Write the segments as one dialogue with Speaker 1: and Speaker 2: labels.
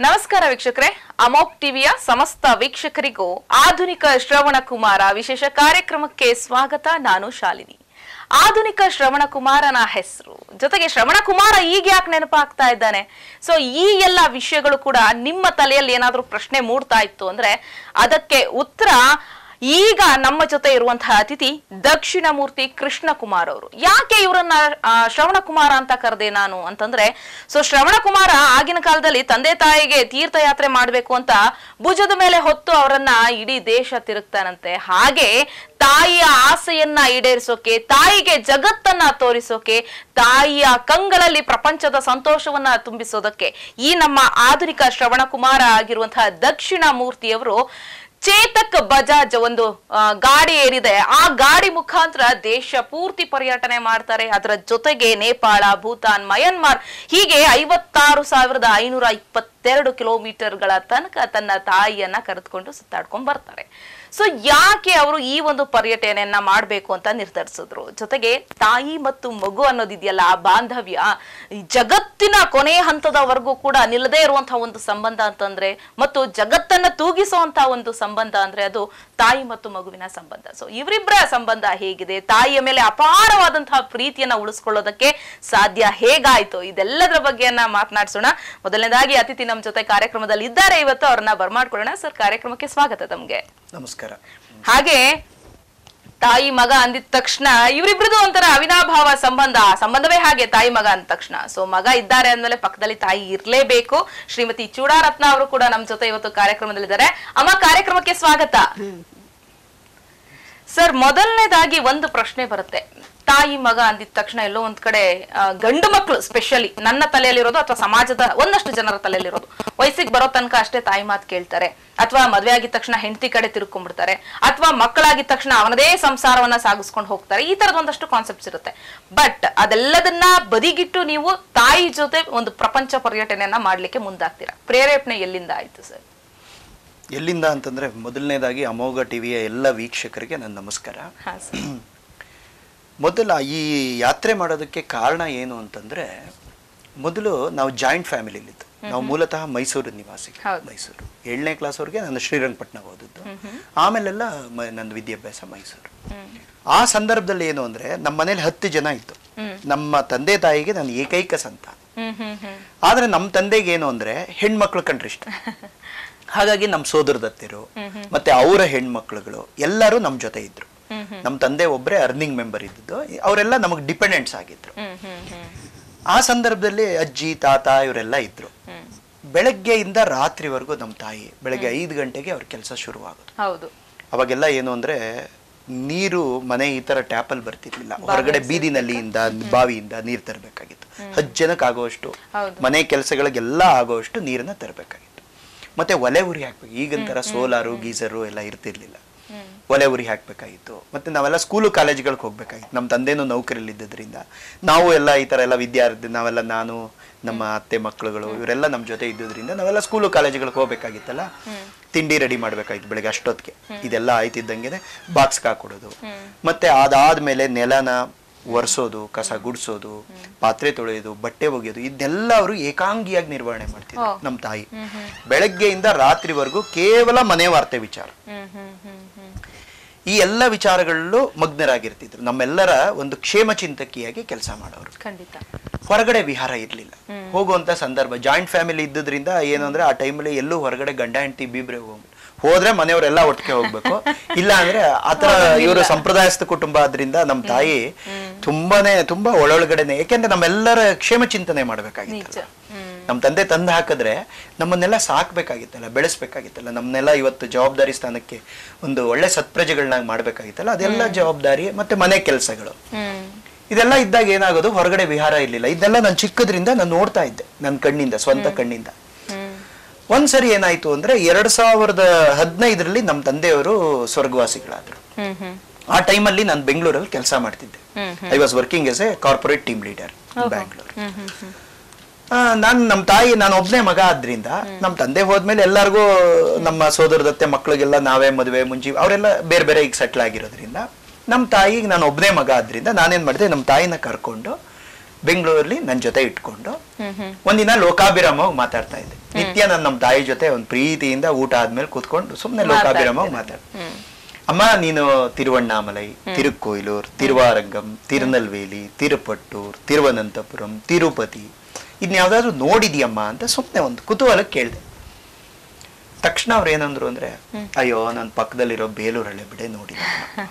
Speaker 1: ನಮಸ್ಕಾರ ವೀಕ್ಷಕರೇ ಅಮೋಕ್ ಟಿವಿಯ ಸಮಸ್ತ ವೀಕ್ಷಕರಿಗೂ ಆಧುನಿಕ ಶ್ರವಣ ಕುಮಾರ ವಿಶೇಷ ಕಾರ್ಯಕ್ರಮಕ್ಕೆ ಸ್ವಾಗತ ನಾನು ಶಾಲಿನಿ ಆಧುನಿಕ ಶ್ರವಣ ಕುಮಾರನ ಹೆಸರು ಜೊತೆಗೆ ಶ್ರವಣ ಕುಮಾರ ಈಗ ಯಾಕೆ ನೆನಪಾಗ್ತಾ ಇದ್ದಾನೆ ಸೊ ಈ ಎಲ್ಲ ವಿಷಯಗಳು ಕೂಡ ನಿಮ್ಮ ತಲೆಯಲ್ಲಿ ಏನಾದ್ರೂ ಪ್ರಶ್ನೆ ಮೂಡ್ತಾ ಇತ್ತು ಅಂದ್ರೆ ಅದಕ್ಕೆ ಉತ್ತರ ಈಗ ನಮ್ಮ ಜೊತೆ ಇರುವಂತಹ ಅತಿಥಿ ದಕ್ಷಿಣ ಮೂರ್ತಿ ಕೃಷ್ಣ ಕುಮಾರ್ ಅವರು ಯಾಕೆ ಇವರನ್ನ ಆ, ಶ್ರವಣ ಕುಮಾರ ಅಂತ ಕರೆದೆ ನಾನು ಅಂತಂದ್ರೆ ಸೊ ಶ್ರವಣ ಕುಮಾರ ಆಗಿನ ಕಾಲದಲ್ಲಿ ತಂದೆ ತಾಯಿಗೆ ತೀರ್ಥಯಾತ್ರೆ ಮಾಡ್ಬೇಕು ಅಂತ ಭುಜದ ಮೇಲೆ ಹೊತ್ತು ಅವರನ್ನ ಇಡೀ ದೇಶ ತಿರುಗ್ತಾನಂತೆ ಹಾಗೆ ತಾಯಿಯ ಆಸೆಯನ್ನ ಈಡೇರಿಸೋಕೆ ತಾಯಿಗೆ ಜಗತ್ತನ್ನ ತೋರಿಸೋಕೆ ತಾಯಿಯ ಕಂಗಳಲ್ಲಿ ಪ್ರಪಂಚದ ಸಂತೋಷವನ್ನ ತುಂಬಿಸೋದಕ್ಕೆ ಈ ನಮ್ಮ ಆಧುನಿಕ ಶ್ರವಣ ಕುಮಾರ ಆಗಿರುವಂತಹ ದಕ್ಷಿಣ ಮೂರ್ತಿಯವರು ಚೇತಕ್ ಬಜಾಜ್ ಒಂದು ಆ, ಗಾಡಿ ಏನಿದೆ ಆ ಗಾಡಿ ಮುಖಾಂತರ ದೇಶ ಪೂರ್ತಿ ಪರ್ಯಟನೆ ಮಾಡ್ತಾರೆ ಅದರ ಜೊತೆಗೆ ನೇಪಾಳ ಭೂತಾನ್ ಮಯನ್ಮಾರ್ ಹೀಗೆ ಐವತ್ತಾರು ಸಾವಿರದ ಐನೂರ ಇಪ್ಪತ್ತೆರಡು ಕಿಲೋಮೀಟರ್ಗಳ ತನಕ ತನ್ನ ತಾಯಿಯನ್ನ ಕರೆದುಕೊಂಡು ಸುತ್ತಾಡ್ಕೊಂಡ್ ಬರ್ತಾರೆ ಸೊ ಯಾಕೆ ಅವರು ಈ ಒಂದು ಪರ್ಯಟನೆಯನ್ನ ಮಾಡ್ಬೇಕು ಅಂತ ನಿರ್ಧರಿಸಿದ್ರು ಜೊತೆಗೆ ತಾಯಿ ಮತ್ತು ಮಗು ಅನ್ನೋದಿದೆಯಲ್ಲ ಆ ಬಾಂಧವ್ಯ ಈ ಜಗತ್ತಿನ ಕೊನೆ ಹಂತದವರೆಗೂ ಕೂಡ ನಿಲ್ಲದೇ ಇರುವಂತಹ ಒಂದು ಸಂಬಂಧ ಅಂತಂದ್ರೆ ಮತ್ತು ಜಗತ್ತನ್ನ ತೂಗಿಸುವಂತಹ ಒಂದು ಸಂಬಂಧ ಅಂದ್ರೆ ಅದು ತಾಯಿ ಮತ್ತು ಮಗುವಿನ ಸಂಬಂಧ ಸೊ ಇವರಿಬ್ಬರ ಸಂಬಂಧ ಹೇಗಿದೆ ತಾಯಿಯ ಮೇಲೆ ಅಪಾರವಾದಂತಹ ಪ್ರೀತಿಯನ್ನ ಉಳಿಸ್ಕೊಳ್ಳೋದಕ್ಕೆ ಸಾಧ್ಯ ಹೇಗಾಯ್ತು ಇದೆಲ್ಲದರ ಬಗ್ಗೆಯನ್ನ ಮಾತನಾಡ್ಸೋಣ ಮೊದಲನೇದಾಗಿ ಅತಿಥಿ ನಮ್ಮ ಜೊತೆ ಕಾರ್ಯಕ್ರಮದಲ್ಲಿ ಇದ್ದಾರೆ ಇವತ್ತು ಅವ್ರನ್ನ ಬರ್ಮಾಡ್ಕೊಳ್ಳೋಣ ಸರ್ ಕಾರ್ಯಕ್ರಮಕ್ಕೆ ಸ್ವಾಗತ ತಮ್ಗೆ
Speaker 2: ನಮಸ್ಕಾರ
Speaker 1: ಹಾಗೆ ತಾಯಿ ಮಗ ಅಂದಿದ ತಕ್ಷಣ ಇವರಿಬ್ರದ್ದು ಒಂಥರ ಅವಿನಾಭಾವ ಸಂಬಂಧ ಆ ಸಂಬಂಧವೇ ಹಾಗೆ ತಾಯಿ ಮಗ ಅಂದ ತಕ್ಷಣ ಸೊ ಮಗ ಇದ್ದಾರೆ ಅಂದ್ಮೇಲೆ ಪಕ್ಕದಲ್ಲಿ ತಾಯಿ ಇರ್ಲೇಬೇಕು ಶ್ರೀಮತಿ ಚೂಡಾರತ್ನ ಅವರು ಕೂಡ ನಮ್ ಜೊತೆ ಇವತ್ತು ಕಾರ್ಯಕ್ರಮದಲ್ಲಿದ್ದಾರೆ ಅಮ್ಮ ಕಾರ್ಯಕ್ರಮಕ್ಕೆ ಸ್ವಾಗತ ಸರ್ ಮೊದಲನೇದಾಗಿ ಒಂದು ಪ್ರಶ್ನೆ ಬರುತ್ತೆ ತಾಯಿ ಮಗ ಅಂದಿದ ತಕ್ಷಣ ಎಲ್ಲೋ ಒಂದ್ ಕಡೆ ಆ, ಗಂಡು ಮಕ್ಕಳು ಸ್ಪೆಷಲಿ ನನ್ನ ತಲೆಯಲ್ಲಿರೋದು ಅಥವಾ ಸಮಾಜದ ಒಂದಷ್ಟು ಜನರ ತಲೆಯಲ್ಲಿರೋದು ವಯಸ್ಸಿಗೆ ಬರೋ ತನಕ ಅಷ್ಟೇ ತಾಯಿ ಮಾತು ಕೇಳ್ತಾರೆ ಅಥವಾ ಮದ್ವೆ ಆಗಿದ ತಕ್ಷಣ ಹೆಂಡತಿ ಕಡೆ ತಿರ್ಕೊಂಡ್ಬಿಡ್ತಾರೆ ಅಥವಾ ಮಕ್ಕಳಾಗಿದ ತಕ್ಷಣ ಅವನದೇ ಸಂಸಾರವನ್ನ ಸಾಗಿಸ್ಕೊಂಡು ಹೋಗ್ತಾರೆ ಈ ತರದ ಒಂದಷ್ಟು ಕಾನ್ಸೆಪ್ಟ್ಸ್ ಇರುತ್ತೆ ಬಟ್ ಅದೆಲ್ಲದನ್ನ ಬದಿಗಿಟ್ಟು ನೀವು ತಾಯಿ ಜೊತೆ ಒಂದು ಪ್ರಪಂಚ ಪರ್ಯಟನೆಯನ್ನ ಮಾಡ್ಲಿಕ್ಕೆ ಮುಂದಾಗ್ತೀರಾ ಪ್ರೇರೇಪಣೆ ಎಲ್ಲಿಂದ ಆಯ್ತು ಸರ್
Speaker 2: ಎಲ್ಲಿಂದ ಅಂತಂದ್ರೆ ಮೊದಲನೇದಾಗಿ ಅಮೋಘ ಟಿವಿಯ ಎಲ್ಲ ವೀಕ್ಷಕರಿಗೆ ನನ್ನ ನಮಸ್ಕಾರ
Speaker 1: ಹಾ ಸರ್
Speaker 2: ಮೊದಲ ಈ ಯಾತ್ರೆ ಮಾಡೋದಕ್ಕೆ ಕಾರಣ ಏನು ಅಂತಂದ್ರೆ ಮೊದಲು ನಾವು ಜಾಯಿಂಟ್ ಫ್ಯಾಮಿಲಿಲಿದ್ದು ನಾವು ಮೂಲತಃ ಮೈಸೂರು ನಿವಾಸಿ
Speaker 1: ಹೌದು.
Speaker 2: ಮೈಸೂರು ಏಳನೇ ಕ್ಲಾಸ್ವರೆಗೆ ನಾನು ಶ್ರೀರಂಗಪಟ್ಟಣ ಓದಿದ್ದು ಆಮೇಲೆಲ್ಲ ಮ- ನಂದು ವಿದ್ಯಾಭ್ಯಾಸ ಮೈಸೂರು ಆ ಸಂದರ್ಭದಲ್ಲಿ ಏನು ಅಂದ್ರೆ ನಮ್ಮ ಮನೇಲಿ ಹತ್ತು ಜನ ಇತ್ತು ನಮ್ಮ ತಂದೆ ತಾಯಿಗೆ ನಾನು ಏಕೈಕ ಸಂತಾನ
Speaker 1: ಹ್ಮ್ ಹ್ಮ್ ಹ್ಮ್
Speaker 2: ಆದ್ರೆ ನಮ್ಮ ತಂದೆಗೆ ಏನು ಅಂದ್ರೆ ಹೆಣ್ಮಕ್ಳು ಕಂಡ್ರೆ ಇಷ್ಟ ಹಾಗಾಗಿ ನಮ್ಮ ಸೋದರದತ್ತಿರು ಮತ್ತೆ ಅವರ ಹೆಣ್ಮಕ್ಳುಗಳು ಎಲ್ಲರೂ ನಮ್ಮ ಜೊತೆ ಇದ್ರು ನಮ್ಮ ತಂದೆ ಒಬ್ಬರೇ ಅರ್ನಿಂಗ್ ಮೆಂಬರ್ ಇದ್ದದ್ದು ಅವರೆಲ್ಲ ನಮಗೆ ಡಿಪೆಂಡೆಂಟ್ಸ್ ಆಗಿದ್ರು
Speaker 1: ಹ್ಮ್ ಹ್ಮ್ ಹ್ಮ್
Speaker 2: ಆ ಸಂದರ್ಭದಲ್ಲಿ ಅಜ್ಜಿ ತಾತ ಇವರೆಲ್ಲ ಇದ್ರು ಬೆಳಗ್ಗೆಯಿಂದ ರಾತ್ರಿವರೆಗೂ ನಮ್ಮ ತಾಯಿ ಬೆಳಗ್ಗೆ ಐದು ಗಂಟೆಗೆ ಅವ್ರ ಕೆಲಸ ಶುರುವಾಗೋದು
Speaker 1: ಹೌದು
Speaker 2: ಅವಾಗೆಲ್ಲ ಏನು ಅಂದ್ರೆ ನೀರು ಮನೆ ಈ ತರ ಟ್ಯಾಪಲ್ಲಿ ಬರ್ತಿರ್ಲಿಲ್ಲ ಹೊರಗಡೆ ಬೀದಿನಲ್ಲಿಯಿಂದ ಬಾವಿಯಿಂದ ನೀರು ತರಬೇಕಾಗಿತ್ತು ಹತ್ತು ಜನಕ್ಕೆ ಆಗುವಷ್ಟು
Speaker 1: ಹೌದು.
Speaker 2: ಮನೆ ಕೆಲಸಗಳಿಗೆಲ್ಲ ಆಗುವಷ್ಟು ನೀರನ್ನ ತರಬೇಕಾಗಿತ್ತು ಮತ್ತೆ ಒಲೆ ಉರಿ ಹಾಕ್ಬೇಕು ಈಗಿನ ತರ ಸೋಲಾರು ಗೀಸರು ಎಲ್ಲ ಇರ್ತಿರ್ಲಿಲ್ಲ ಒಲೆ ಉರಿ ಹಾಕ್ಬೇಕಾಗಿತ್ತು ಮತ್ತೆ ನಾವೆಲ್ಲ ಸ್ಕೂಲು ಕಾಲೇಜ್ಗಳಿಗೆ ಹೋಗ್ಬೇಕಾಗಿತ್ತು ನಮ್ಮ ತಂದೆನೂ ನೌಕರಿಯಲ್ಲಿ ಇದ್ದಿದ್ರಿಂದ ನಾವು ಎಲ್ಲ ಈ ತರ ಎಲ್ಲ ವಿದ್ಯಾರ್ಥಿ ನಾವೆಲ್ಲ ನಾನು ನಮ್ಮ ಅತ್ತೆ ಮಕ್ಕಳುಗಳು ಇವರೆಲ್ಲ ನಮ್ಮ ಜೊತೆ ಇದ್ದಿದ್ರಿಂದ ನಾವೆಲ್ಲ ಸ್ಕೂಲು ಕಾಲೇಜ್ಗಳಿಗೆ ಹೋಗ್ಬೇಕಾಗಿತ್ತಲ್ಲ ತಿಂಡಿ ರೆಡಿ ಮಾಡ್ಬೇಕಾಗಿತ್ತು ಬೆಳಗ್ಗೆ ಅಷ್ಟೊತ್ತಿಗೆ ಇದೆಲ್ಲ ಆಯ್ತಿದ್ದಂಗೆನೆ ಬಾಕ್ಸ್ ಹಾಕೊಡೋದು ಮತ್ತೆ ಅದಾದ್ಮೇಲೆ ನೆಲನ ಒರೆಸೋದು ಕಸ ಗುಡಿಸೋದು ಪಾತ್ರೆ ತೊಳೆಯೋದು ಬಟ್ಟೆ ಒಗೆಯೋದು ಇದನ್ನೆಲ್ಲ ಅವರು ಏಕಾಂಗಿಯಾಗಿ ನಿರ್ವಹಣೆ ಮಾಡ್ತಿದ್ರು
Speaker 1: ಓ.
Speaker 2: ನಮ್ಮ ತಾಯಿ ಬೆಳಗ್ಗೆಯಿಂದ ರಾತ್ರಿವರೆಗೂ ಕೇವಲ ಮನೆ ವಾರ್ತೆ ವಿಚಾರ
Speaker 1: ಹ್ಮ್ ಹ್ಮ್ ಹ್ಮ್ ಹ್ಮ್
Speaker 2: ಈ ಎಲ್ಲ ವಿಚಾರಗಳಲ್ಲೂ ಮಗ್ನರಾಗಿರ್ತಿದ್ರು ನಮ್ಮೆಲ್ಲರ ಒಂದು ಕ್ಷೇಮ ಚಿಂತಕಿಯಾಗಿ ಕೆಲಸ ಮಾಡೋರು
Speaker 1: ಖಂಡಿತ
Speaker 2: ಹೊರಗಡೆ ವಿಹಾರ ಇರ್ಲಿಲ್ಲ ಹೋಗುವಂತ ಸಂದರ್ಭ ಜಾಯಿಂಟ್ ಫ್ಯಾಮಿಲಿ ಇದ್ದಿದ್ರಿಂದ ಏನು ಅಂದ್ರೆ ಆ ಟೈಮಲ್ಲಿ ಎಲ್ಲೂ ಹೊರಗಡೆ ಗಂಡ ಹೆಂಡತಿ ಬೀಬ್ರೆ ಹೋಗ್ ಹೋದ್ರೆ ಮನೆಯವರೆಲ್ಲ ಒಟ್ಟಿಗೆ ಹೋಗ್ಬೇಕು ಇಲ್ಲ ಅಂದ್ರೆ ಆತರ ಇವರು ಸಂಪ್ರದಾಯಸ್ಥ ಕುಟುಂಬ ಆದ್ರಿಂದ ನಮ್ಮ ತಾಯಿ ತುಂಬಾನೇ ತುಂಬಾ ಒಳೊಳಗಡೆನೆ ಯಾಕೆಂದ್ರೆ ನಮ್ಮೆಲ್ಲರ ಕ್ಷೇಮ ಚಿಂತನೆ ಮಾಡ್ಬೇಕಾಗಿತ್ತು
Speaker 1: ನಿಜ ಹ್ಮ್
Speaker 2: ನಮ್ಮ ತಂದೆ ತಂದು ಹಾಕಿದ್ರೆ ನಮ್ಮನ್ನೆಲ್ಲ ಸಾಕ್ಬೇಕಾಗಿತ್ತಲ್ಲ ಬೆಳೆಸ್ಬೇಕಾಗಿತ್ತಲ್ಲ ನಮ್ಮನ್ನೆಲ್ಲ ಇವತ್ತು ಜವಾಬ್ದಾರಿ ಸ್ಥಾನಕ್ಕೆ ಒಂದು ಒಳ್ಳೆ ಸತ್ಪ್ರಜೆಗಳನ್ನಾಗಿ ಮಾಡ್ಬೇಕಾಗಿತ್ತಲ್ಲ ಅದೆಲ್ಲ ಜವಾಬ್ದಾರಿ ಮತ್ತೆ ಮನೆ ಕೆಲಸಗಳು
Speaker 1: ಹ್ಮ್
Speaker 2: ಇದೆಲ್ಲ ಇದ್ದಾಗ ಏನಾಗೋದು ಹೊರಗಡೆ ವಿಹಾರ ಇರ್ಲಿಲ್ಲ ಇದೆಲ್ಲ ನಾನು ಚಿಕ್ಕದ್ರಿಂದ ನಾನು ನೋಡ್ತಾ ಇದ್ದೆ ನನ್ನ ಕಣ್ಣಿಂದ ಸ್ವಂತ ಕಣ್ಣಿಂದ
Speaker 1: ಹ್ಮ್
Speaker 2: ಒಂದ್ಸರಿ ಏನಾಯ್ತು ಅಂದ್ರೆ ಎರಡ್ ಸಾವಿರದ ಹದಿನೈದರಲ್ಲಿ ನಮ್ಮ ತಂದೆಯವರು ಸ್ವರ್ಗವಾಸಿಗಳಾದ್ರು
Speaker 1: ಹ್ಮ್ ಹ್ಮ್
Speaker 2: ಆ ಟೈಮಲ್ಲಿ ನಾನು ಬೆಂಗಳೂರಲ್ಲಿ ಕೆಲಸ ಮಾಡ್ತಿದ್ದೆ
Speaker 1: hmm
Speaker 2: I was working as a corporate team leader Bangalore
Speaker 1: hmm hmm hmm
Speaker 2: ನಾನು ನಮ್ಮ ತಾಯಿ ನಾನು ಒಬ್ನೇ ಮಗ ಆದ್ರಿಂದ ನಮ್ಮ ತಂದೆ ಹೋದ್ಮೇಲೆ ಎಲ್ಲರಿಗೂ ನಮ್ಮ ಸೋದರದತ್ತೆ ಮಕ್ಳಿಗೆಲ್ಲ ನಾವೇ ಮದುವೆ ಮುಂಚಿ ಅವರೆಲ್ಲ ಬೇರೆ ಬೇರೆ ಈಗ ಸೆಟ್ಲ್ ಆಗಿರೋದ್ರಿಂದ ನಮ್ಮ ತಾಯಿಗೆ ನಾನು ಒಬ್ಬನೇ ಮಗ ಆದ್ರಿಂದ ನಾನೇನ್ ಮಾಡಿದೆ ನಮ್ಮ ತಾಯಿನ ಕರ್ಕೊಂಡು ಬೆಂಗಳೂರಲ್ಲಿ ನನ್ನ ಜೊತೆ ಇಟ್ಕೊಂಡು ಒಂದಿನ ಲೋಕಾಭಿರಾಮವಾಗಿ ಮಾತಾಡ್ತಾ ಇದ್ದೆ ನಿತ್ಯ ನಾನು ನಮ್ಮ ತಾಯಿ ಜೊತೆ ಒಂದು ಪ್ರೀತಿಯಿಂದ ಊಟ ಆದ್ಮೇಲೆ ಕೂತ್ಕೊಂಡು ಸುಮ್ಮನೆ ಲೋಕಾಭಿರಾಮವಾಗಿ ಮಾತಾಡ ಅಮ್ಮ ನೀನು ತಿರುವಣ್ಣಾಮಲೈ ತಿರುಕ್ಕೋಯಿಲೂರ್ ತಿರುವಾರಂಗಂ ತಿರುನಲ್ವೇಲಿ ತಿರುಪಟ್ಟೂರ್ ತಿರುವನಂತಪುರಂ ತಿರುಪತಿ ಇದನ್ನ ಯಾವ್ದಾದ್ರು ನೋಡಿದ್ಯಮ್ಮ ಅಂತ ಸುಮ್ಮನೆ ಒಂದು ಕುತೂಹಲ ಕೇಳಿದೆ ತಕ್ಷಣ ಅವ್ರು ಏನಂದ್ರು ಅಂದ್ರೆ ಅಯ್ಯೋ ನನ್ನ ಪಕ್ಕದಲ್ಲಿರೋ ಬೇಲೂರು ಹಳೆ ಬಿಡೆ ನೋಡಿದ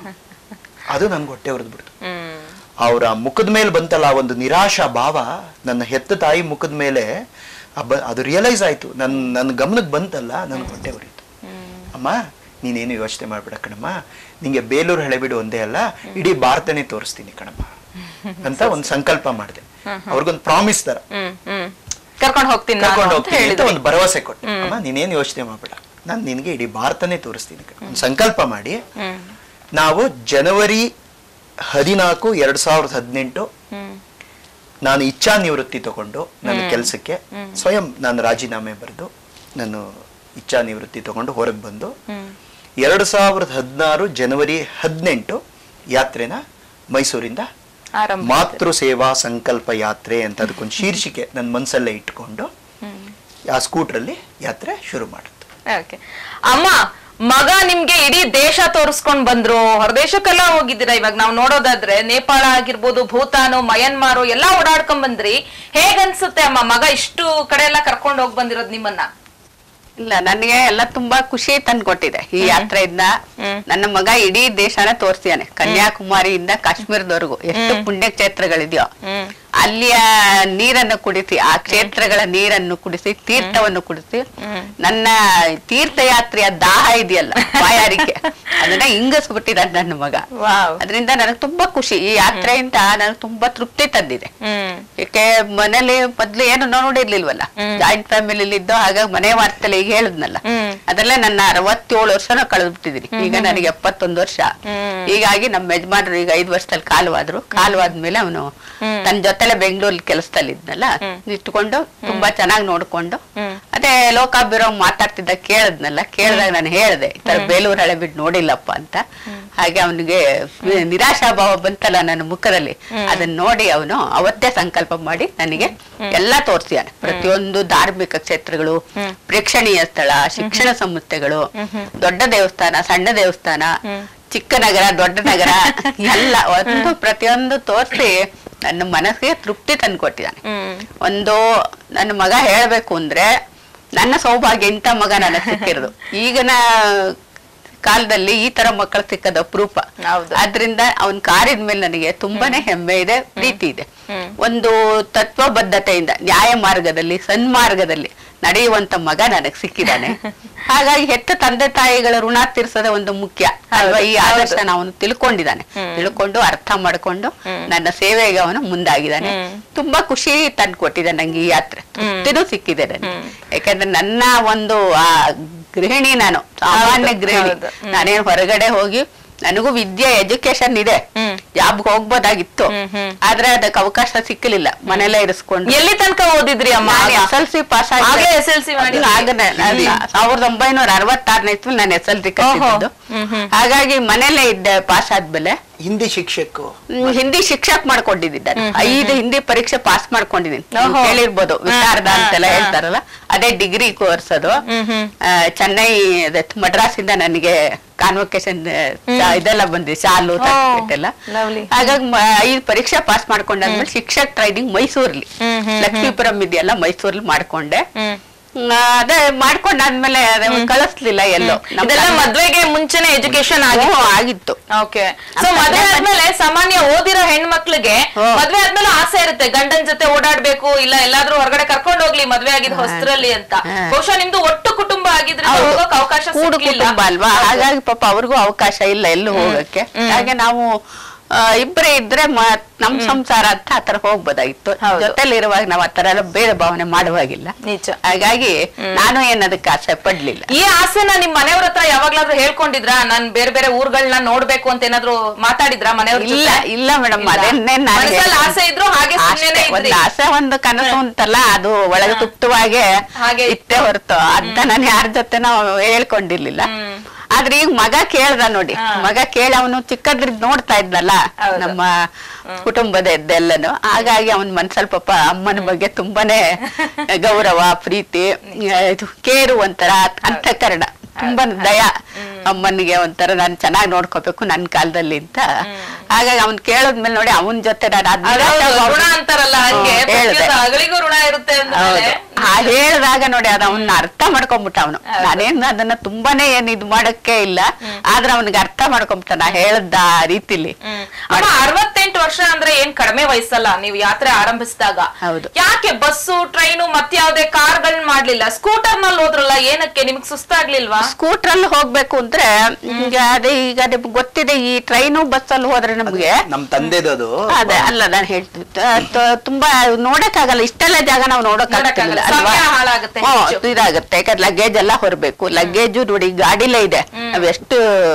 Speaker 2: ಅದು ನನ್ಗೆ ಹೊಟ್ಟೆ ಹೊಡೆದ್ಬಿಡ್ತು
Speaker 1: ಹ್ಮ್
Speaker 2: ಅವರ ಮುಖದ ಮೇಲೆ ಬಂತಲ್ಲ ಆ ಒಂದು ನಿರಾಶಾ ಭಾವ ನನ್ನ ಹೆತ್ತ ತಾಯಿ ಮುಖದ ಮೇಲೆ ಆ ಬ- ಅದು ರಿಯಲೈಸ್ ಆಯ್ತು ನನ್ನ ನನ್ನ ಗಮನಕ್ಕೆ ಬಂತಲ್ಲ ನನ್ಗೆ ಹೊಟ್ಟೆ ಹೊರೀತು ಅಮ್ಮ ನೀನೇನು ಯೋಚನೆ ಮಾಡ್ಬೇಡ ಕಣಮ್ಮ ನಿಂಗೆ ಬೇಲೂರು ಹಳೆಬೀಡು ಒಂದೇ ಅಲ್ಲ ಇಡೀ ಭಾರತನೇ ತೋರಿಸ್ತೀನಿ ಕಣಮ್ಮ ಅಂತ ಒಂದು ಸಂಕಲ್ಪ ಮಾಡಿದೆ ಅವ್ರಿಗೊಂದು ಪ್ರಾಮಿಸ್ ತರ
Speaker 1: ಹ್ಮ್ ಹ್ಮ್ ಕರ್ಕೊಂಡು ಹೋಗ್ತೀನಿ ನಾನು
Speaker 2: ಕರ್ಕೊಂಡು
Speaker 1: ಅಂತ
Speaker 2: ಹೋಗ್ತೀನಿ ಅಂತ
Speaker 1: ಹೇಳಿದ್ರಿ
Speaker 2: ಒಂದು ಭರವಸೆ ಕೊಟ್ಟೆ ಅಮ್ಮ ನೀನೇನು ಯೋಚನೆ ಮಾಡ್ಬೇಡ ನಾನು ನಿನಗೆ ಇಡೀ ಭಾರತನೇ ತೋರಿಸ್ತೀನಿ ಕಣೆ. ಒಂದು ಸಂಕಲ್ಪ ಮಾಡಿ
Speaker 1: ಹ್ಮ್
Speaker 2: ನಾವು ಜನವರಿ ಹದಿನಾಲ್ಕು ಎರಡ್ ಸಾವಿರದ ಹದಿನೆಂಟು
Speaker 1: ಹ್ಮ್
Speaker 2: ನಾನು ಇಚ್ಛಾ ನಿವೃತ್ತಿ ತಗೊಂಡು ನನ್ನ ಕೆಲಸಕ್ಕೆ ಸ್ವಯಂ ನಾನು ರಾಜೀನಾಮೆ ಬರೆದು ನಾನು ಇಚ್ಛಾ ನಿವೃತ್ತಿ ತಗೊಂಡು ಹೊರಗೆ ಬಂದು
Speaker 1: ಹ್ಮ್
Speaker 2: ಎರಡು ಸಾವಿರದ ಹದಿನಾರು ಜನವರಿ ಹದಿನೆಂಟು ಯಾತ್ರೆನ ಮೈಸೂರಿಂದ
Speaker 1: ಆರಂಭ
Speaker 2: ಮಾತೃ ಸೇವಾ ಸಂಕಲ್ಪ ಯಾತ್ರೆ ಅಂತ ಅದಕ್ಕೊಂದು ಶೀರ್ಷಿಕೆ ನನ್ನ ಮನಸ್ಸಲ್ಲೇ ಇಟ್ಕೊಂಡು
Speaker 1: ಹ್ಮ್
Speaker 2: ಆ ಸ್ಕೂಟ್ರಲ್ಲಿ ಯಾತ್ರೆ ಶುರು ಮಾಡುತ್ತೆ
Speaker 1: ಓಕೆ ಅಮ್ಮ ಮಗ ನಿಮ್ಗೆ ಇಡೀ ದೇಶ ತೋರಿಸ್ಕೊಂಡ್ ಬಂದ್ರು ಹೊರದೇಶಕ್ಕೆಲ್ಲ ಹೋಗಿದ್ದೀರಾ ಇವಾಗ ನಾವು ನೋಡೋದಾದ್ರೆ ನೇಪಾಳ ಆಗಿರ್ಬೋದು ಭೂತಾನು ಮಯನ್ಮಾರು ಎಲ್ಲಾ ಓಡಾಡ್ಕೊಂಡ್ ಬಂದ್ರಿ ಹೇಗನ್ಸುತ್ತೆ ಅಮ್ಮ ಮಗ ಇಷ್ಟು ಕಡೆ ಎಲ್ಲ ಕರ್ಕೊಂಡ್ ಹೋಗ್ ಬಂದಿರೋದ್ ನಿಮ್ಮನ್ನ
Speaker 3: ಇಲ್ಲ ನನಗೆ ಎಲ್ಲ ತುಂಬಾ ಖುಷಿ ತಂದ್ಕೊಟ್ಟಿದೆ ಈ ಯಾತ್ರೆಯಿಂದ ನನ್ನ ಮಗ ಇಡೀ ದೇಶನ ತೋರಿಸ್ಯಾನೆ ಕನ್ಯಾಕುಮಾರಿಯಿಂದ ಕಾಶ್ಮೀರದವರೆಗೂ ಎಷ್ಟು ಪುಣ್ಯ ಕ್ಷೇತ್ರಗಳಿದೆಯೋ ಅಲ್ಲಿಯ ನೀರನ್ನು ಕುಡಿಸಿ ಆ ಕ್ಷೇತ್ರಗಳ ನೀರನ್ನು ಕುಡಿಸಿ ತೀರ್ಥವನ್ನು ಕುಡಿಸಿ ನನ್ನ ತೀರ್ಥಯಾತ್ರೆಯ ದಾಹ ಇದೆಯಲ್ಲ ಬಾಯಾರಿಕೆ ಅದನ್ನ ಹಿಂಗಸ್ಬಿಟ್ಟಿದ್ದಾನೆ ನನ್ನ ಮಗ
Speaker 1: ವಾವ್
Speaker 3: ಅದರಿಂದ ನನಗೆ ತುಂಬಾ ಖುಷಿ ಈ ಯಾತ್ರೆಯಿಂದ ನನಗೆ ತುಂಬಾ ತೃಪ್ತಿ ತಂದಿದೆ
Speaker 1: ಹ್ಮ್
Speaker 3: ಯಾಕೆ ಮನೇಲಿ ಮೊದ್ಲು ಏನು ನೋಡಿರ್ಲಿಲ್ವಲ್ಲ ಜಾಯಿಂಟ್ ಫ್ಯಾಮಿಲಿ ಇದ್ದೋ ಹಾಗಾಗಿ ಮನೆ ವಾರ್ತಲ್ಲ ಈಗ ಹೇಳಿದ್ನಲ್ಲ
Speaker 1: ಹ್ಮ್.
Speaker 3: ಅದರಲ್ಲೇ ನನ್ನ ಅರವತ್ತೇಳು ವರ್ಷನ ಕಳೆದ್ಬಿಟ್ಟಿದೀನಿ ಈಗ ನನಗೆ ಎಪ್ಪತ್ತೊಂದು ವರ್ಷ ಹೀಗಾಗಿ ನಮ್ಮ ಯಜಮಾನ್ರು ಈಗ ಐದು ವರ್ಷದಲ್ಲಿ ಕಾಲವಾದ್ರು ಕಾಲವಾದ್ಮೇಲೆ ಅವನು ತನ್ನ ಜೊತೆಲೆ ಬೆಂಗಳೂರಲ್ಲಿ ಕೆಲಸದಲ್ಲಿ ಇದ್ನಲ್ಲ ಇಟ್ಕೊಂಡು ತುಂಬಾ ಚೆನ್ನಾಗಿ ನೋಡ್ಕೊಂಡು ಅದೇ ಲೋಕಾಭಿರಾಮ್ ಮಾತಾಡ್ತಿದ್ದ ಕೇಳದ್ನಲ್ಲ ಕೇಳಿದಾಗ ನಾನು ಹೇಳ್ದೆ ಈ ತರ ಬೇಲೂರು ಹಳೆ ಬಿಟ್ಟು ನೋಡಿಲ್ಲಪ್ಪ ಅಂತ ಹಾಗೆ ಅವನಿಗೆ ನಿರಾಶಾಭಾವ ಬಂತಲ್ಲ ನನ್ನ ಮುಖದಲ್ಲಿ ಅದನ್ನ ನೋಡಿ ಅವನು ಅವತ್ತೇ ಸಂಕಲ್ಪ ಮಾಡಿ ನನಗೆ ಎಲ್ಲ ತೋರಿಸಿಯಾನೆ ಪ್ರತಿಯೊಂದು ಧಾರ್ಮಿಕ ಕ್ಷೇತ್ರಗಳು ಪ್ರೇಕ್ಷಣೀಯ ಸ್ಥಳ ಶಿಕ್ಷಣ ಸಂಸ್ಥೆಗಳು ದೊಡ್ಡ ದೇವಸ್ಥಾನ ಸಣ್ಣ ದೇವಸ್ಥಾನ ಚಿಕ್ಕ ನಗರ ದೊಡ್ಡ ನಗರ ಎಲ್ಲ ಒಂದು ಪ್ರತಿಯೊಂದು ತೋರಿಸಿ ನನ್ನ ಮನಸ್ಸಿಗೆ ತೃಪ್ತಿ ತಂದ್ಕೊಟ್ಟಿದ್ದಾನೆ
Speaker 1: ಹ್ಮ್
Speaker 3: ಒಂದು ನನ್ನ ಮಗ ಹೇಳ್ಬೇಕು ಅಂದ್ರೆ ನನ್ನ ಸೌಭಾಗ್ಯ ಇಂಥ ಮಗ ನನಗೆ ಸಿಕ್ಕಿರೋದು ಈಗಿನ ಕಾಲದಲ್ಲಿ ಈ ತರ ಮಕ್ಕಳು ಸಿಕ್ಕದ ಅಪರೂಪ
Speaker 1: ಹೌದು.
Speaker 3: ಆದ್ರಿಂದ ಅವನ್ ಕಾರಿದ ಮೇಲೆ ನನಗೆ ತುಂಬಾನೇ ಹೆಮ್ಮೆ ಇದೆ ಪ್ರೀತಿ ಇದೆ ಒಂದು ತತ್ವಬದ್ಧತೆಯಿಂದ ನ್ಯಾಯ ಮಾರ್ಗದಲ್ಲಿ ಸನ್ಮಾರ್ಗದಲ್ಲಿ ನಡೆಯುವಂತ ಮಗ ನನಗ್ ಸಿಕ್ಕಿದ್ದಾನೆ ಹಾಗಾಗಿ ಹೆತ್ತ ತಂದೆ ತಾಯಿಗಳ ಋಣ ತೀರ್ಸೋದೇ ಒಂದು ಮುಖ್ಯ ಅಲ್ವಾ ಈ ಆದರ್ಶ ಅವನು ತಿಳ್ಕೊಂಡಿದ್ದಾನೆ ತಿಳ್ಕೊಂಡು ಅರ್ಥ ಮಾಡ್ಕೊಂಡು ನನ್ನ ಸೇವೆಗೆ ಅವನು ಮುಂದಾಗಿದ್ದಾನೆ ತುಂಬಾ ಖುಷಿ ತಂದ್ಕೊಟ್ಟಿದೆ ನಂಗೆ ಈ ಯಾತ್ರೆ ತೃಪ್ತಿನೂ ಸಿಕ್ಕಿದೆ ನನಗೆ ಯಾಕಂದ್ರೆ ನನ್ನ ಒಂದು ಆ ಗೃಹಿಣಿ ನಾನು ಸಾಮಾನ್ಯ ಗೃಹಿಣಿ
Speaker 1: ಹೌದು.
Speaker 3: ನಾನೇನ್ ಹೊರಗಡೆ ಹೋಗಿ ನನಗೂ ವಿದ್ಯೆ ಎಜುಕೇಶನ್ ಇದೆ ಜಾಬ್ಗೆ ಹೋಗ್ಬೋದಾಗಿತ್ತು ಆದ್ರೆ ಅದಕ್ಕೆ ಅವಕಾಶ ಸಿಕ್ಕಲಿಲ್ಲ ಮನೆಯಲ್ಲೇ ಇರಿಸ್ಕೊಂಡು
Speaker 1: ಎಲ್ಲಿ ತನಕ ಓದಿದ್ರಿ ಅಮ್ಮ
Speaker 3: ಎಸ್ ಎಲ್ ಸಿ ಪಾಸ್
Speaker 1: ಆಗಲೇ SLC ಮಾಡಿ?
Speaker 3: ಸಾವಿರದ ಒಂಬೈನೂರ ಅರವತ್ತಾರನೇ ಇಸ್ವಿ ನಾನು ಎಸ್ ಎಲ್ ಸಿ ಕಟ್ಟಿದ್ದು ಹಾಗಾಗಿ ಮನೇಲೆ ಇದ್ದೆ ಪಾಸ್ ಆದ್ಮೇಲೆ
Speaker 2: ಹಿಂದಿ ಶಿಕ್ಷಕು
Speaker 3: ಹ್ಮ್, ಹಿಂದಿ ಶಿಕ್ಷಕ್ ಮಾಡ್ಕೊಂಡಿದ್ದೀನಿ ಐದು ಹಿಂದಿ ಪರೀಕ್ಷೆ ಪಾಸ್ ಮಾಡ್ಕೊಂಡಿದ್ದೀನಿ ನೀವು
Speaker 1: ಓಹೋ.
Speaker 3: ಕೇಳಿರ್ಬೋದು ವಿಶಾರದ ಅಂತೆಲ್ಲ ಹೇಳ್ತಾರಲ್ಲ ಅದೇ ಡಿಗ್ರಿ ಕೋರ್ಸ್ ಅದು ಆ, ಚೆನ್ನೈ ಅದೇ ಮಡ್ರಾಸಿಂದ ನನಗೆ ಕಾನ್ವೊಕೇಶನ್ ಇದೆಲ್ಲ ಬಂದಿದೆ ಶಾಲು ಸರ್ಟಿಫಿಕೇಟ್ ಎಲ್ಲ
Speaker 1: lovely.
Speaker 3: ಹಾಗಾಗಿ ಮ- ಐದು ಪರೀಕ್ಷೆ ಪಾಸ್ ಮಾಡ್ಕೊಂಡಾದ್ಮೇಲೆ ಶಿಕ್ಷಕ್ ಟ್ರೈನಿಂಗ್ ಮೈಸೂರಲ್ಲಿ ಲಕ್ಷ್ಮೀಪುರಂ ಇದೆಯಲ್ಲ ಮೈಸೂರಲ್ಲಿ ಮಾಡ್ಕೊಂಡೆ ಹ್ಮ್, ಅದೇ ಮಾಡ್ಕೊಂಡಾದ್ಮೇಲೆ ಅದೇ ಕಳಿಸ್ಲಿಲ್ಲ ಎಲ್ಲೋ ನಮ್ಮ
Speaker 1: ಇದೆಲ್ಲ
Speaker 3: ಕನ್ನಡ-
Speaker 1: ಮದ್ವೆಗೆ ಮುಂಚೆನೆ ಎಜುಕೇಶನ್
Speaker 3: ಓ,
Speaker 1: ಆಗಿತ್ತು
Speaker 3: ಆಗಿತ್ತು
Speaker 1: ಓಕೆ ಸೊ ಮದ್ವೆ ಆದ್ಮೇಲೆ ಸಾಮಾನ್ಯ ಓದಿರೋ ಹೆಣ್ಮಕ್ಳಿಗೆ
Speaker 3: ಹ್ಮ್.
Speaker 1: ಮದ್ವೆ ಆದ್ಮೇಲೆ ಆಸೆ ಇರುತ್ತೆ ಗಂಡನ್ ಜೊತೆ ಓಡಾಡ್ಬೇಕು ಇಲ್ಲ ಎಲ್ಲಾದ್ರೂ ಹೊರಗಡೆ ಕರ್ಕೊಂಡು ಹೋಗ್ಲಿ ಮದ್ವೆ ಆಗಿದ್ ಹೊಸದ್ರಲ್ಲಿ ಅಂತ
Speaker 3: ಹಾ.
Speaker 1: ಬಹುಶಃ ನಿಮ್ದು ಒಟ್ಟು ಕುಟುಂಬ ಆಗಿದ್ರೆ
Speaker 3: ಹೌದು.
Speaker 1: ಹೋಗಕ್ ಅವಕಾಶ
Speaker 3: ಕೂಡು
Speaker 1: ಸಿಗ್ಲಿಲ್ಲ
Speaker 3: ಕುಟುಂಬ ಅಲ್ವಾ ಹಾಗಾಗಿ ಪಾಪ ಅವ್ರಿಗೂ ಅವಕಾಶ ಇಲ್ಲ ಎಲ್ಲೂ ಹೋಗಕ್ಕೆ ಹಾಗೆ ನಾವು ಆ, ಇಬ್ರೇ ಇದ್ರೆ ಮ- ನಮ್ ಸಂಸಾರ ಅಂತ ಆತರ ಹೋಗ್ಬೋದಾಗಿತ್ತು
Speaker 1: ಹೌದು.
Speaker 3: ಜೊತೆಲಿ ಇರುವಾಗ ನಾವ್ ಆತರ ಎಲ್ಲ ಭೇದ ಭಾವನೆ ಮಾಡುವಾಗಿಲ್ಲ
Speaker 1: ನಿಜ
Speaker 3: ಹಾಗಾಗಿ ನಾನು ಏನ್ ಅದಕ್ಕೆ ಆಸೆ ಪಡ್ಲಿಲ್ಲ
Speaker 1: ಈ ಆಸೆನ ನಿಮ್ ಮನೆಯವ್ರ ಹತ್ರ ಯಾವಾಗ್ಲಾದ್ರೂ ಹೇಳ್ಕೊಂಡಿದ್ರಾ ನಾನ್ ಬೇರೆ ಬೇರೆ ಊರ್ಗಳನ್ನ ನೋಡ್ಬೇಕು ಅಂತ ಏನಾದ್ರು ಮಾತಾಡಿದ್ರಾ ಮನೆಯವ್ರ
Speaker 3: ಇಲ್ಲ ಇಲ್ಲ ಮೇಡಮ್
Speaker 1: ಇಲ್ಲ.
Speaker 3: ಅದೇನೇ ನಾನು
Speaker 1: ಮನಸ್ಸಲ್ಲಿ ಆಸೆ ಇದ್ರು ಹಾಗೆ ಸುಮ್ನೆನೆ
Speaker 3: ಒಂದು
Speaker 1: ಇದ್ರಿ.
Speaker 3: ಆಸೆ ಒಂದು ಕನಸು ಅಂತಲ್ಲ ಅದು ಒಳಗೆ ತುಪ್ತವಾಗೆ
Speaker 1: ಹಾಗೆ
Speaker 3: ಇತ್ತೇ ಹೊರತು ಅಂತ ನಾನು ಯಾರ ಜೊತೆ ನಾವು ಹೇಳ್ಕೊಂಡಿರ್ಲಿಲ್ಲ ಆದ್ರೆ ಈಗ ಮಗ ಕೇಳ್ದ ನೋಡಿ ಮಗ ಕೇಳಿ ಅವನು ಚಿಕ್ಕದ್ರಿಂದ ನೋಡ್ತಾ ಇದ್ನಲ್ಲ
Speaker 1: ಹೌದು.
Speaker 3: ನಮ್ಮ ಕುಟುಂಬದ ಇದ್ದೆಲ್ಲನು ಹಾಗಾಗಿ ಅವನ್ ಮನ್ಸಲ್ಲಿ ಪಾಪ ಅಮ್ಮನ ಬಗ್ಗೆ ತುಂಬಾನೇ ಗೌರವ ಪ್ರೀತಿ ಆ, ಇದು ಕೇರು ಒಂಥರ ಅಂತಃಕರಣ ತುಂಬಾ ದಯ ಅಮ್ಮನಿಗೆ ಒಂಥರ ನಾನು ಚೆನ್ನಾಗಿ ನೋಡ್ಕೋಬೇಕು ನನ್ನ ಕಾಲದಲ್ಲಿ ಅಂತ ಹಾಗಾಗಿ ಅವ್ನ್ ಕೇಳದ್ಮೇಲೆ ನೋಡಿ ಅವನ ಜೊತೆ ನಾನು ಅದ್ನ
Speaker 1: ಅದೌದು, ಋಣ ಅಂತಾರಲ್ಲ ಹಂಗೆ
Speaker 3: ಹ್ಮ್, ಹೇಳ್ದೆ.
Speaker 1: ಪ್ರತಿಯೊಂದು ಹಗಳಿಗೂ ಋಣ ಇರುತ್ತೆ ಅಂದ್ಮೇಲೆ
Speaker 3: ಹೌದು ಆ ಹೇಳ್ದಾಗ ನೋಡಿ ಅದ ಅವನ್ನ ಅರ್ಥ ಮಾಡ್ಕೊಂಬಿಟ್ಟ ಅವನು ನಾನೇನ್ ಅದನ್ನ ತುಂಬಾನೇ ಏನ್ ಇದ್ ಮಾಡಕ್ಕೆ ಇಲ್ಲ ಆದ್ರೆ ಅವನಿಗೆ ಅರ್ಥ ಮಾಡ್ಕೊಂಬಿಟ್ಟ ನಾ ಹೇಳ್ದ ಆ ರೀತಿಲಿ
Speaker 1: ಹ್ಮ್. ಅಮ್ಮ ಅರವತ್ತೆಂಟು ವರ್ಷ ಅಂದ್ರೆ ಏನ್ ಕಡಿಮೆ ವಯಸ್ಸಲ್ಲ ನೀವು ಯಾತ್ರೆ ಆರಂಭಿಸಿದಾಗ
Speaker 3: ಹೌದು.
Speaker 1: ಯಾಕೆ ಬಸ್ಸು ಟ್ರೈನು ಮತ್ಯಾವ್ದೇ ಕಾರ್ಗಳನ್ನ ಮಾಡ್ಲಿಲ್ಲ ಸ್ಕೂಟರ್ ನಲ್ಲಿ ಹೋದ್ರಲ್ಲ ಏನಕ್ಕೆ ನಿಮ್ಗ್ ಸುಸ್ತಾಗ್ಲಿಲ್ವಾ
Speaker 3: ಸ್ಕೂಟರ್ ಅಲ್ಲಿ ಹೋಗ್ಬೇಕು ಅಂದ್ರೆ ಈಗ ಅದೇ ಈಗ ನಿಮ್ಗೆ ಗೊತ್ತಿದೆ ಈ ಟ್ರೈನು ಬಸ್ ಅಲ್ಲಿ ಹೋದ್ರೆ ನಮ್ಗೆ
Speaker 2: ನಮ್ ತಂದೆದದು
Speaker 3: ಅದೇ ಅಲ್ಲ ನಾನು ಹೇಳ್ತೀನಿ ತ- ತ- ತುಂಬಾ ನೋಡಕ್ಕಾಗಲ್ಲ ಇಷ್ಟೆಲ್ಲ ಜಾಗ ನಾವು ನೋಡಕ್
Speaker 1: ನೋಡಕ್ಕಾಗಲ್ಲ.
Speaker 3: ಆಗ್ತಿಲ್ಲ ಅಲ್ವಾ
Speaker 1: ಸಮಯ ಹಾಳಾಗುತ್ತೆ
Speaker 3: ಹ್ಮ್,
Speaker 1: ಹೆಚ್ಚು.
Speaker 3: ಇದಾಗುತ್ತೆ ಯಾಕಂದ್ರೆ ಲಗೇಜ್ ಎಲ್ಲ ಹೊರಬೇಕು ಲಗೇಜು ನೋಡಿ ಗಾಡಿಲೇ ಇದೆ ನಾವ್ ಎಷ್ಟು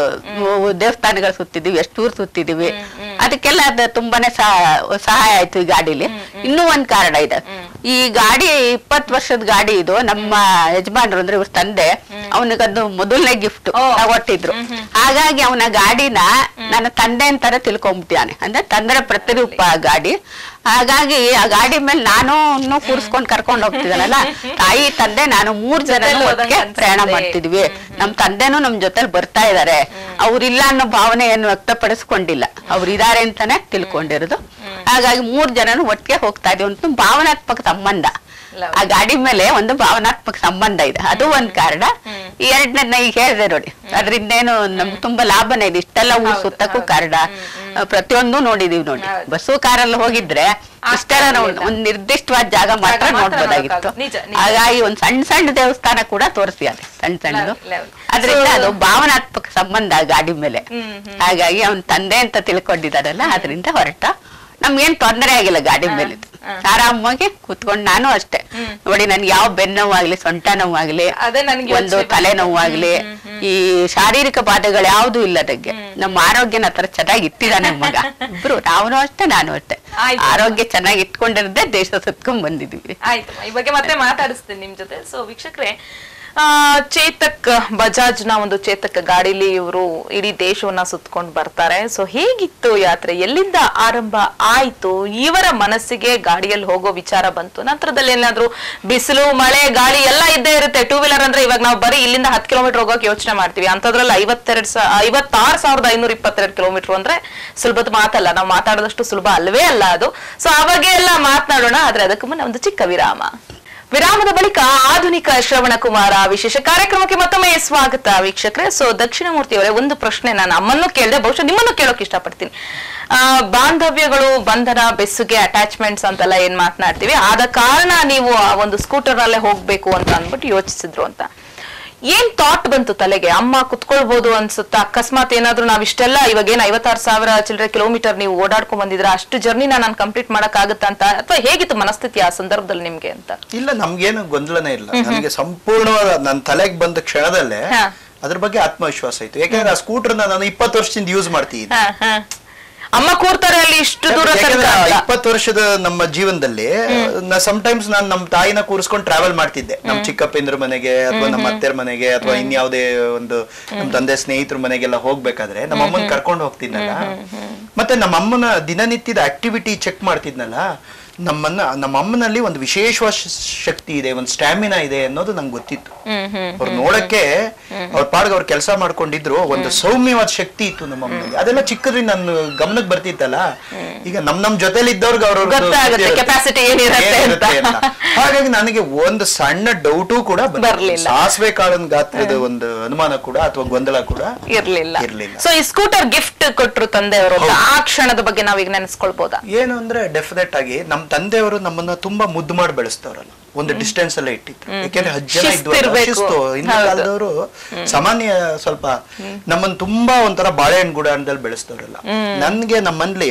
Speaker 3: ದೇವಸ್ಥಾನಗಳು ಸುತ್ತಿದೀವಿ ಎಷ್ಟು ಊರ್ ಸುತ್ತಿದೀವಿ ಅದಕ್ಕೆಲ್ಲ ಅದು ತುಂಬಾನೇ ಸಹ- ಸಹಾಯ ಆಯ್ತು ಈ ಗಾಡಿಲಿ ಇನ್ನೂ ಒಂದ್ ಕಾರಣ ಇದೆ ಈ ಗಾಡಿ ಇಪ್ಪತ್ ವರ್ಷದ ಗಾಡಿ ಇದು ನಮ್ಮ ಯಜಮಾನ್ರು ಅಂದ್ರೆ ಇವ್ರ ತಂದೆ ಅವನಿಗದು ಮೊದಲನೇ ಗಿಫ್ಟ್
Speaker 1: ಓ.
Speaker 3: ಕೊಟ್ಟಿದ್ರು ಹಾಗಾಗಿ ಅವನ ಗಾಡಿನ ನನ್ನ ತಂದೆ ಅಂತಾನೆ ತಿಳ್ಕೊಂಬಿಟ್ಟಿಯಾನೆ ಅಂದ್ರೆ ತಂದೆಯ ಪ್ರತಿರೂಪ ಆ ಗಾಡಿ ಹಾಗಾಗಿ ಆ ಗಾಡಿ ಮೇಲೆ ನಾನು ಇನ್ನೂ ಕೂರಿಸ್ಕೊಂಡ್ ಕರ್ಕೊಂಡ್ ಹೋಗ್ತಿದ್ದಾನಲ್ಲ ತಾಯಿ ತಂದೆ ನಾನು ಮೂರ್ ಜನ
Speaker 1: ಜೊತೆಲ್ ಹೋದಂಗ್
Speaker 3: ಒಟ್ಟಿಗೆ
Speaker 1: ಅನ್ಸುತ್ತೆ.
Speaker 3: ಪ್ರಯಾಣ ಮಾಡ್ತಿದ್ವಿ ನಮ್ ತಂದೆನೂ ನಮ್ ಜೊತೆಲಿ ಬರ್ತಾ ಇದಾರೆ ಅವ್ರಿಲ್ಲ ಅನ್ನೋ ಭಾವನೆಯನ್ನು ವ್ಯಕ್ತಪಡಿಸ್ಕೊಂಡಿಲ್ಲ ಅವ್ರು ಇದಾರೆ ಅಂತಾನೆ ತಿಳ್ಕೊಂಡಿರೋದು ಹಾಗಾಗಿ ಮೂರ್ ಜನನು ಒಟ್ಟಿಗೆ ಹೋಗ್ತಾ ಇದೀವಿ ಅಂತ ಭಾವನಾತ್ಮಕ ಸಂಬಂಧ
Speaker 1: Love.
Speaker 3: ಆ ಗಾಡಿ ಮೇಲೆ ಒಂದು ಭಾವನಾತ್ಮಕ ಸಂಬಂಧ ಇದೆ ಅದು ಒಂದ್ ಕಾರಣ ಈ ಎರಡನೇ ಈಗ ಹೇಳಿದೆ ನೋಡಿ ಅದ್ರಿಂದೇನು ನಮ್ಗೆ ತುಂಬಾ ಲಾಭನೇ ಇದೆ ಇಷ್ಟೆಲ್ಲ ಊರ್ ಸುತ್ತಕ್ಕೂ ಕಾರಣ ಪ್ರತಿಯೊಂದು ನೋಡಿದೀವಿ ನೋಡಿ
Speaker 1: ಹೌದು.
Speaker 3: ಬಸ್ಸು ಕಾರಲ್ಲಿ ಹೋಗಿದ್ರೆ ಇಷ್ಟೆಲ್ಲ ನಾವು
Speaker 1: ಆಗ್ತಾ
Speaker 3: ಒಂದ್ ನಿರ್ದಿಷ್ಟವಾದ ಜಾಗ ಮಾತ್ರ
Speaker 1: ಮಾತ್ರ
Speaker 3: ನೋಡ್ಬೋದಾಗಿತ್ತು
Speaker 1: ನೋಡಕ್ಕಾಗೋದು. ನಿಜ, ನಿಜ.
Speaker 3: ಹಾಗಾಗಿ ಒಂದ್ ಸಣ್ಣ ಸಣ್ಣ ದೇವಸ್ಥಾನ ಕೂಡ ತೋರಿಸಿ ಅದು ಸಣ್ಣ ಸಣ್ಣದು
Speaker 1: Level, level.
Speaker 3: ಅದರಿಂದ
Speaker 1: So-
Speaker 3: ಅದು ಭಾವನಾತ್ಮಕ ಸಂಬಂಧ ಆ ಗಾಡಿ ಮೇಲೆ
Speaker 1: ಹ್ಮ್, ಹ್ಮ್.
Speaker 3: ಹಾಗಾಗಿ ಅವನ್ ತಂದೆ ಅಂತ ತಿಳ್ಕೊಂಡಿದ್ದಾರಲ್ಲ ಅದರಿಂದ ಹೊರಟ ನಮ್ಗೇನ್ ತೊಂದರೆ ಆಗಿಲ್ಲ ಗಾಡಿ ಮೇಲೆ ಆರಾಮಾಗಿ ಕೂತ್ಕೊಂಡು ನಾನು ಅಷ್ಟೇ ನೋಡಿ ನನ್ಗೆ ಯಾವ ಬೆನ್ನೋವಾಗ್ಲಿ ಸೊಂಟ ನೋವಾಗ್ಲಿ
Speaker 1: ಅದೇ ನನ್ಗೆ
Speaker 3: ಒಂದು
Speaker 1: ಯೋಚ್ನೆ
Speaker 3: ತಲೆ ನೋವಾಗ್ಲಿ ಈ ಶಾರೀರಿಕ ಬಾಧೆಗಳು ಯಾವ್ದು ಇಲ್ಲ ನಂಗೆ ನಮ್ಮ ಆರೋಗ್ಯನ ತರ ಚೆನ್ನಾಗಿ ಇಟ್ಟಿದ್ದಾನೆ ಮಗ ಇಬ್ರು ನಾವು ಅಷ್ಟೇ ನಾನು ಅಷ್ಟೇ
Speaker 1: ಆಯ್ತು.
Speaker 3: ಆರೋಗ್ಯ ಚೆನ್ನಾಗಿ ಇಟ್ಕೊಂಡಿರದೆ ದೇಶ ಸುತ್ಕೊಂಡ್ ಬಂದಿದೀವಿ
Speaker 1: ಆಯ್ತು ಈ ಬಗ್ಗೆ ಮತ್ತೆ ಮಾತಾಡಿಸ್ತೀನಿ ನಿಮ್ ಜೊತೆ ಸೊ ವೀಕ್ಷಕರೇ ಆ, ಚೇತಕ್ ಬಜಾಜ್ ನ ಒಂದು ಚೇತಕ್ ಗಾಡಿಲಿ ಇವರು ಇಡೀ ದೇಶವನ್ನ ಸುತ್ಕೊಂಡು ಬರ್ತಾರೆ ಸೊ ಹೇಗಿತ್ತು ಯಾತ್ರೆ ಎಲ್ಲಿಂದ ಆರಂಭ ಆಯ್ತು ಇವರ ಮನಸ್ಸಿಗೆ ಗಾಡಿಯಲ್ಲಿ ಹೋಗೋ ವಿಚಾರ ಬಂತು ನಂತರದಲ್ಲಿ ಏನಾದ್ರು ಬಿಸಿಲು ಮಳೆ ಗಾಳಿ ಎಲ್ಲ ಇದ್ದೇ ಇರುತ್ತೆ ಟೂ ವೀಲರ್ ಅಂದ್ರೆ ಇವಾಗ ನಾವು ಬರೀ ಇಲ್ಲಿಂದ ಹತ್ತು ಕಿಲೋಮೀಟರ್ ಹೋಗೋಕೆ ಯೋಚನೆ ಮಾಡ್ತೀವಿ ಅಂತದ್ರಲ್ಲಿ ಐವತ್ತೆರಡು ಸಾ ಐವತ್ತಾರು ಸಾವಿರದ ಐನೂರ ಇಪ್ಪತ್ತೆರಡು ಕಿಲೋಮೀಟರ್ ಅಂದ್ರೆ ಸುಲಭದ ಮಾತಲ್ಲ ನಾವು ಮಾತಾಡೋದಷ್ಟು ಸುಲಭ ಅಲ್ವೇ ಅಲ್ಲ ಅದು ಸೊ ಅವಾಗೆ ಎಲ್ಲ ಮಾತನಾಡೋಣ ಆದ್ರೆ ಅದಕ್ಕೂ ಮುನ್ನ ಒಂದು ಚಿಕ್ಕ ವಿರಾಮ ವಿರಾಮದ ಬಳಿಕ ಆಧುನಿಕ ಶ್ರವಣ ಕುಮಾರ ವಿಶೇಷ ಕಾರ್ಯಕ್ರಮಕ್ಕೆ ಮತ್ತೊಮ್ಮೆ ಸ್ವಾಗತ ವೀಕ್ಷಕರೇ ಸೊ ದಕ್ಷಿಣ ಮೂರ್ತಿಯವರೇ ಒಂದು ಪ್ರಶ್ನೆ ನಾನು ಅಮ್ಮನ್ನು ಕೇಳಿದೆ ಬಹುಶಃ ನಿಮ್ಮನ್ನು ಕೇಳೋಕೆ ಇಷ್ಟಪಡ್ತೀನಿ ಆ, ಬಾಂಧವ್ಯಗಳು ಬಂಧನ ಬೆಸುಗೆ ಅಟ್ಯಾಚ್ಮೆಂಟ್ಸ್ ಅಂತೆಲ್ಲ ಏನ್ ಮಾತನಾಡ್ತೀವಿ ಆದ ಕಾರಣ ನೀವು ಆ ಒಂದು ಸ್ಕೂಟರ್ ಅಲ್ಲೇ ಹೋಗ್ಬೇಕು ಅಂತ ಅಂದ್ಬಿಟ್ಟು ಯೋಚಿಸಿದ್ರು ಅಂತ ಏನ್ ಥಾಟ್ ಬಂತು ತಲೆಗೆ ಅಮ್ಮ ಕುತ್ಕೊಳ್ಬಹುದು ಅನ್ಸುತ್ತಾ ಅಕಸ್ಮಾತ್ ಏನಾದ್ರೂ ನಾವ್ ಇಷ್ಟೆಲ್ಲ ಇವಾಗ ಏನ್ ಐವತ್ತಾರು ಸಾವಿರ ಚಿಲ್ಲರೆ ಕಿಲೋಮೀಟರ್ ನೀವು ಓಡಾಡ್ಕೊಂಡ್ ಬಂದಿದ್ರ ಅಷ್ಟು ಜರ್ನಿನ ನಾನು ಕಂಪ್ಲೀಟ್ ಮಾಡಕ್ ಆಗುತ್ತಾ ಅಂತ ಅಥವಾ ಹೇಗಿತ್ತು ಮನಸ್ಥಿತಿ ಆ ಸಂದರ್ಭದಲ್ಲಿ ನಿಮ್ಗೆ ಅಂತ
Speaker 2: ಇಲ್ಲ ನಮ್ಗೇನು ಗೊಂದಲನೇ ಇಲ್ಲ ನನಗೆ ಸಂಪೂರ್ಣವಾದ ನನ್ನ ತಲೆಗೆ ಬಂದ ಕ್ಷಣದಲ್ಲೇ
Speaker 1: ಹಾ.
Speaker 2: ಅದ್ರ ಬಗ್ಗೆ ಆತ್ಮವಿಶ್ವಾಸ ಇತ್ತು ಯಾಕಂದ್ರೆ ಆ ಸ್ಕೂಟರ್ನ ನಾನು ಇಪ್ಪತ್ತು ವರ್ಷದಿಂದ ಯೂಸ್ ಮಾಡ್ತೀನಿ
Speaker 1: ಹ, ಹ. ಅಮ್ಮ ಕೂರ್ತಾರೆ ಅಲ್ಲಿ ಇಷ್ಟು ದೂರ ತನಕ ಅಂತ.
Speaker 2: ಇಪ್ಪತ್ತು ವರ್ಷದ ನಮ್ಮ ಜೀವನದಲ್ಲಿ ಟೈಮ್ಸ್ ನಾನು ನಮ್ಮ ತಾಯಿನ ಕೂರಿಸ್ಕೊಂಡು ಟ್ರಾವೆಲ್ ಮಾಡ್ತಿದ್ದೆ ನಮ್ಮ ಚಿಕ್ಕಪ್ಪಂದ್ರ ಮನೆಗೆ ಅಥವಾ ನಮ್ಮ ಅತ್ತೆರ ಮನೆಗೆ ಅಥವಾ ಇನ್ಯಾವುದೇ ಒಂದು ನಮ್ಮ ತಂದೆ ಸ್ನೇಹಿತರ ಮನೆಗೆಲ್ಲ ಹೋಗ್ಬೇಕಾದ್ರೆ ನಮ್ಮ ಅಮ್ಮನ ಕರ್ಕೊಂಡು ಹೋಗ್ತಿದ್ನಲ್ಲ ಮತ್ತೆ ನಮ್ಮ ಅಮ್ಮನ ದಿನನಿತ್ಯದ ಆಕ್ಟಿವಿಟಿ ಚೆಕ್ ಮಾಡ್ತಿದ್ನಲ್ಲ ನಮ್ಮನ್ನ ನಮ್ಮ ಅಮ್ಮನಲ್ಲಿ ಒಂದು ವಿಶೇಷವಾದ ಶ- ಶಕ್ತಿ ಇದೆ ಒಂದು ಸ್ಟ್ಯಾಮಿನಾ ಇದೆ ಅನ್ನೋದು ನಂಗೆ ಗೊತ್ತಿತ್ತು
Speaker 1: ಹ್ಮ್ ಹ್ಮ್
Speaker 2: ಅವ್ರು ನೋಡಕ್ಕೆ ಅವ್ರ ಪಾಡ್ಗೆ ಅವ್ರು ಕೆಲಸ ಮಾಡ್ಕೊಂಡಿದ್ರು ಒಂದು ಸೌಮ್ಯವಾದ ಶಕ್ತಿ ಇತ್ತು ನಮ್ಮ ಅಮ್ಮನಲ್ಲಿ ಅದೆಲ್ಲ ಚಿಕ್ಕದ್ರಿಂದ ನನ್ನ ಗಮನಕ್ಕೆ ಬರ್ತಿತ್ತಲ್ಲ ಈಗ ನಮ್ ನಮ್ ಜೊತೆಲಿ ಇದ್ದವ್ರಿಗೆ ಅವ್ರ
Speaker 1: ಗೊತ್ತಾಗುತ್ತೆ capacity ಏನಿರತ್ತೆ ಅಂತ.
Speaker 2: ಹಾಗಾಗಿ ನನಗೆ ಒಂದು ಸಣ್ಣ ಡೌಟು ಕೂಡ ಬರ್ಲಿಲ್ಲ.
Speaker 1: ಬರ್ಲಿಲ್ಲ.
Speaker 2: ಸಾಸಿವೆ ಕಾಳಿನ ಗಾತ್ರದ ಒಂದು ಅನುಮಾನ ಕೂಡ ಅಥವಾ ಗೊಂದಲ ಕೂಡ
Speaker 1: ಇರ್ಲಿಲ್ಲ
Speaker 2: ಇರ್ಲಿಲ್ಲ.
Speaker 1: ಸೊ ಈ ಸ್ಕೂಟರ್ ಗಿಫ್ಟ್ ಕೊಟ್ರು ತಂದೆಯವರು ಅಂತ ಆ ಕ್ಷಣದ ಬಗ್ಗೆ ನಾವೀಗ ನೆನೆಸ್ಕೊಳ್ಬೋದಾ
Speaker 2: ಏನು ಅಂದ್ರೆ ಡೆಫಿನೆಟ್ ಆಗಿ ನಮ್ಮ ತಂದೆಯವರು ನಮ್ಮನ್ನ ತುಂಬಾ ಮುದ್ದು ಮಾಡಿ ಬೆಳೆಸ್ತವ್ರಲ್ಲ ಒಂದು ಡಿಸ್ಟೆನ್ಸ್ ಎಲ್ಲ ಇಟ್ಟಿದ್ರು ಯಾಕೆಂದ್ರೆ ಹತ್ತು ಜನ ಇದ್ವಲ್ಲ,
Speaker 1: ಶಿಸ್ತಿರ್ಬೇಕು.
Speaker 2: ಶಿಸ್ತು ಹಿಂದಿನ
Speaker 1: ಹೌದು.
Speaker 2: ಕಾಲದವರು ಸಾಮಾನ್ಯ ಸ್ವಲ್ಪ ನಮ್ಮನ್ನ ತುಂಬಾ ಒಂಥರ ಬಾಳೆಹಣ್ಣು ಗುಡಾಣದಲ್ಲಿ ಬೆಳೆಸ್ತವ್ರಲ್ಲ ನನ್ಗೆ ನಮ್ಮಲ್ಲಿ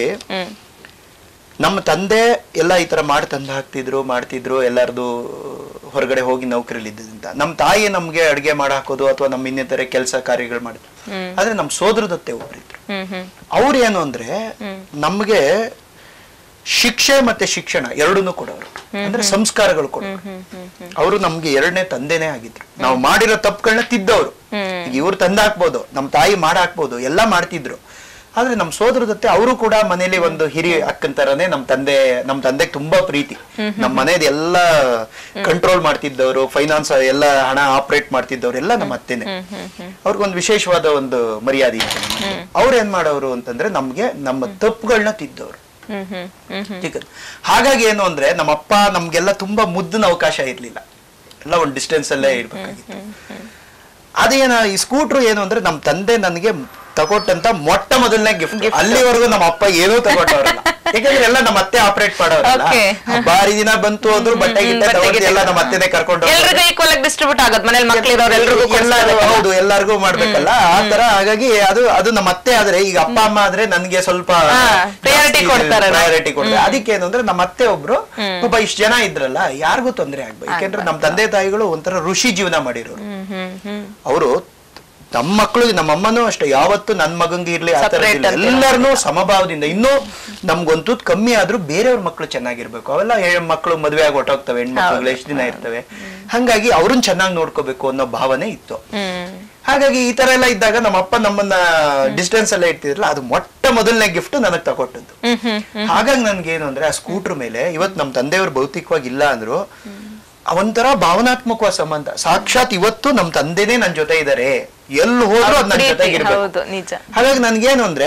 Speaker 2: ನಮ್ಮ ತಂದೆ ಎಲ್ಲ ಈ ತರ ಮಾಡಿ ತಂದು ಹಾಕ್ತಿದ್ರು ಮಾಡ್ತಿದ್ರು ಎಲ್ಲಾರ್ದು ಹೊರಗಡೆ ಹೋಗಿ ನೌಕರಿಲಿ ಇದ್ದಿದ್ರಿಂದ ನಮ್ಮ ತಾಯಿ ನಮ್ಗೆ ಅಡ್ಗೆ ಮಾಡಿ ಹಾಕೋದು ಅಥವಾ ನಮ್ಮ ಇನ್ನಿತರೆ ಕೆಲಸ ಕಾರ್ಯಗಳು ಮಾಡಿದ್ರು ಆದ್ರೆ ನಮ್ಮ ಸೋದರದತ್ತೆ ಒಬ್ರಿದ್ರು
Speaker 1: ಹ್ಮ್ ಹ್ಮ್
Speaker 2: ಅವ್ರು ಏನು ಅಂದ್ರೆ ನಮ್ಗೆ ಶಿಕ್ಷೆ ಮತ್ತೆ ಶಿಕ್ಷಣ ಎರಡನ್ನೂ ಕೊಡೋರು ಅಂದ್ರೆ ಸಂಸ್ಕಾರಗಳು ಕೊಡೋರು ಅವರು ನಮ್ಗೆ ಎರಡನೇ ತಂದೆನೇ ಆಗಿದ್ರು ನಾವು ಮಾಡಿರೋ ತಪ್ಪುಗಳನ್ನ ತಿದ್ದವರು ಈಗ ಇವ್ರು ತಂದಾಕ್ಬೋದು ನಮ್ಮ ತಾಯಿ ಮಾಡಾಕ್ಬೋದು ಎಲ್ಲ ಮಾಡ್ತಿದ್ರು ಆದ್ರೆ ನಮ್ಮ ಸೋದರದತ್ತೆ ಅವರು ಕೂಡ ಮನೇಲಿ ಒಂದು ಹಿರಿಯ ಅಕ್ಕನ ತರನೇ ನಮ್ಮ ತಂದೆ ನಮ್ಮ ತಂದೆಗೆ ತುಂಬಾ ಪ್ರೀತಿ ನಮ್ಮ ಮನೇದ್ ಎಲ್ಲ ಕಂಟ್ರೋಲ್ ಮಾಡ್ತಿದ್ದವರು ಫೈನಾನ್ಸ್ ಎಲ್ಲ ಹಣ ಆಪರೇಟ್ ಮಾಡ್ತಿದ್ದವ್ರು ಎಲ್ಲ ನಮ್ಮ ಅತ್ತೆನೆ ಅವ್ರಿಗೊಂದು ವಿಶೇಷವಾದ ಒಂದು ಮರ್ಯಾದೆ ಇತ್ತು ಅವ್ರು ಏನ್ ಮಾಡೋರು ಅಂತಂದ್ರೆ ನಮ್ಗೆ ನಮ್ಮ ತಪ್ಪುಗಳನ್ನ ತಿದ್ದವ್ರು
Speaker 1: ಹ್ಮ್ ಹ್ಮ್ ಹ್ಮ್ ಹ್ಮ್
Speaker 2: ಚಿಕ್ಕದು ಹಾಗಾಗಿ ಏನು ಅಂದ್ರೆ ನಮ್ಮ ಅಪ್ಪ ನಮ್ಗೆಲ್ಲ ತುಂಬಾ ಮುದ್ದಿನ ಅವಕಾಶ ಇರ್ಲಿಲ್ಲ ಎಲ್ಲ ಒಂದು ಡಿಸ್ಟೆನ್ಸ್ ಅಲ್ಲೇ ಇರ್ಬೇಕಾಗಿತ್ತು ಅದೇನ ಈ ಸ್ಕೂಟ್ರು ಏನು ಅಂದ್ರೆ ನಮ್ಮ ತಂದೆ ನನಗೆ ತಗೊಟ್ಟಂತ ಮೊಟ್ಟ ಮೊದಲನೇ ಗಿಫ್ಟ್ ಅಲ್ಲಿವರೆಗೂ ನಮ್ಮ ಅಪ್ಪ ಏನೂ ತಗೊಟ್ಟವ್ರಲ್ಲ ಯಾಕಂದ್ರೆ ಎಲ್ಲ ನಮ್ಮ ಅತ್ತೆ ಆಪರೇಟ್ ಮಾಡೋರಲ್ಲ
Speaker 1: Okay.
Speaker 2: ಬಾರಿ ದಿನ ಬಂತು ಅಂದ್ರು ಬಟ್ಟೆ ಗಿಟ್ಟೆ
Speaker 1: ಬಟ್ಟೆ
Speaker 2: ತಗೊಂಡು
Speaker 1: ಗಿಟ್ಟೆ
Speaker 2: ಎಲ್ಲ ನಮ್ಮ ಅತ್ತೆನೆ ಕರ್ಕೊಂಡು ಹೋಗೋರು.
Speaker 1: ಎಲ್ರಿಗೂ ಈಕ್ವಲ್ ಆಗಿ ಡಿಸ್ಟ್ರಿಬ್ಯೂಟ್ ಆಗೋದು ಮನೇಲಿ ಮಕ್ಳಿರೋರು ಎಲ್ರಿಗೂ
Speaker 2: ಎಲ್ಲರೂ ಹೌದು ಎಲ್ಲರಿಗೂ ಮಾಡ್ಬೇಕಲ್ಲ ಆ ತರ ಹಾಗಾಗಿ ಅದು ಅದು ನಮ್ಮ ಅತ್ತೆ ಆದ್ರೆ ಈಗ ಅಪ್ಪ ಅಮ್ಮ ಆದ್ರೆ ನನ್ಗೆ ಸ್ವಲ್ಪ
Speaker 1: ಹಾ, priority ಕೊಡ್ತಾರಲ್ಲ.
Speaker 2: ಪ್ರಯಾರಿಟಿ ಕೊಡ್ತಾರೆ ಅದಕ್ಕೆ ಏನು ಅಂದ್ರೆ ನಮ್ಮ ಅತ್ತೆ ಒಬ್ರು ಒಬ್ಬ ಇಷ್ಟ ಜನ ಇದ್ರಲ್ಲ ಯಾರಿಗೂ ತೊಂದರೆ ಆಗ್ಬೇಕು ಯಾಕೆಂದ್ರೆ ನಮ್ಮ ತಂದೆ ತಾಯಿಗಳು ಒಂಥರ ಋಷಿ ಜೀವನ ಮಾಡಿರೋರು
Speaker 1: ಹ್ಮ್ ಹ್ಮ್ ಹ್ಮ್
Speaker 2: ಅವರು ನಮ್ಮ ಮಕ್ಕಳಿಗೆ ನಮ್ಮ ಅಮ್ಮನೂ ಅಷ್ಟೇ ಯಾವತ್ತು ನನ್ ಮಗಂಗೆ ಇರ್ಲಿ ಆ ತರ
Speaker 1: Separate
Speaker 2: ಇರ್ಲಿ.
Speaker 1: ಅಂತ
Speaker 2: ಎಲ್ಲರನ್ನೂ ಸಮಭಾವದಿಂದ ಇನ್ನೂ ನಮ್ಗೊಂದು ಕಮ್ಮಿ ಆದ್ರೂ ಬೇರೆಯವ್ರ ಮಕ್ಕಳು ಚೆನ್ನಾಗಿರ್ಬೇಕು ಅವೆಲ್ಲ ಹೆ- ಮಕ್ಕಳು ಮದುವೆ ಆಗಿ ಹೊಟ್ಟೋಗ್ತವೆ ಹೆಣ್ಮಕ್ಳುಗಳು ಎಷ್ಟು ದಿನ ಇರ್ತವೆ ಹಂಗಾಗಿ ಅವ್ರನ್ನ ಚೆನ್ನಾಗಿ ನೋಡ್ಕೋಬೇಕು ಅನ್ನೋ ಭಾವನೆ ಇತ್ತು
Speaker 1: ಹ್ಮ್
Speaker 2: ಹಾಗಾಗಿ ಈ ತರ ಎಲ್ಲ ಇದ್ದಾಗ ನಮ್ಮ ಅಪ್ಪ ನಮ್ಮನ್ನ ಡಿಸ್ಟೆನ್ಸ್ ಎಲ್ಲ ಇರ್ತಿದ್ರಲ್ಲ ಅದು ಮೊಟ್ಟ ಮೊದಲನೇ ಗಿಫ್ಟ್ ನನಗ್ ತಗೊಟ್ಟದ್ದು
Speaker 1: ಹ್ಮ್ ಹ್ಮ್
Speaker 2: ಹಾಗಾಗಿ ನನ್ಗೆ ಏನು ಅಂದ್ರೆ ಆ ಸ್ಕೂಟರ್ ಮೇಲೆ ಇವತ್ತು ನಮ್ಮ ತಂದೆಯವರು ಭೌತಿಕವಾಗಿ ಇಲ್ಲ ಅಂದ್ರು ಆ ಒಂಥರ ಭಾವನಾತ್ಮಕವಾದ ಸಂಬಂಧ ಸಾಕ್ಷಾತ್ ಇವತ್ತು ನಮ್ಮ ತಂದೆನೇ ನನ್ ಜೊತೆ ಇದಾರೆ ಎಲ್ಲಿ ಹೋದ್ರು ಅದ್ ನನ್ ಜೊತೆಗೆ ಇರ್ಬೇಕು
Speaker 1: ಹೌದು ನಿಜ
Speaker 2: ಹಾಗಾಗಿ ನನ್ಗೇನು ಅಂದ್ರೆ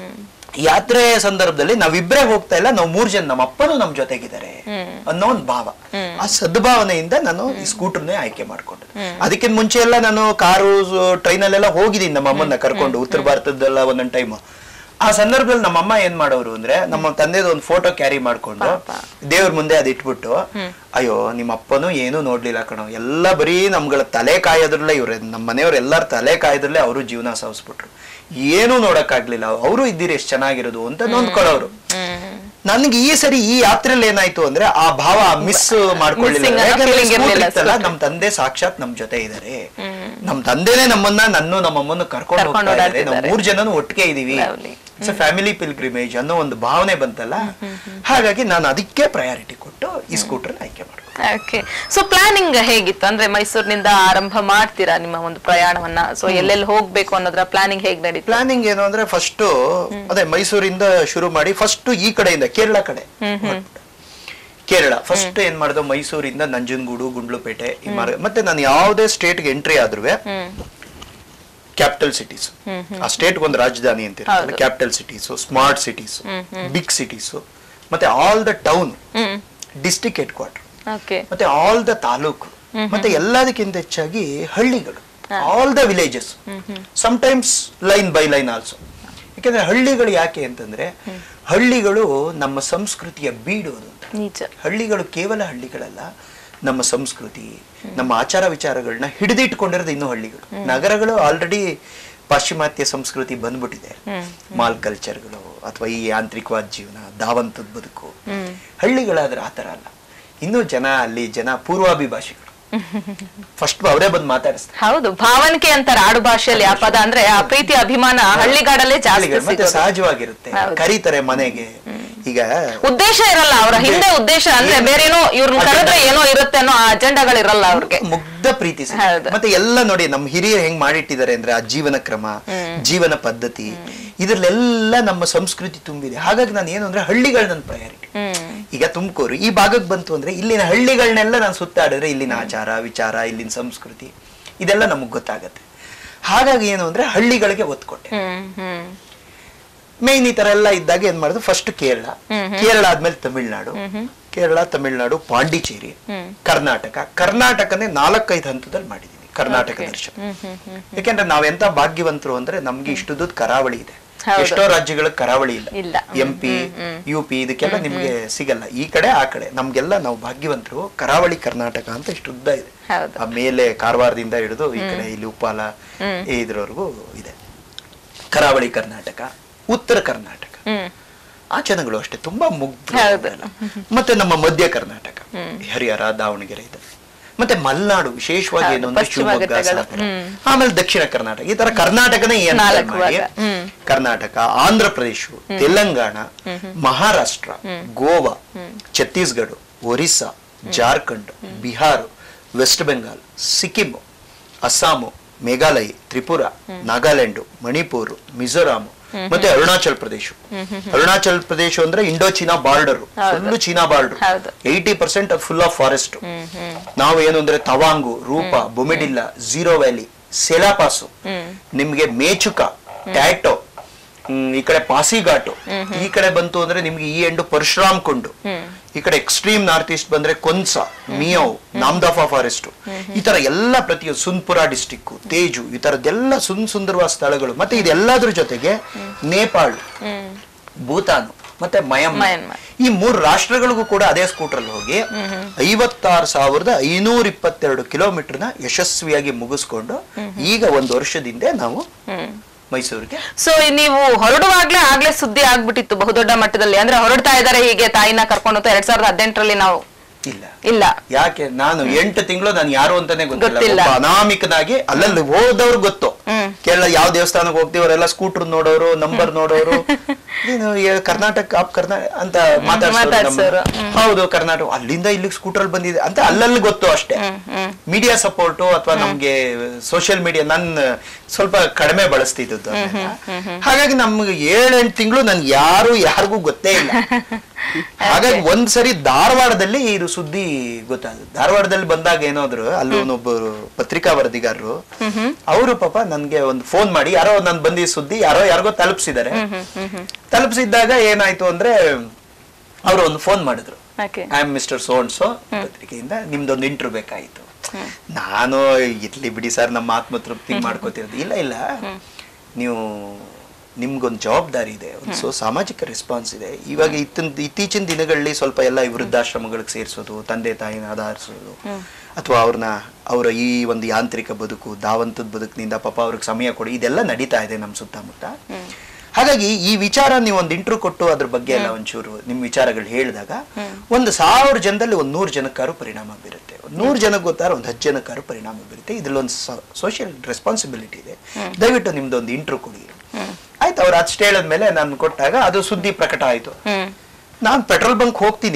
Speaker 2: ಯಾತ್ರೆ ಸಂದರ್ಭದಲ್ಲಿ ನಾವಿಬ್ರೇ ಹೋಗ್ತಾ ಇಲ್ಲ ನಾವು ಮೂರ್ ಜನ ನಮ್ಮ ಅಪ್ಪನೂ ನಮ್ ಜೊತೆಗಿದ್ದಾರೆ ಅನ್ನೋ ಒಂದು ಭಾವ ಆ ಸದ್ಭಾವನೆಯಿಂದ ನಾನು ಈ ಸ್ಕೂಟರ್ನೇ ಆಯ್ಕೆ ಮಾಡ್ಕೊಂಡೆ ಅದಕ್ಕಿಂತ ಮುಂಚೆ ಎಲ್ಲ ನಾನು ಕಾರು ಟ್ರೈನ್ ಅಲ್ಲೆಲ್ಲ ಹೋಗಿದ್ದೀನಿ ನಮ್ಮ ಅಮ್ಮನ್ನ ಕರ್ಕೊಂಡು ಉತ್ತರ ಭಾರತದ್ದೆಲ್ಲ ಒಂದೊಂದ್ ಟೈಮ್ ಆ ಸಂದರ್ಭದಲ್ಲಿ ನಮ್ಮ ಅಮ್ಮ ಏನ್ ಮಾಡೋರು ಅಂದ್ರೆ ನಮ್ಮ ತಂದೆದ ಒಂದು ಫೋಟೋ ಕ್ಯಾರಿ ಮಾಡ್ಕೊಂಡು ದೇವ್ರ ಮುಂದೆ ಅದ್ ಇಟ್ಬಿಟ್ಟು ಅಯ್ಯೋ ನಿಮ್ಮ ಅಪ್ಪನೂ ಏನೂ ನೋಡ್ಲಿಲ್ಲ ಕಣೋ ಎಲ್ಲ ಬರೀ ನಮ್ಗಳ ತಲೆ ಕಾಯೋದ್ರಲ್ಲೇ ಇವ್ರೆ ನಮ್ಮ ಮನೆಯವ್ರು ಎಲ್ಲಾರ ತಲೆ ಕಾಯೋದ್ರಲ್ಲೇ ಅವರು ಜೀವನ ಸಾಗಿಸ್ಬಿಟ್ರು ಏನೂ ನೋಡಕ್ಕಾಗ್ಲಿಲ್ಲ ಅವರು ಇದ್ದೀರಿ ಎಷ್ಟು ಚೆನ್ನಾಗಿರೋದು ಅಂತ ನೊಂದ್ಕೊಳ್ಳೋರು ನನ್ಗೆ ಈ ಸರಿ ಈ ಯಾತ್ರೆಯಲ್ಲಿ ಏನಾಯ್ತು ಅಂದ್ರೆ ಆ ಭಾವ ಮಿಸ್ ಮಾಡ್ಕೊಳ್ಳಿಲ್ಲ
Speaker 1: Missing ಅನ್ನೋ
Speaker 2: ಯಾಕಂದ್ರೆ
Speaker 1: feeling
Speaker 2: scooter
Speaker 1: ಇರ್ಲಿಲ್ಲ
Speaker 2: ಇತ್ತಲ್ಲ, ನಮ್ ತಂದೆ ಸಾಕ್ಷಾತ್ ನಮ್ ಜೊತೆ ಇದಾರೆ ನಮ್ ತಂದೆನೆ ನಮ್ಮನ್ನ ನನ್ನ ನಮ್ಮಮ್ಮನ್ನು ಕರ್ಕೊಂಡು
Speaker 1: ಕರ್ಕೊಂಡು
Speaker 2: ಹೋಗ್ತಾ ಇದಾರೆ ನಾವು
Speaker 1: ಓಡಾಡ್ತಿದ್ದಾರೆ.
Speaker 2: ಮೂರ್ ಜನನು ಒಟ್ಟಿಗೆ ಇದೀವಿ
Speaker 1: Lovely.
Speaker 2: ಫ್ಯಾಮಿಲಿ ಪಿಲ್ಗ್ರಿಮೇಜ್ ಅನ್ನೋ ಒಂದು ಭಾವನೆ ಬಂತಲ್ಲ ಹಾಗಾಗಿ ನಾನು ಅದಕ್ಕೆ ಪ್ರಯಾರಿಟಿ ಕೊಟ್ಟು ಈ ಸ್ಕೂಟರ್ ಆಯ್ಕೆ ಮಾಡ್ಕೊಂಡೆ
Speaker 1: ಓಕೆ ಸೊ ಪ್ಲಾನಿಂಗ್ ಹೇಗಿತ್ತು ಅಂದ್ರೆ ಮೈಸೂರಿನಿಂದ ಆರಂಭ ಮಾಡ್ತೀರಾ ನಿಮ್ಮ ಒಂದು ಪ್ರಯಾಣವನ್ನ ಸೊ ಎಲ್ಲೆಲ್ಲಿ ಹೋಗ್ಬೇಕು ಅನ್ನೋದ್ರ ಪ್ಲಾನಿಂಗ್ ಹೇಗ್ ನಡೀತು
Speaker 2: ಪ್ಲಾನಿಂಗ್ ಏನು ಅಂದ್ರೆ ಫಸ್ಟ್ ಅದೇ ಮೈಸೂರಿಂದ ಶುರು ಮಾಡಿ ಫಸ್ಟ್ ಈ ಕಡೆಯಿಂದ ಕೇರಳ ಕಡೆ ಹೊರಟ್ಬಿಟ್ಟೆ. ಕೇರಳ ಫಸ್ಟ್ ಏನ್ ಮಾಡ್ದೆ ಮೈಸೂರಿಂದ ನಂಜನಗೂಡು ಗುಂಡ್ಲುಪೇಟೆ ಈ ಮಾರ್ಗ ಮತ್ತೆ ನಾನು ಯಾವುದೇ ಸ್ಟೇಟ್ಗೆ ಎಂಟ್ರಿ ಆದ್ರೂ ಕ್ಯಾಪಿಟಲ್ ಸಿಟೀಸ್ ಆ ಸ್ಟೇಟ್ ಒಂದು ರಾಜಧಾನಿ ಅಂತ ಇರುತ್ತೆ capital cities smart cities big cities ಮತ್ತೆ all the town
Speaker 1: hmm
Speaker 2: district head quarter
Speaker 1: okay
Speaker 2: ಮತ್ತೆ ಆಲ್ ದ ತಾಲೂಕು ಮತ್ತೆ ಎಲ್ಲದಕ್ಕಿಂತ ಹೆಚ್ಚಾಗಿ ಹಳ್ಳಿಗಳು all the villages times line by line also ಯಾಕೆಂದ್ರೆ ಹಳ್ಳಿಗಳು ಯಾಕೆ ಅಂತಂದ್ರೆ ಹಳ್ಳಿಗಳು ನಮ್ಮ ಸಂಸ್ಕೃತಿಯ ಬೀಡು ಅದು ಅಂತ
Speaker 1: ನಿಜ
Speaker 2: ಹಳ್ಳಿಗಳು ಕೇವಲ ಹಳ್ಳಿಗಳಲ್ಲ ನಮ್ಮ ಸಂಸ್ಕೃತಿ ನಮ್ಮ ಆಚಾರ ವಿಚಾರಗಳನ್ನ ಹಿಡಿದಿಟ್ಕೊಂಡಿರೋದು ಇನ್ನೂ ಹಳ್ಳಿಗಳು ನಗರಗಳು ಆಲ್ರೆಡಿ ಪಾಶ್ಚಿಮಾತ್ಯ ಸಂಸ್ಕೃತಿ ಬಂದ್ಬಿಟ್ಟಿದೆ ಮಾಲ್ ಕಲ್ಚರ್ಗಳು ಅಥವಾ ಈ ಯಾಂತ್ರಿಕವಾದ ಜೀವನ ಧಾವಂತದ ಬದುಕು ಹಳ್ಳಿಗಳಾದ್ರೆ ಆ ಥರ ಅಲ್ಲ ಇನ್ನೂ ಜನ ಅಲ್ಲಿ ಜನ ಪೂರ್ವಾಭಿಭಾಷಿಗಳು ಫಸ್ಟ್ ಅವರೇ ಬಂದು ಮಾತಾಡಿಸ್ತಾರೆ
Speaker 1: ಹೌದು ಭಾವನಿಕೆ ಅಂತಾರೆ ಆಡು ಭಾಷೆಯಲ್ಲಿ ಆ ಪದ ಅಂದ್ರೆ ಆ ಪ್ರೀತಿ ಅಭಿಮಾನ ಹಳ್ಳಿಗಾಡಲ್ಲೇ ಜಾಸ್ತಿ
Speaker 2: ಹಳ್ಳಿಗಳು ಮತ್ತೆ
Speaker 1: ಸಿಗೋದು.
Speaker 2: ಸಹಜವಾಗಿರುತ್ತೆ
Speaker 1: ಹೌದು.
Speaker 2: ಕರೀತಾರೆ ಮನೆಗೆ ಈಗ
Speaker 1: ಉದ್ದೇಶ ಇರಲ್ಲ ಅವರ ಹಿಂದೆ ಉದ್ದೇಶ ಅಂದ್ರೆ ಬೇರೇನೋ ಇವ್ರನ್ನ ಕರೆದ್ರೆ ಏನೋ ಇರುತ್ತೆ ಅನ್ನೋ ಅಜೆಂಡಾಗಳು ಇರಲ್ಲ ಅವ್ರಿಗೆ
Speaker 2: ಮುಗ್ಧ ಪ್ರೀತಿ ಸಿಗುತ್ತೆ.
Speaker 1: ಹೌದು.
Speaker 2: ಮತ್ತೆ ಎಲ್ಲ ನೋಡಿ ನಮ್ಮ ಹಿರಿಯರು ಹೆಂಗ್ ಮಾಡಿಟ್ಟಿದ್ದಾರೆ ಅಂದ್ರೆ ಆ ಜೀವನ ಕ್ರಮ ಜೀವನ ಪದ್ಧತಿ ಇದ್ರಲ್ಲೆಲ್ಲ ನಮ್ಮ ಸಂಸ್ಕೃತಿ ತುಂಬಿದೆ ಹಾಗಾಗಿ ನಾನು ಏನು ಅಂದ್ರೆ ಹಳ್ಳಿಗಳು ನನ್ನ ಪ್ರಯಾರಿಟಿ
Speaker 1: ಹ್ಮ್
Speaker 2: ಈಗ ತುಮಕೂರು ಈ ಭಾಗಕ್ಕೆ ಬಂತು ಅಂದ್ರೆ ಇಲ್ಲಿನ ಹಳ್ಳಿಗಳನ್ನೆಲ್ಲ ನಾನು ಸುತ್ತಾಡಿದ್ರೆ ಇಲ್ಲಿನ ಆಚಾರ ವಿಚಾರ ಇಲ್ಲಿನ ಸಂಸ್ಕೃತಿ ಇದೆಲ್ಲ ನಮಗ್ ಗೊತ್ತಾಗತ್ತೆ ಹಾಗಾಗಿ ಏನು ಅಂದ್ರೆ ಹಳ್ಳಿಗಳಿಗೆ ಒತ್ತು ಕೊಟ್ಟೆ
Speaker 1: ಹ್ಮ್ ಹ್ಮ್
Speaker 2: ಮೇನ್ ಈ ತರ ಎಲ್ಲ ಇದ್ದಾಗ ಏನ್ ಮಾಡುದು ಫಸ್ಟ್ ಕೇರಳ ಕೇರಳ ಆದ್ಮೇಲೆ ತಮಿಳ್ನಾಡು ಕೇರಳ ತಮಿಳ್ನಾಡು ಪಾಂಡಿಚೇರಿ ಕರ್ನಾಟಕ ಕರ್ನಾಟಕನೇ ನಾಲ್ಕೈದು ಹಂತದಲ್ಲಿ ಮಾಡಿದೀನಿ ಕರ್ನಾಟಕ ದರ್ಶನ ಯಾಕೆಂದ್ರೆ ನಾವೆಂತ ಭಾಗ್ಯವಂತರು ಅಂದ್ರೆ ನಮ್ಗೆ ಇಷ್ಟುದ್ದು ಕರಾವಳಿ ಇದೆ
Speaker 1: ಹೌದು.
Speaker 2: ಎಷ್ಟೋ ರಾಜ್ಯಗಳಿಗೆ ಕರಾವಳಿ ಇಲ್ಲ
Speaker 1: ಇಲ್ಲ.
Speaker 2: ಎಂ ಪಿ ಯು ಪಿ ಇದಕ್ಕೆಲ್ಲ ನಿಮ್ಗೆ ಸಿಗಲ್ಲ ಈ ಕಡೆ ಆ ಕಡೆ ನಮ್ಗೆಲ್ಲ ನಾವು ಭಾಗ್ಯವಂತರು ಕರಾವಳಿ ಕರ್ನಾಟಕ ಅಂತ ಇಷ್ಟು ಉದ್ದ ಇದೆ
Speaker 1: ಹೌದು.
Speaker 2: ಆ ಮೇಲೆ ಕಾರವಾರದಿಂದ ಹಿಡಿದು ಈ ಕಡೆ ಇಲ್ಲಿ ಉಪ್ಪಾಲ ಇದ್ರವರೆಗೂ ಇದೆ ಕರಾವಳಿ ಕರ್ನಾಟಕ ಉತ್ತರ ಕರ್ನಾಟಕ
Speaker 1: ಹ್ಮ್
Speaker 2: ಆ ಜನಗಳು ಅಷ್ಟೇ ತುಂಬಾ ಮುಗ್ಧ
Speaker 1: ಹೌದು.
Speaker 2: ಮತ್ತೆ ನಮ್ಮ ಮಧ್ಯ ಕರ್ನಾಟಕ ಹರಿಹರ ದಾವಣಗೆರೆ ಇದೆ ಮತ್ತೆ ಮಲೆನಾಡು ವಿಶೇಷವಾಗಿ
Speaker 1: ಹೌದು,
Speaker 2: ಏನು ಅಂದ್ರೆ
Speaker 1: ಪಶ್ಚಿಮ
Speaker 2: ಶಿವಮೊಗ್ಗ
Speaker 1: ಘಟ್ಟಗಳು.
Speaker 2: ಸಾಗರ. ಆಮೇಲೆ ದಕ್ಷಿಣ ಕರ್ನಾಟಕ ಈ ತರ ಕರ್ನಾಟಕನೇ ಏನ್
Speaker 1: ನಾಲ್ಕು
Speaker 2: ಮಾಡಿ
Speaker 1: ಭಾಗ. ಹ್ಮ್.
Speaker 2: ಕರ್ನಾಟಕ ಆಂಧ್ರ ಪ್ರದೇಶ ತೆಲಂಗಾಣ ಮಹಾರಾಷ್ಟ್ರ ಗೋವಾ ಛತ್ತೀಸ್ಗಢ ಒರಿಸ್ಸಾ ಜಾರ್ಖಂಡ್ ಬಿಹಾರ್ ವೆಸ್ಟ್ ಬೆಂಗಾಲ್ ಸಿಕ್ಕಿಂ ಅಸ್ಸಾಮು ಮೇಘಾಲಯ ತ್ರಿಪುರ ನಾಗಾಲ್ಯಾಂಡ್ ಮಣಿಪುರ್ ಮಿಜೋರಾಂ ಮತ್ತೆ ಅರುಣಾಚಲ್ ಪ್ರದೇಶ ಅರುಣಾಚಲ್ ಪ್ರದೇಶ ಅಂದ್ರೆ Indo China border full China border
Speaker 1: ಹೌದು.
Speaker 2: Eighty percent full of forest ನಾವು ಏನು ಅಂದ್ರೆ ತವಾಂಗು ರೂಪ ಬೊಮಿಡಿಲ್ಲ ಝೀರೋ ವ್ಯಾಲಿ ಸೆಲಾಪಾಸು ನಿಮ್ಗೆ ಮೇಚುಕ ಟ್ಯಾಟೋ ಹ್ಮ್, ಈ ಕಡೆ ಪಾಸಿಘಾಟು ಈ ಕಡೆ ಬಂತು ಅಂದ್ರೆ ನಿಮ್ಗೆ ಈ ಎಂಡು ಪರಶುರಾಮ್ ಕೊಂಡು ಈ ಕಡೆ ಎಕ್ಸ್ಟ್ರೀಮ್ ನಾರ್ತ್ ಈಸ್ಟ್ ಬಂದ್ರೆ ಕೊನ್ಸ ಮಿಯೋ ನಾಮ್ದಾಫಾ ಫಾರೆಸ್ಟ್ ಈ ತರ ಎಲ್ಲ ಪ್ರತಿಯೊಂದು ಸುನ್ಪುರ ಡಿಸ್ಟಿಕ್ ತೇಜು ಈ ತರದ್ದೆಲ್ಲ ಸುಂದ್ ಸುಂದರವಾದ ಸ್ಥಳಗಳು ಮತ್ತೆ ಇದೆಲ್ಲದ್ರ ಜೊತೆಗೆ ನೇಪಾಳ್ ಭೂತಾನ್ ಮತ್ತೆ ಮಯನ್ಮಾರ್
Speaker 1: ಮಯನ್ಮಾರ್.
Speaker 2: ಈ ಮೂರು ರಾಷ್ಟ್ರಗಳಿಗೂ ಕೂಡ ಅದೇ ಸ್ಕೂಟರ್ ಹೋಗಿ ಐವತ್ತಾರು ಸಾವಿರದ ಐನೂರ ಇಪ್ಪತ್ತೆರಡು ಕಿಲೋಮೀಟರ್ನ ಯಶಸ್ವಿಯಾಗಿ ಮುಗಿಸ್ಕೊಂಡು ಈಗ ಒಂದು ವರ್ಷದಿಂದ ನಾವು ಮೈಸೂರಿಗೆ
Speaker 1: ಸೊ ನೀವು ಹೊರಡುವಾಗ್ಲೇ ಆಗ್ಲೇ ಸುದ್ದಿ ಆಗ್ಬಿಟ್ಟಿತ್ತು ಬಹುದೊಡ್ಡ ಮಟ್ಟದಲ್ಲಿ ಅಂದ್ರೆ ಹೊರಡ್ತಾ ಇದಾರೆ ಹೀಗೆ ತಾಯಿನ ಕರ್ಕೊಂಡು ಹೋಗ್ತಾ ಎರಡ್ ಸಾವಿರದ ಹದಿನೆಂಟರಲ್ಲಿ ನಾವು
Speaker 2: ಇಲ್ಲ
Speaker 1: ಇಲ್ಲ
Speaker 2: ಯಾಕೆ ನಾನು ಎಂಟು ತಿಂಗಳು ನಾನು ಯಾರು ಅಂತಾನೆ ಗೊತ್ತಿಲ್ಲ
Speaker 1: ಗೊತ್ತಿಲ್ಲ.
Speaker 2: ಒಬ್ಬ ಅನಾಮಿಕನಾಗಿ ಅಲ್ಲಲ್ಲಿ ಹೋದವ್ರು ಗೊತ್ತು
Speaker 1: ಹ್ಮ್.
Speaker 2: ಕೇರಳ ಯಾವ ದೇವಸ್ಥಾನಕ್ಕೆ ಹೋಗ್ತೀವರೆಲ್ಲ ಸ್ಕೂಟರ್ ನೋಡೋರು ನಂಬರ್ ನೋಡೋರು ನೀನು ಏ- ಕರ್ನಾಟಕ ಆಪ್ ಕರ್ನಾಟಕ ಅಂತ ಮಾತಾಡ್ಸೋರು
Speaker 1: ಮಾತಾಡ್ಸೋರು.
Speaker 2: ನಮ್ಮನ್ನ. ಹೌದು ಕರ್ನಾಟಕ ಅಲ್ಲಿಂದ ಇಲ್ಲಿಗೆ ಸ್ಕೂಟರ್ ಬಂದಿದೆ ಅಂತ ಅಲ್ಲಲ್ಲಿ ಗೊತ್ತು ಅಷ್ಟೇ ಮೀಡಿಯಾ ಸಪೋರ್ಟು ಅಥವಾ ನಮ್ಗೆ ಸೋಷಿಯಲ್ ಮೀಡಿಯಾ ನನ್ನ ಸ್ವಲ್ಪ ಕಡಿಮೆ ಬಳಸ್ತಿದ್ದದ್ದು ಅದನ್ನ. ಹಾಗಾಗಿ ನಮ್ಗೆ ಏಳೆಂಟು ತಿಂಗಳು ನನ್ಗೆ ಯಾರು ಯಾರಿಗೂ ಗೊತ್ತೇ ಇಲ್ಲ ಹಾಗಾಗಿ ಒಂದ್ಸರಿ ಧಾರವಾಡದಲ್ಲಿ ಇದು ಸುದ್ದಿ ಗೊತ್ತಾದ್ರು ಧಾರವಾಡದಲ್ಲಿ ಬಂದಾಗ ಏನಾದ್ರು ಅಲ್ಲಿ ಒಬ್ಬರು ಪತ್ರಿಕಾ ವರದಿಗಾರರು ಅವರು ಪಾಪ ನನ್ಗೆ ಒಂದು ಫೋನ್ ಮಾಡಿ ಯಾರೋ ನನ್ ಬಂದಿ ಸುದ್ದಿ ಯಾರೋ ಯಾರಿಗೋ ತಲುಪಿಸಿದ್ದಾರೆ ತಲುಪಿಸಿದ್ದಾಗ ಏನಾಯ್ತು ಅಂದ್ರೆ ಅವರು ಒಂದು ಫೋನ್ ಮಾಡಿದ್ರು
Speaker 1: ಓಕೆ
Speaker 2: ಐ ಆಮ್ ಮಿಸ್ಟರ್ ಸೋನ್ ಸೋ ಪತ್ರಿಕೆಯಿಂದ ನಿಮ್ದೊಂದು ಇಂಟರ್ವ್ಯೂ ಬೇಕಾಯಿತು ನಾನು ಇರ್ಲಿ ಬಿಡಿ ಸರ್ ನಮ್ಮ ಆತ್ಮತೃಪ್ತಿ ಮಾಡ್ಕೋತಿರೋದು ಇಲ್ಲ ಇಲ್ಲ ನೀವು ನಿಮ್ಗೊಂದು ಜವಾಬ್ದಾರಿ ಇದೆ ಒಂದು ಸೊ ಸಾಮಾಜಿಕ ರೆಸ್ಪಾನ್ಸ್ ಇದೆ ಇವಾಗ ಇತ್ತಿನ ಇತ್ತೀಚಿನ ದಿನಗಳಲ್ಲಿ ಸ್ವಲ್ಪ ಎಲ್ಲ ಈ ವೃದ್ಧಾಶ್ರಮಗಳಿಗೆ ಸೇರಿಸೋದು ತಂದೆ ತಾಯಿನ ಆಧರಿಸೋದು ಅಥವಾ ಅವ್ರನ್ನ ಅವರ ಈ ಒಂದು ಯಾಂತ್ರಿಕ ಬದುಕು ಧಾವಂತದ ಬದುಕಿನಿಂದ ಪಾಪ ಅವ್ರಿಗೆ ಸಮಯ ಕೊಡಿ ಇದೆಲ್ಲ ನಡೀತಾ ಇದೆ ನಮ್ಮ ಸುತ್ತಮುತ್ತ ಹಾಗಾಗಿ ಈ ವಿಚಾರ ನೀವು ಒಂದು ಇಂಟ್ರೂ ಕೊಟ್ಟು ಅದ್ರ ಬಗ್ಗೆ ಎಲ್ಲ ಒಂಚೂರು ನಿಮ್ ವಿಚಾರಗಳು ಹೇಳಿದಾಗ ಒಂದು ಸಾವಿರ ಜನದಲ್ಲಿ ಒಂದ್ ನೂರು ಜನಕ್ಕಾರು ಪರಿಣಾಮ ಬೀರುತ್ತೆ ಒಂದ್ ನೂರು ಜನಕ್ಕೆ ಗೊತ್ತಾರ ಒಂದು ಹತ್ತು ಜನಕ್ಕಾರು ಪರಿಣಾಮ ಬೀರುತ್ತೆ ಇದ್ರಲ್ಲಿ ಒಂದು ಸೋಷಿಯಲ್ ರೆಸ್ಪಾನ್ಸಿಬಿಲಿಟಿ ಇದೆ ದಯವಿಟ್ಟು ನಿಮ್ದು ಒಂದು ಇಂಟ್ರೂ ಕೊಡಿ ಆಯ್ತು ಅವ್ರು ಅಷ್ಟು ಹೇಳಿದ್ಮೇಲೆ ನಾನು ಕೊಟ್ಟಾಗ ಅದು ಸುದ್ದಿ ಪ್ರಕಟ ಆಯ್ತು
Speaker 1: ಹ್ಮ್
Speaker 2: ನಾನ್ ಪೆಟ್ರೋಲ್ ಬಂಕ್ ಹೋಗ್ತೀನಿ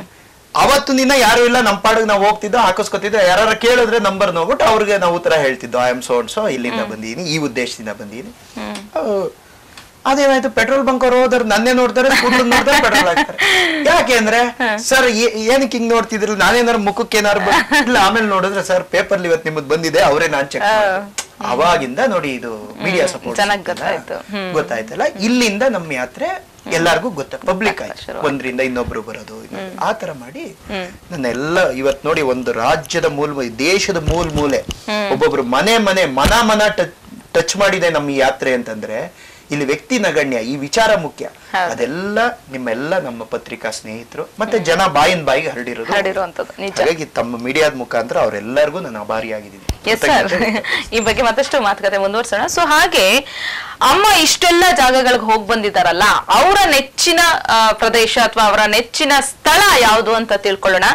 Speaker 2: ಅವತ್ತು ನಿನ್ನ ಯಾರು ಇಲ್ಲ ನಮ್ಮ ಪಾಡಿಗೆ ನಾವು ಹೋಗ್ತಿದ್ದೋ ಹಾಕಿಸ್ಕೊತಿದ್ದೋ ಯಾರು ಕೇಳಿದ್ರೆ ನಂಬರ್ ನೋಡ್ಬಿಟ್ಟು ಅವ್ರಿಗೆ ನಾವು ಉತ್ತರ ಹೇಳ್ತಿದ್ದೋ ಐ ಆಮ್ ಸೋನ್ ಸೊ ಇಲ್ಲಿಂದ ಬಂದೀನಿ ಈ ಉದ್ದೇಶದಿಂದ ಬಂದೀನಿ ಅಹ್, ಅದೇನಾಯ್ತು ಪೆಟ್ರೋಲ್ ಬಂಕ್ ಅವ್ರು ಹೋದ್ರೆ ನನ್ನೇ ನೋಡ್ತಾರೆ ಸ್ಕೂಟರ್ ನೋಡ್ತಾರೆ ಪೆಟ್ರೋಲ್ ಹಾಕ್ತಾರೆ ಯಾಕೆ ಅಂದ್ರೆ ಸರ್ ಏನಕ್ಕೆ ಹಿಂಗ್ ನೋಡ್ತಿದ್ರು ನಾನೇನಾರು ಮುಖಕ್ಕೆ ಏನಾರು ಬ- ಇಲ್ಲ ಆಮೇಲೆ ನೋಡಿದ್ರೆ ಸರ್ ಪೇಪರ್ ಇವತ್ತು ನಿಮ್ಮದ್ ಬಂದಿದೆ ಅವರೇ ನಾನ್ ಚೆಕ್ ಅವಾಗಿಂದ ನೋಡಿ ಇದು ಮೀಡಿಯಾ ಸಪೋರ್ಟ್
Speaker 1: ಚೆನ್ನಾಗ್ ಗೊತ್ತಾಯ್ತು. ಹ್ಮ್.
Speaker 2: ಗೊತ್ತಾಯ್ತಲ್ಲ ಇಲ್ಲಿಂದ ನಮ್ಮ ಯಾತ್ರೆ ಎಲ್ಲಾರ್ಗೂ ಗೊತ್ತ ಪಬ್ಲಿಕ್ ಆಯ್ತು
Speaker 1: ಶುರು
Speaker 2: ಒಂದ್ರಿಂದ ಇನ್ನೊಬ್ರು ಬರೋದು ಇನ್ನೊಬ್ರು. ಆ ತರ ಮಾಡಿ ನನ್ನ ಎಲ್ಲ ಇವತ್ ನೋಡಿ ಒಂದು ರಾಜ್ಯದ ಮೂಲ ದೇಶದ ಮೂಲ ಮೂಲೆ ಒಬ್ಬೊಬ್ರು ಮನೆ ಮನೆ ಮನ ಮನ ಟಚ್ ಮಾಡಿದೆ ನಮ್ಮ ಈ ಯಾತ್ರೆ ಅಂತಂದ್ರೆ ಇಲ್ಲಿ ವ್ಯಕ್ತಿ ನಗಣ್ಯ ಈ ವಿಚಾರ ಮುಖ್ಯ
Speaker 1: ಹೌದು.
Speaker 2: ಅದೆಲ್ಲ ನಿಮ್ಮೆಲ್ಲ ನಮ್ಮ ಪತ್ರಿಕಾ ಸ್ನೇಹಿತರು ಮತ್ತೆ ಜನ ಬಾಯಿನ ಬಾಯಿಗೆ ಹರಡಿರೋದು
Speaker 1: ಹರಡಿರುವಂತದ್ದು ನಿಜ
Speaker 2: ಹಾಗಾಗಿ ತಮ್ಮ ಮೀಡಿಯಾದ ಮುಖಾಂತರ ಅವರೆಲ್ಲರಿಗೂ ನಾನು ಅಭಾರಿಯಾಗಿದ್ದೀನಿ
Speaker 1: ಎಸ್ ಸರ್ ಈ ಬಗ್ಗೆ ಮತ್ತಷ್ಟು ಮಾತುಕತೆ ಮುಂದುವರ್ಸೋಣ ಸೊ ಹಾಗೆ ಅಮ್ಮ ಇಷ್ಟೆಲ್ಲ ಜಾಗಗಳಿಗೆ ಹೋಗಿ ಬಂದಿದ್ದಾರಲ್ಲ ಅವರ ನೆಚ್ಚಿನ ಆ, ಪ್ರದೇಶ ಅಥವಾ ಅವರ ನೆಚ್ಚಿನ ಸ್ಥಳ ಯಾವುದು ಅಂತ ತಿಳ್ಕೊಳ್ಳೋಣ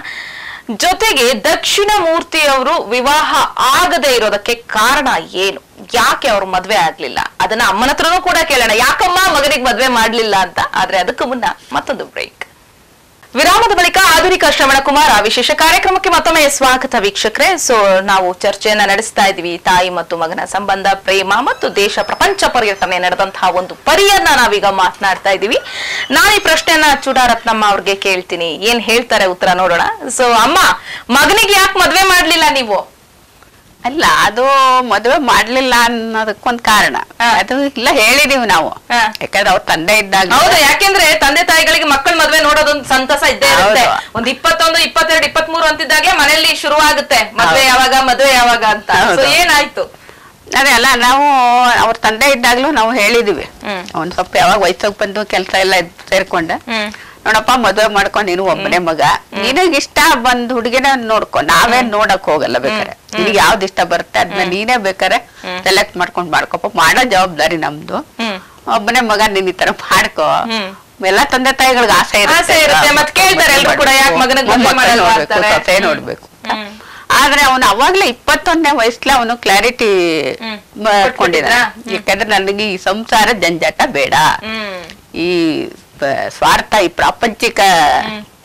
Speaker 1: ಜೊತೆಗೆ ದಕ್ಷಿಣ ಮೂರ್ತಿಯವರು ವಿವಾಹ ಆಗದೆ ಇರೋದಕ್ಕೆ ಕಾರಣ ಏನು ಯಾಕೆ ಅವ್ರು ಮದ್ವೆ ಆಗ್ಲಿಲ್ಲ ಅದನ್ನ ಅಮ್ಮನ ಹತ್ರನೂ ಕೂಡ ಕೇಳೋಣ ಯಾಕಮ್ಮ ಮಗನಿಗೆ ಮದ್ವೆ ಮಾಡ್ಲಿಲ್ಲ ಅಂತ ಆದ್ರೆ ಅದಕ್ಕೂ ಮುನ್ನ ಮತ್ತೊಂದು ಬ್ರೇಕ್ ವಿರಾಮದ ಬಳಿಕ ಆಧುನಿಕ ಶ್ರವಣ ಕುಮಾರ ವಿಶೇಷ ಕಾರ್ಯಕ್ರಮಕ್ಕೆ ಮತ್ತೊಮ್ಮೆ ಸ್ವಾಗತ ವೀಕ್ಷಕರೇ ಸೊ ನಾವು ಚರ್ಚೆಯನ್ನ ನಡೆಸ್ತಾ ಇದ್ವಿ ತಾಯಿ ಮತ್ತು ಮಗನ ಸಂಬಂಧ ಪ್ರೇಮ ಮತ್ತು ದೇಶ ಪ್ರಪಂಚ ಪರ್ಯಟನೆ ನಡೆದಂತಹ ಒಂದು ಪರಿಯನ್ನ ನಾವೀಗ ಮಾತನಾಡ್ತಾ ಇದೀವಿ ನಾನು ಈ ಪ್ರಶ್ನೆಯನ್ನ ಚೂಡಾರತ್ನಮ್ಮ ಅವ್ರಿಗೆ ಕೇಳ್ತೀನಿ ಏನ್ ಹೇಳ್ತಾರೆ ಉತ್ತರ ನೋಡೋಣ ಸೊ ಅಮ್ಮ ಮಗನಿಗೆ ಯಾಕೆ ಮದ್ವೆ ಮಾಡ್ಲಿಲ್ಲ ನೀವು
Speaker 3: ಅಲ್ಲ ಅದು ಮದುವೆ ಮಾಡ್ಲಿಲ್ಲ ಅನ್ನೋದಕ್ಕೊಂದ್ ಕಾರಣ ಅದು ಇಲ್ಲ ಹೇಳಿದೀವಿ ನಾವು
Speaker 1: ಹಾ.
Speaker 3: ಯಾಕಂದ್ರೆ ಅವ್ರ ತಂದೆ ಇದ್ದಾಗ
Speaker 1: ಹೌದು ಯಾಕೆಂದ್ರೆ ತಂದೆ ತಾಯಿಗಳಿಗೆ ಮಕ್ಕಳ ಮದ್ವೆ ನೋಡೋದೊಂದು ಸಂತಸ ಇದ್ದೇ ಇರುತ್ತೆ
Speaker 3: ಹೌದು.
Speaker 1: ಒಂದ್ ಇಪ್ಪತ್ತೊಂದು ಇಪ್ಪತ್ತೆರಡು ಇಪ್ಪತ್ತ್ ಮೂರು ಅಂತಿದ್ದಾಗೆ ಮನೆಯಲ್ಲಿ ಶುರು ಆಗುತ್ತೆ ಮದ್ವೆ
Speaker 3: ಹೌದು.
Speaker 1: ಯಾವಾಗ ಮದ್ವೆ ಯಾವಾಗ ಅಂತ ಸೊ
Speaker 3: ಹೌದು.
Speaker 1: ಏನಾಯ್ತು
Speaker 3: ಅದೇ ಅಲ್ಲ ನಾವು ಅವ್ರ ತಂದೆ ಇದ್ದಾಗ್ಲೂ ನಾವು ಹೇಳಿದೀವಿ
Speaker 1: ಹ್ಮ್.
Speaker 3: ಒಂದ್ ಸ್ವಲ್ಪ ಯಾವಾಗ ವಯಸ್ಸಾಗ್ ಬಂದು ಕೆಲಸ ಎಲ್ಲ ಇದ್ ಸೇರ್ಕೊಂಡ
Speaker 1: ಹ್ಮ್.
Speaker 3: ನೋಡಪ್ಪ ಮದುವೆ ಮಾಡ್ಕೊಂಡು ನೀನು ಒಬ್ಬನೇ ಮಗ ನಿನಗ್ ಇಷ್ಟ ಬಂದ್ ಹುಡುಗಿನ ನೋಡ್ಕೊ ನಾವೇನ್ ನೋಡಕ್ ಹೋಗಲ್ಲ ಬೇಕಾರೆ ನಿನಗೆ ಯಾವ್ದು ಇಷ್ಟ ಬರುತ್ತೆ ಅದನ್ನ ನೀನೇ ಬೇಕಾರೆ ಸೆಲೆಕ್ಟ್ ಮಾಡ್ಕೊಂಡ್ ಮಾಡ್ಕೊಪ್ಪ ಮಾಡೋ ಜವಾಬ್ದಾರಿ ನಮ್ದು
Speaker 1: ಹ್ಮ್.
Speaker 3: ಒಬ್ಬನೇ ಮಗ ನೀನ್ ಈ ತರ ಮಾಡ್ಕೋ
Speaker 1: ಹ್ಮ್.
Speaker 3: ಎಲ್ಲ ತಂದೆ ತಾಯಿಗಳಿಗೆ ಆಸೆ
Speaker 1: ಆಸೆ ಇರುತ್ತೆ, ಮತ್ತ್ ಕೇಳ್ತಾರೆ ಎಲ್ರು ಕೂಡ, ಯಾಕ್ ಮಗನಿಗ್ ಮದ್ವೆ
Speaker 3: ಮೊಮ್ಮಕ್ಕಳು
Speaker 1: ಮಾಡಲ್ವಾ
Speaker 3: ನೋಡ್ಬೇಕು,
Speaker 1: ಅಂತಾರೆ.
Speaker 3: ಸೊಸೆ ನೋಡ್ಬೇಕು
Speaker 1: ಹ್ಮ್.
Speaker 3: ಆದ್ರೆ ಅವನು ಅವಾಗ್ಲೇ ಇಪ್ಪತ್ತೊಂದನೇ ವಯಸ್ಸಲ್ಲಿ ಅವನು ಕ್ಲಾರಿಟಿ
Speaker 1: ಹ್ಮ್.
Speaker 3: ಮಾಡ್ಕೊಂಡಿದ್ದಾನೆ
Speaker 1: ಕೊಟ್ಬಿಟ್ಟಿದ್ರಾ?
Speaker 3: ಯಾಕಂದ್ರೆ ನನಗೆ ಈ ಸಂಸಾರ ಜಂಜಾಟ ಬೇಡ
Speaker 1: ಹ್ಮ್
Speaker 3: ಈ ಪ- ಸ್ವಾರ್ಥ ಈ ಪ್ರಾಪಂಚಿಕ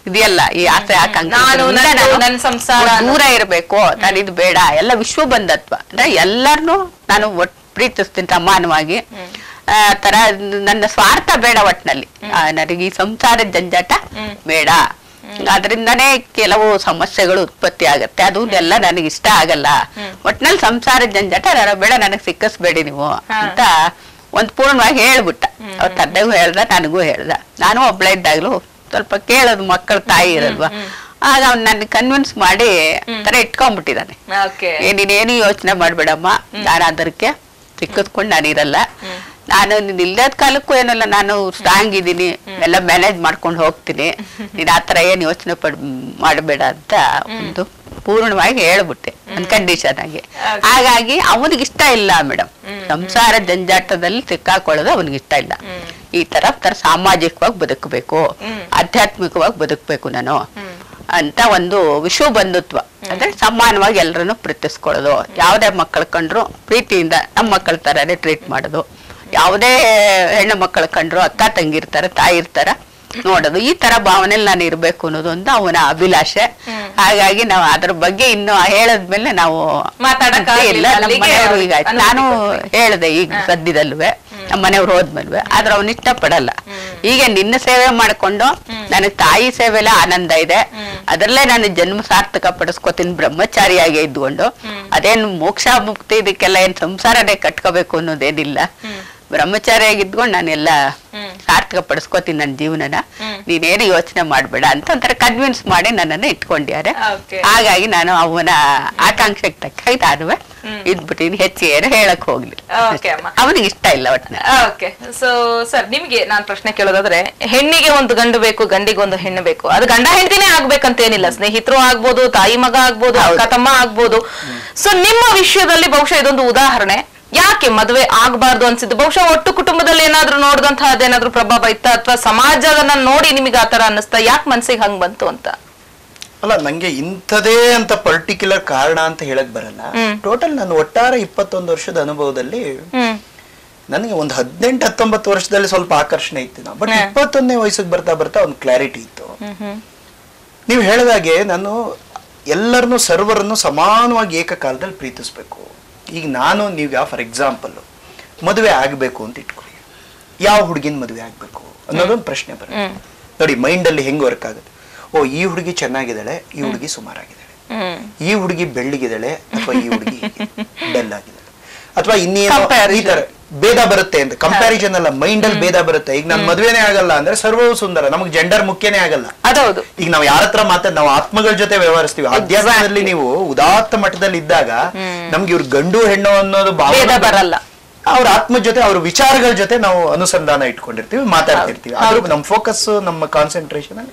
Speaker 3: ಇದೆಯಲ್ಲ ಈ ಆಸೆ ಆಕಾಂಕ್ಷೆ
Speaker 1: ನಾನು,
Speaker 3: ಇಂದ
Speaker 1: ನಂದು,
Speaker 3: ನಾನು
Speaker 1: ನನ್ ಸಂಸಾರ
Speaker 3: ದೂರ ಇರಬೇಕು ನಾನು ಇದು ಬೇಡ ಎಲ್ಲ ವಿಶ್ವ ಬಂಧತ್ವ ಅಂದ್ರೆ ಎಲ್ಲರನ್ನು ನಾನು ಒಟ್ ಪ್ರೀತಿಸ್ತೀನಿ ಸಮಾನವಾಗಿ ಆ ತರ ನನ್ನ ಸ್ವಾರ್ಥ ಬೇಡ ಒಟ್ನಲ್ಲಿ ಆ, ನನಗೆ ಈ ಸಂಸಾರದ ಜಂಜಾಟ ಬೇಡ ಅದರಿಂದನೇ ಕೆಲವು ಸಮಸ್ಯೆಗಳು ಉತ್ಪತ್ತಿ ಆಗತ್ತೆ ಅದು ಎಲ್ಲ ನನಗೆ ಇಷ್ಟ ಆಗಲ್ಲ ಒಟ್ನಲ್ಲಿ ಸಂಸಾರದ ಜಂಜಾಟ ನಾನು ಬೇಡ ನನಗೆ ಸಿಕ್ಕಿಸ್ಬೇಡಿ ನೀವು ಅಂತ ಒಂದ್ ಪೂರ್ಣವಾಗಿ ಹೇಳ್ಬಿಟ್ಟ ಅವ್ರ ತಂದೆಗೂ ಹೇಳ್ದ ನನಗೂ ಹೇಳ್ದ ನಾನು ಒಬ್ಳ ಇದ್ದಾಗ್ಲೂ ಸ್ವಲ್ಪ ಕೇಳೋದು ಮಕ್ಕಳ ತಾಯಿ ಇರಲ್ವಾ ಆಗ ಅವ್ನು ನನ್ನ ಕನ್ವಿನ್ಸ್ ಮಾಡಿ ತರ ಇಟ್ಕೊಂಡ್ಬಿಟ್ಟಿದ್ದಾನೆ
Speaker 1: ಓಕೆ
Speaker 3: ಏ ನೀನೇನು ಯೋಚನೆ ಮಾಡ್ಬೇಡಮ್ಮ ನಾನು ಅದಕ್ಕೆ ಸಿಕ್ಕಿಸ್ಕೊಂಡು ನಾನು ಇರಲ್ಲ ನಾನು ನೀನ್ ಇಲ್ಲದ ಕಾಲಕ್ಕೂ ಏನಲ್ಲ ನಾನು ಸ್ಟ್ರಾಂಗ್ ಇದ್ದೀನಿ ಎಲ್ಲ ಮ್ಯಾನೇಜ್ ಮಾಡ್ಕೊಂಡು ಹೋಗ್ತೀನಿ ನೀನ್ ಆತರ ಏನ್ ಯೋಚನೆ ಪಡ್ ಮಾಡಬೇಡ ಅಂತ ಒಂದು ಪೂರ್ಣವಾಗಿ ಹೇಳ್ಬಿಟ್ಟೆ ಒಂದ್ ಕಂಡೀಷನ್ ಆಗಿ ಹಾಗಾಗಿ ಅವನಿಗೆ ಇಷ್ಟ ಇಲ್ಲ ಮೇಡಮ್ ಸಂಸಾರ ಜಂಜಾಟದಲ್ಲಿ ಸಿಕ್ಕಾಕೊಳ್ಳೋದು ಅವನಿಗೆ ಇಷ್ಟ ಇಲ್ಲ ಈ ತರ ತರ ಸಾಮಾಜಿಕವಾಗಿ ಬದುಕಬೇಕು ಆಧ್ಯಾತ್ಮಿಕವಾಗಿ ಬದುಕಬೇಕು ನಾನು ಅಂತ ಒಂದು ವಿಶ್ವ ಬಂಧುತ್ವ ಅಂದ್ರೆ ಸಮಾನವಾಗಿ ಎಲ್ಲರನ್ನು ಪ್ರೀತಿಸ್ಕೊಳ್ಳೋದು ಯಾವುದೇ ಮಕ್ಕಳು ಕಂಡ್ರು ಪ್ರೀತಿಯಿಂದ ನಮ್ಮ ಮಕ್ಕಳ ತರನೇ ಟ್ರೀಟ್ ಮಾಡೋದು ಯಾವುದೇ ಹೆಣ್ಣು ಮಕ್ಕಳು ಕಂಡ್ರು ಅಕ್ಕ ತಂಗಿರ್ತಾರ ತಾಯಿ ಇರ್ತಾರ ನೋಡೋದು ಈ ತರ ಭಾವನೆಯಲ್ಲಿ ನಾನು ಇರ್ಬೇಕು ಅನ್ನೋದು ಒಂದು ಅವನ ಅಭಿಲಾಷೆ ಹಾಗಾಗಿ ನಾವು ಅದ್ರ ಬಗ್ಗೆ ಇನ್ನು ಹೇಳದ್ಮೇಲೆ ನಾವು
Speaker 1: ಮಾತಾಡಕ್
Speaker 3: ಇಲ್ಲ
Speaker 1: ಆಗ್ಲಿಲ್ಲ,
Speaker 3: ನಮ್ಮ
Speaker 1: ಅಲ್ಲಿಗೆ
Speaker 3: ಮನೆಯವರು ಈಗ
Speaker 1: ಅನುಮತಿ
Speaker 3: ನಾನು ಹೇಳ್ದೆ ಈಗ ಸದ್ಯದಲ್ವೇ ನಮ್ಮ ಮನೆಯವ್ರು ಹೋದ್ಮೇಲ್ವೆ ಆದ್ರೆ ಅವನ್ ಇಷ್ಟಪಡಲ್ಲ ಈಗ ನಿನ್ನ ಸೇವೆ ಮಾಡ್ಕೊಂಡು ನನಗ್ ತಾಯಿ ಸೇವೆಲ್ಲ ಆನಂದ ಇದೆ ಅದ್ರಲ್ಲೇ ನಾನು ಜನ್ಮ ಸಾರ್ಥಕ ಪಡಿಸ್ಕೊತೀನಿ ಬ್ರಹ್ಮಚಾರಿಯಾಗಿ ಇದ್ಕೊಂಡು ಅದೇನು ಮೋಕ್ಷ ಮುಕ್ತಿ ಇದಕ್ಕೆಲ್ಲ ಏನ್ ಸಂಸಾರನೇ ಕಟ್ಕೋಬೇಕು ಅನ್ನೋದೇನಿಲ್ಲ ಬ್ರಹ್ಮಚಾರಿಯಾಗಿ ಇದ್ಕೊಂಡು ನಾನೆಲ್ಲ ಸಾರ್ಥಕ ಪಡಿಸ್ಕೊತೀನಿ ನನ್ನ ಜೀವನನ ನೀನೇನು ಯೋಚನೆ ಮಾಡ್ಬೇಡ ಅಂತ ಒಂಥರ ಕನ್ವಿನ್ಸ್ ಮಾಡಿ ನನ್ನನ್ನ ಇಟ್ಕೊಂಡಿದ್ದಾರೆ
Speaker 1: Okay.
Speaker 3: ಹಾಗಾಗಿ ನಾನು ಅವನ ಆಕಾಂಕ್ಷೆಗೆ ತಕ್ಕ ನಾನು ಇದ್ಬಿಟ್ಟಿನಿ ಹೆಚ್ಚು ಏನು ಹೇಳಕ್ ಹೋಗ್ಲಿಲ್ಲ
Speaker 1: Okay ಅಮ್ಮ.
Speaker 3: ಅವನಿಗೆ ಇಷ್ಟ ಇಲ್ಲ ಒಟ್ಟಿನ
Speaker 1: ಓಕೆ ಸೊ ಸರ್ ನಿಮ್ಗೆ ನಾನ್ ಪ್ರಶ್ನೆ ಕೇಳೋದಾದ್ರೆ ಹೆಣ್ಣಿಗೆ ಒಂದು ಗಂಡು ಬೇಕು ಗಂಡಿಗೆ ಒಂದು ಹೆಣ್ಣು ಬೇಕು ಅದು ಗಂಡ ಹೆಂಡತಿನೇ ಆಗ್ಬೇಕಂತ ಏನಿಲ್ಲ ಸ್ನೇಹಿತರು ಆಗ್ಬೋದು ತಾಯಿ ಮಗ ಆಗ್ಬೋದು ಅಕ್ಕ ತಮ್ಮ ಆಗ್ಬೋದು ಸೊ ನಿಮ್ಮ ವಿಷಯದಲ್ಲಿ ಬಹುಶಃ ಇದೊಂದು ಉದಾಹರಣೆ ಯಾಕೆ ಮದುವೆ ಆಗ್ಬಾರ್ದು ಅನ್ಸಿದ್ದು ಬಹುಶಃ ಒಟ್ಟು ಕುಟುಂಬದಲ್ಲಿ ಏನಾದ್ರೂ ನೋಡಿದಂತಹ ಅದೇನಾದ್ರೂ ಪ್ರಭಾವ ಇತ್ತ ಅಥವಾ ಸಮಾಜವನ್ನ ನೋಡಿ ನಿಮಗೆ ಆತರ ಅನ್ನಿಸ್ತಾ ಯಾಕೆ ಮನ್ಸಿಗೆ ಹಂಗ್ ಬಂತು ಅಂತ
Speaker 2: ಅಲ್ಲ ನಂಗೆ ಇಂಥದೇ ಅಂತ ಪರ್ಟಿಕ್ಯುಲರ್ ಕಾರಣ ಅಂತ ಹೇಳಕ್ ಬರಲ್ಲ ಟೋಟಲ್ ನಾನು ಒಟ್ಟಾರೆ ಇಪ್ಪತ್ತೊಂದು ವರ್ಷದ ಅನುಭವದಲ್ಲಿ
Speaker 1: ಹ್ಮ್
Speaker 2: ನನಗೆ ಒಂದು ಹದಿನೆಂಟು ಹತ್ತೊಂಬತ್ತು ವರ್ಷದಲ್ಲಿ ಸ್ವಲ್ಪ ಆಕರ್ಷಣೆ ಇತ್ತು ಬಟ್ ಇಪ್ಪತ್ತೊಂದನೇ ವಯಸ್ಸಿಗೆ ಬರ್ತಾ ಬರ್ತಾ ಒಂದು ಕ್ಲಾರಿಟಿ ಇತ್ತು
Speaker 1: ಹ್ಮ್ ಹ್ಮ್
Speaker 2: ನೀವು ಹೇಳಿದಾಗೆ ನಾನು ಎಲ್ಲರನ್ನು ಸರ್ವರನ್ನು ಸಮಾನವಾಗಿ ಏಕಕಾಲದಲ್ಲಿ ಪ್ರೀತಿಸ್ಬೇಕು ಈಗ ನಾನು ನೀವು ಯಾವ ಫಾರ್ ಎಕ್ಸಾಂಪಲ್ ಮದುವೆ ಆಗಬೇಕು ಅಂತ ಇಟ್ಕೊಳ್ಳಿ ಯಾವ ಹುಡುಗಿನ ಮದುವೆ ಆಗಬೇಕು ಅನ್ನೋದೊಂದು ಪ್ರಶ್ನೆ ಬರುತ್ತೆ ನೋಡಿ ಮೈಂಡಲ್ಲಿ ಹೆಂಗ್ ವರ್ಕ್ ಆಗುತ್ತೆ ಓ ಈ ಹುಡುಗಿ ಚೆನ್ನಾಗಿದ್ದಾಳೆ ಈ ಹುಡುಗಿ ಸುಮಾರಾಗಿದ್ದಾಳೆ
Speaker 1: ಹ್ಮ್
Speaker 2: ಈ ಹುಡುಗಿ ಬೆಳ್ಳಿಗಿದ್ದಾಳೆ ಅಥವಾ ಈ ಹುಡುಗಿ ಡಲ್ ಆಗಿದ್ದಾಳೆ ಅಥವಾ ಇನ್ನೇನೋ
Speaker 1: Comparison.
Speaker 2: ಈ ತರ ಭೇದ ಬರುತ್ತೆ ಅಂತ ಕಂಪ್ಯಾರಿಸನ್ ಅಲ್ಲ ಮೈಂಡ್ ಅಲ್ಲಿ ಭೇದ ಬರುತ್ತೆ ಈಗ ನನ್ ಮದ್ವೆನೇ ಆಗಲ್ಲ ಅಂದ್ರೆ ಸರ್ವವು ಸುಂದರ ನಮಗೆ ಜೆಂಡರ್ ಮುಖ್ಯನೇ ಆಗಲ್ಲ
Speaker 1: ಅದೌದು
Speaker 2: ಈಗ ನಾವು ಯಾರ ಹತ್ರ ಮಾತಾಡ್ ನಾವು ಆತ್ಮಗಳ ಜೊತೆ ವ್ಯವಹರಿಸ್ತೀವಿ ಅಧ್ಯಾತ್ಮದಲ್ಲಿ ನೀವು ಉದಾತ್ತ ಮಟ್ಟದಲ್ಲಿ ಇದ್ದಾಗ ನಮ್ಗೆ ಇವ್ರು ಗಂಡು ಹೆಣ್ಣು ಅನ್ನೋದು ಭಾವನೆ
Speaker 1: ಭೇದ ಬರಲ್ಲ.
Speaker 2: ಅವ್ರ ಆತ್ಮ ಜೊತೆ ಅವ್ರ ವಿಚಾರಗಳ ಜೊತೆ ನಾವು ಅನುಸಂಧಾನ ಇಟ್ಕೊಂಡಿರ್ತೀವಿ ಮಾತಾಡ್ತಿರ್ತೀವಿ ಆದ್ರೂ ನಮ್ಮ ಫೋಕಸ್ ನಮ್ಮ ಕಾನ್ಸಂಟ್ರೇಷನ್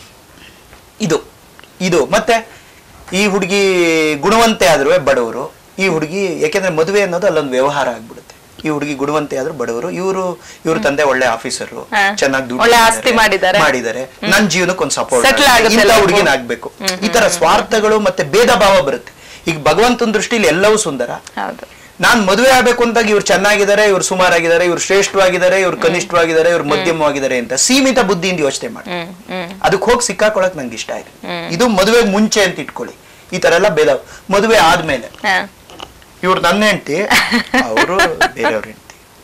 Speaker 2: ಇದು ಇದು ಮತ್ತೆ ಈ ಹುಡುಗಿ ಗುಣವಂತೆ ಆದ್ರೂ ಬಡವರು ಈ ಹುಡುಗಿ ಯಾಕೆಂದ್ರೆ ಮದುವೆ ಅನ್ನೋದು ಅಲ್ಲೊಂದು ವ್ಯವಹಾರ ಆಗ್ಬಿಡುತ್ತೆ ಈ ಹುಡುಗಿ ಗುಣವಂತೆ ಆದ್ರೂ ಬಡವರು ಇವರು ಇವ್ರ ತಂದೆ ಒಳ್ಳೆ ಆಫೀಸರು
Speaker 1: ಹಾ.
Speaker 2: ಚೆನ್ನಾಗಿ ದುಡ್ಡು
Speaker 1: ಒಳ್ಳೆ ಆಸ್ತಿ ಮಾಡಿದ್ದಾರೆ.
Speaker 2: ಮಾಡಿದ್ದಾರೆ ನನ್ನ ಜೀವನಕ್ಕೆ ಒಂದು ಸಪೋರ್ಟ್
Speaker 1: Settle ಆಗುತ್ತೆ
Speaker 2: ಇಂಥ
Speaker 1: ಎಲ್ಲರಿಗೂ.
Speaker 2: ಹುಡುಗಿನ ಆಗ್ಬೇಕು ಈ ತರ ಸ್ವಾರ್ಥಗಳು ಮತ್ತೆ ಭೇದ ಭಾವ ಬರುತ್ತೆ ಈಗ ಭಗವಂತನ ದೃಷ್ಟಿಲಿ ಎಲ್ಲವೂ ಸುಂದರ
Speaker 1: ಹೌದು
Speaker 2: ನಾನ್ ಮದುವೆ ಆಗ್ಬೇಕು ಅಂದಾಗ ಇವ್ರು ಚೆನ್ನಾಗಿದ್ದಾರೆ ಇವ್ರು ಸುಮಾರಾಗಿದ್ದಾರೆ ಇವ್ರು ಶ್ರೇಷ್ಠವಾಗಿದ್ದಾರೆ ಇವ್ರು ಕನಿಷ್ಠವಾಗಿದ್ದಾರೆ ಇವ್ರು ಮಧ್ಯಮವಾಗಿದ್ದಾರೆ ಅಂತ ಸೀಮಿತ ಬುದ್ಧಿಯಿಂದ ಯೋಚನೆ ಮಾಡಿ
Speaker 1: ಹ್ಮ್ ಹ್ಮ್
Speaker 2: ಅದಕ್ಕೆ ಹೋಗಿ ಸಿಕ್ಕಾಕೊಳಕ್ ನಂಗೆ ಇಷ್ಟ ಆಯ್ತು ಇದು ಮದುವೆಗೆ ಮುಂಚೆ ಅಂತ ಇಟ್ಕೊಳ್ಳಿ ಈ ತರ ಎಲ್ಲ ಭೇದ ಮದುವೆ ಆದ್ಮೇಲೆ
Speaker 1: ಹಾ.
Speaker 2: ಇವ್ರು ನನ್ನ ಹೆಂಡತಿ ಅವರು ಬೇರೆಯವ್ರ ಹೆಂಡತಿ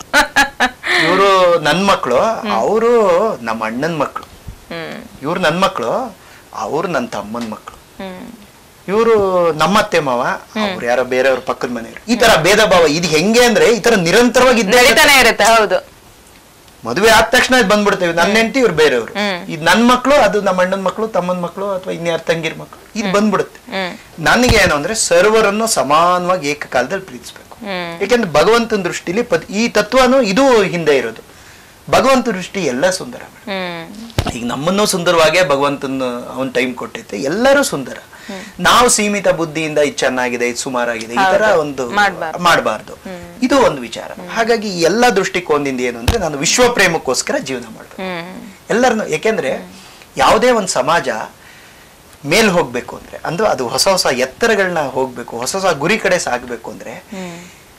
Speaker 2: ಇವರು ನನ್ ಮಕ್ಳು ಅವರು ನಮ್ಮ ಅಣ್ಣನ ಮಕ್ಳು
Speaker 1: ಹ್ಮ್
Speaker 2: ಇವ್ರು ನನ್ ಮಕ್ಳು ಅವ್ರು ನನ್ನ ತಮ್ಮನ ಮಕ್ಳು
Speaker 1: ಹ್ಮ್
Speaker 2: ಇವರು ನಮ್ಮ ಅತ್ತೆ ಮಾವ ಅವ್ರು ಯಾರೋ ಬೇರೆಯವ್ರ ಪಕ್ಕದ ಮನೆಯವ್ರು ಈ ತರ ಭೇದ ಭಾವ ಇದು ಹೆಂಗೆ ಅಂದ್ರೆ ಈ ತರ ನಿರಂತರವಾಗಿ ಇದ್ದೇ ಇರುತ್ತೆ.
Speaker 1: ನಡೀತಾನೆ ಇರುತ್ತೆ ಹೌದು
Speaker 2: ಮದುವೆ ಆದ ತಕ್ಷಣ ಇದ್ ಬಂದ್ಬಿಡ್ತೇವೆ ನನ್ನ ಹೆಂಡತಿ ಇವ್ರು ಬೇರೆಯವರು
Speaker 1: ಹ್ಮ್.
Speaker 2: ಇದು ನನ್ ಮಕ್ಳು ಅದು ನಮ್ಮ ಅಣ್ಣನ ಮಕ್ಳು ತಮ್ಮನ ಮಕ್ಳು ಅಥವಾ ಇನ್ಯಾರ ತಂಗಿರ್ ಮಕ್ಳು ಇದು ಬಂದ್ಬಿಡುತ್ತೆ
Speaker 1: ಹ್ಮ್
Speaker 2: ನನಗೆ ಏನು ಅಂದ್ರೆ ಸರ್ವರನ್ನು ಸಮಾನವಾಗಿ ಏಕಕಾಲದಲ್ಲಿ ಪ್ರೀತಿಸ್ಬೇಕು
Speaker 1: ಹ್ಮ್
Speaker 2: ಯಾಕೆಂದ್ರೆ ಭಗವಂತನ ದೃಷ್ಟಿಲಿ ಪದ್- ಈ ತತ್ವನು ಇದು ಹಿಂದೆ ಇರೋದು ಭಗವಂತ ದೃಷ್ಟಿ ಎಲ್ಲ ಸುಂದರ ಮೇಡಮ್.
Speaker 1: ಹ್ಮ್
Speaker 2: ಈಗ ನಮ್ಮನ್ನು ಸುಂದರವಾಗೇ ಭಗವಂತನ ಅವನ್ ಟೈಮ್ ಕೊಟ್ಟೈತೆ ಎಲ್ಲರೂ ಸುಂದರ ನಾವು ಸೀಮಿತ ಬುದ್ಧಿಯಿಂದ ಇದು ಚೆನ್ನಾಗಿದೆ ಇದು ಸುಮಾರಾಗಿದೆ ಈ ತರ ಒಂದು
Speaker 1: ಮಾಡ್ಬಾರ್ದು.
Speaker 2: ಮಾಡಬಾರ್ದು ಇದು ಒಂದು ವಿಚಾರ ಹಾಗಾಗಿ ಈ ಎಲ್ಲಾ ದೃಷ್ಟಿಕೋನದಿಂದ ಏನು ಅಂದ್ರೆ ನಾನು ವಿಶ್ವ ಪ್ರೇಮಕ್ಕೋಸ್ಕರ ಜೀವನ ಮಾಡ್ಬೇಕು
Speaker 1: ಹ್ಮ್
Speaker 2: ಎಲ್ಲರನ್ನು ಯಾಕೆಂದ್ರೆ ಯಾವುದೇ ಒಂದು ಸಮಾಜ ಮೇಲ್ ಹೋಗ್ಬೇಕು ಅಂದ್ರೆ ಅಂದ್ರೆ ಅದು ಹೊಸ ಹೊಸ ಎತ್ತರಗಳನ್ನ ಹೋಗ್ಬೇಕು ಹೊಸ ಹೊಸ ಗುರಿ ಕಡೆ ಸಾಗ್ಬೇಕು ಅಂದ್ರೆ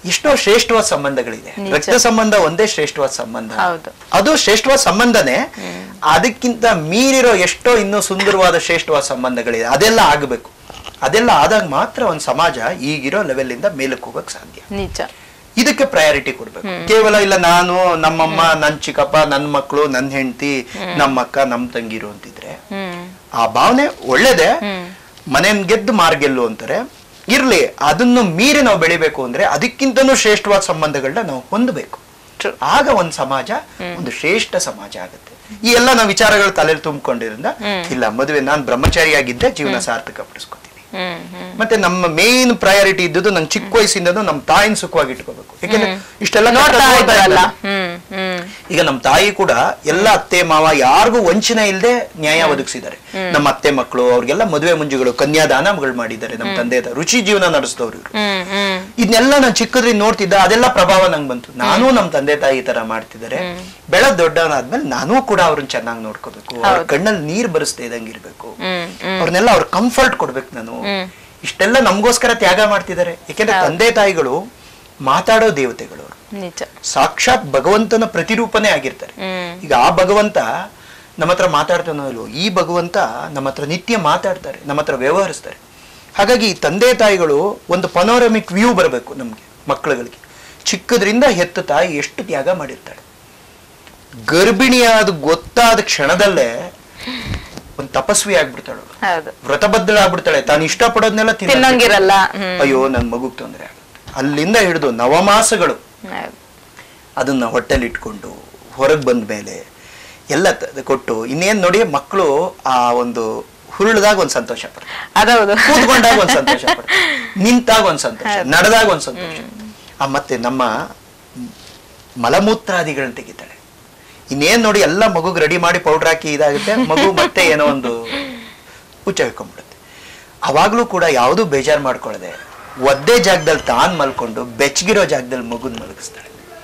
Speaker 2: ಎಷ್ಟೋ ಶ್ರೇಷ್ಠವಾದ ಸಂಬಂಧಗಳಿದೆ
Speaker 1: ನಿಜ.
Speaker 2: ರಕ್ತ ಸಂಬಂಧ ಒಂದೇ ಶ್ರೇಷ್ಠವಾದ ಸಂಬಂಧ
Speaker 1: ಹೌದು.
Speaker 2: ಅದು ಶ್ರೇಷ್ಠವಾದ ಸಂಬಂಧನೇ ಅದಕ್ಕಿಂತ ಮೀರಿರೋ ಎಷ್ಟೋ ಇನ್ನೂ ಸುಂದರವಾದ ಶ್ರೇಷ್ಠವಾದ ಸಂಬಂಧಗಳಿದೆ ಅದೆಲ್ಲ ಆಗಬೇಕು ಅದೆಲ್ಲ ಆದಾಗ ಮಾತ್ರ ಒಂದು ಸಮಾಜ ಈಗಿರೋ ಲೆವೆಲ್ ಇಂದ ಮೇಲಕ್ಕೆ ಹೋಗಕ್ ಸಾಧ್ಯ
Speaker 1: ನಿಜ
Speaker 2: ಇದಕ್ಕೆ ಪ್ರಯಾರಿಟಿ ಕೊಡ್ಬೇಕು ಕೇವಲ ಇಲ್ಲ ನಾನು ನಮ್ಮಮ್ಮ ನನ್ ಚಿಕ್ಕಪ್ಪ ನನ್ ಮಕ್ಕಳು ನನ್ ಹೆಂಡತಿ ನಮ್ಮ ಅಕ್ಕ ನಮ್ ತಂಗಿರು ಅಂತಿದ್ರೆ
Speaker 1: ಹ್ಮ್
Speaker 2: ಆ ಭಾವನೆ ಒಳ್ಳೇದೇ ಮನೆನ್ ಗೆದ್ದು ಮಾರ್ ಗೆಲ್ಲು ಅಂತಾರೆ ಇರ್ಲಿ ಅದನ್ನು ಮೀರಿ ನಾವು ಬೆಳಿಬೇಕು ಅಂದ್ರೆ ಅದಕ್ಕಿಂತನೂ ಶ್ರೇಷ್ಠವಾದ ಸಂಬಂಧಗಳನ್ನ ನಾವು ಹೊಂದಬೇಕು
Speaker 1: True.
Speaker 2: ಆಗ ಒಂದು ಸಮಾಜ ಒಂದು ಶ್ರೇಷ್ಠ ಸಮಾಜ ಆಗುತ್ತೆ ಈ ಎಲ್ಲ ನಾವು ವಿಚಾರಗಳು ತಲೆಯಲ್ಲಿ ತುಂಬಿಕೊಂಡಿರೋದ್ರಿಂದ ಇಲ್ಲ ಮದುವೆ ನಾನು ಬ್ರಹ್ಮಚಾರಿಯಾಗಿದ್ದೆ ಜೀವನ ಸಾರ್ಥಕ ಪಡಿಸ್ಕೊತೀನಿ
Speaker 1: ಹ್ಮ್ ಹ್ಮ್
Speaker 2: ಮತ್ತೆ ನಮ್ಮ ಮೇನ್ ಪ್ರಯಾರಿಟಿ ಇದ್ದದ್ದು ನಂಗೆ ಚಿಕ್ಕ ವಯಸ್ಸಿಂದನೂ ನಮ್ಮ ತಾಯಿನ ಸುಖವಾಗಿ ಇಟ್ಕೋಬೇಕು ಯಾಕೆಂದ್ರೆ ಇಷ್ಟೆಲ್ಲ
Speaker 1: ನೋಡ್ತಾ
Speaker 2: ನೋಡ್ತಾ
Speaker 1: ಇದ್ದಾರಲ್ಲ
Speaker 2: ಇದ್ದಾರಲ್ಲ
Speaker 1: ಹ್ಮ್ ಹ್ಮ್
Speaker 2: ಈಗ ನಮ್ಮ ತಾಯಿ ಕೂಡ ಎಲ್ಲ ಅತ್ತೆ ಮಾವ ಯಾರಿಗೂ ವಂಚನೆ ಇಲ್ಲದೆ ನ್ಯಾಯ ಒದಗಿಸಿದ್ದಾರೆ ನಮ್ಮ ಅತ್ತೆ ಮಕ್ಕಳು ಅವ್ರಿಗೆಲ್ಲ ಮದುವೆ ಮುಂಜುಗಳು ಕನ್ಯಾದಾನಗಳು ಮಾಡಿದ್ದಾರೆ ನಮ್ಮ ತಂದೆ ತಾಯಿ. ರುಚಿ ಜೀವನ ನಡೆಸಿದವ್ರು ಇವರು
Speaker 1: ಹ್ಮ್ ಹ್ಮ್
Speaker 2: ಇದನ್ನೆಲ್ಲ ನಾನು ಚಿಕ್ಕದ್ರಿಂದ ನೋಡ್ತಿದ್ದ ಅದೆಲ್ಲ ಪ್ರಭಾವ ನಂಗೆ ಬಂತು ನಾನು ನಮ್ಮ ತಂದೆ ತಾಯಿ ಈ ತರ ಮಾಡ್ತಿದ್ದಾರೆ ಬೆಳೆದ್ ದೊಡ್ಡವನಾದ್ಮೇಲೆ ನಾನೂ ಕೂಡ ಅವ್ರನ್ನ ಚೆನ್ನಾಗಿ ನೋಡ್ಕೋಬೇಕು ಅವ್ರ ಕಣ್ಣಲ್ಲಿ ನೀರ್ ಬರಿಸ್ತಾ ಇದ್ದಂಗೆ ಇರ್ಬೇಕು
Speaker 1: ಹ್ಮ್ ಹ್ಮ್
Speaker 2: ಅವ್ರನ್ನೆಲ್ಲ ಅವ್ರ ಕಂಫರ್ಟ್ ಕೊಡ್ಬೇಕು ನಾನು ಇಷ್ಟೆಲ್ಲ ನಮಗೋಸ್ಕರ ತ್ಯಾಗ ಮಾಡ್ತಿದ್ದಾರೆ ಯಾಕೆಂದ್ರೆ ತಂದೆ ತಾಯಿಗಳು ಮಾತಾಡೋ ದೇವತೆಗಳು ಅವ್ರು
Speaker 1: ನಿಜ
Speaker 2: ಸಾಕ್ಷಾತ್ ಭಗವಂತನ ಪ್ರತಿರೂಪನೇ ಆಗಿರ್ತಾರೆ
Speaker 1: ಹ್ಮ್
Speaker 2: ಈಗ ಆ ಭಗವಂತ ನಮ್ಮ ಹತ್ರ ಮಾತಾಡ್ತಾನೋ ಇಲ್ವೋ ಈ ಭಗವಂತ ನಮ್ಮ ಹತ್ರ ನಿತ್ಯ ಮಾತಾಡ್ತಾರೆ ನಮ್ಮ ಹತ್ರ ವ್ಯವಹರಿಸ್ತಾರೆ ಹಾಗಾಗಿ ಈ ತಂದೆ ತಾಯಿಗಳು ಒಂದು ಪನೋರಮಿಕ್ ವ್ಯೂ ಬರಬೇಕು ನಮ್ಗೆ ಮಕ್ಕಳುಗಳಿಗೆ ಚಿಕ್ಕದ್ರಿಂದ ಹೆತ್ತ ತಾಯಿ ಎಷ್ಟು ತ್ಯಾಗ ಮಾಡಿರ್ತಾಳೆ ಗರ್ಭಿಣಿಯಾದ ಗೊತ್ತಾದ ಕ್ಷಣದಲ್ಲೇ ಒಂದು ತಪಸ್ವಿ ಆಗ್ಬಿಡ್ತಾಳು
Speaker 1: ಹೌದು
Speaker 2: ವ್ರತಬದ್ಧಳಾಗ್ಬಿಡ್ತಾಳೆ ತಾನು ಇಷ್ಟಪಡೋದ್ನೆಲ್ಲ ತಿನ್ನೋಕೆ
Speaker 1: ತಿನ್ನಂಗಿರಲ್ಲ ಹ್ಮ್
Speaker 2: ಅಯ್ಯೋ ನನ್ ಮಗುಗ್ ತೊಂದರೆ ಆಗುತ್ತೆ ಅಲ್ಲಿಂದ ಹಿಡಿದು ನವಮಾಸಗಳು
Speaker 1: ಹೌದು.
Speaker 2: ಅದನ್ನ ಹೊಟ್ಟೆಲಿ ಇಟ್ಕೊಂಡು ಹೊರಗೆ ಬಂದ ಮೇಲೆ ಎಲ್ಲ ತ- ಕೊಟ್ಟು ಇನ್ನೇನ್ ನೋಡಿ ಮಕ್ಕಳು ಆ ಒಂದು ಹುರುಳಿದಾಗ ಒಂದ್ ಸಂತೋಷ ಪಡ್ತಾರೆ
Speaker 1: ಅದೌದು
Speaker 2: ಕೂತ್ಕೊಂಡಾಗ ಒಂದ್ ಸಂತೋಷ ಪಡ್ತಾರೆ ನಿಂತಾಗ ಒಂದ್ ಸಂತೋಷ ನಡೆದಾಗ ಒಂದ್ ಸಂತೋಷ ಆ ಮತ್ತೆ ನಮ್ಮ ಮಲಮೂತ್ರಾದಿಗಳನ್ನ ತೆಗಿತಾಳೆ ಇನ್ನೇನ್ ನೋಡಿ ಎಲ್ಲ ಮಗುಗ್ ರೆಡಿ ಮಾಡಿ ಪೌಡರ್ ಹಾಕಿ ಇದಾಗುತ್ತೆ ಮಗು ಮತ್ತೆ ಏನೋ ಒಂದು ಹುಚ್ಚ ಹಿಡ್ಕೊಂಡ್ಬಿಡುತ್ತೆ ಅವಾಗ್ಲೂ ಕೂಡ ಯಾವುದು ಬೇಜಾರ್ ಮಾಡ್ಕೊಳ್ಳದೆ ಒದ್ದೆ ಜಾಗದಲ್ಲಿ ತಾನ್ ಮಲ್ಕೊಂಡು ಬೆಚ್ಚಗಿರೋ ಜಾಗದಲ್ಲಿ ಮಗುನ್ ಮಲಗಿಸ್ತಾಳೆ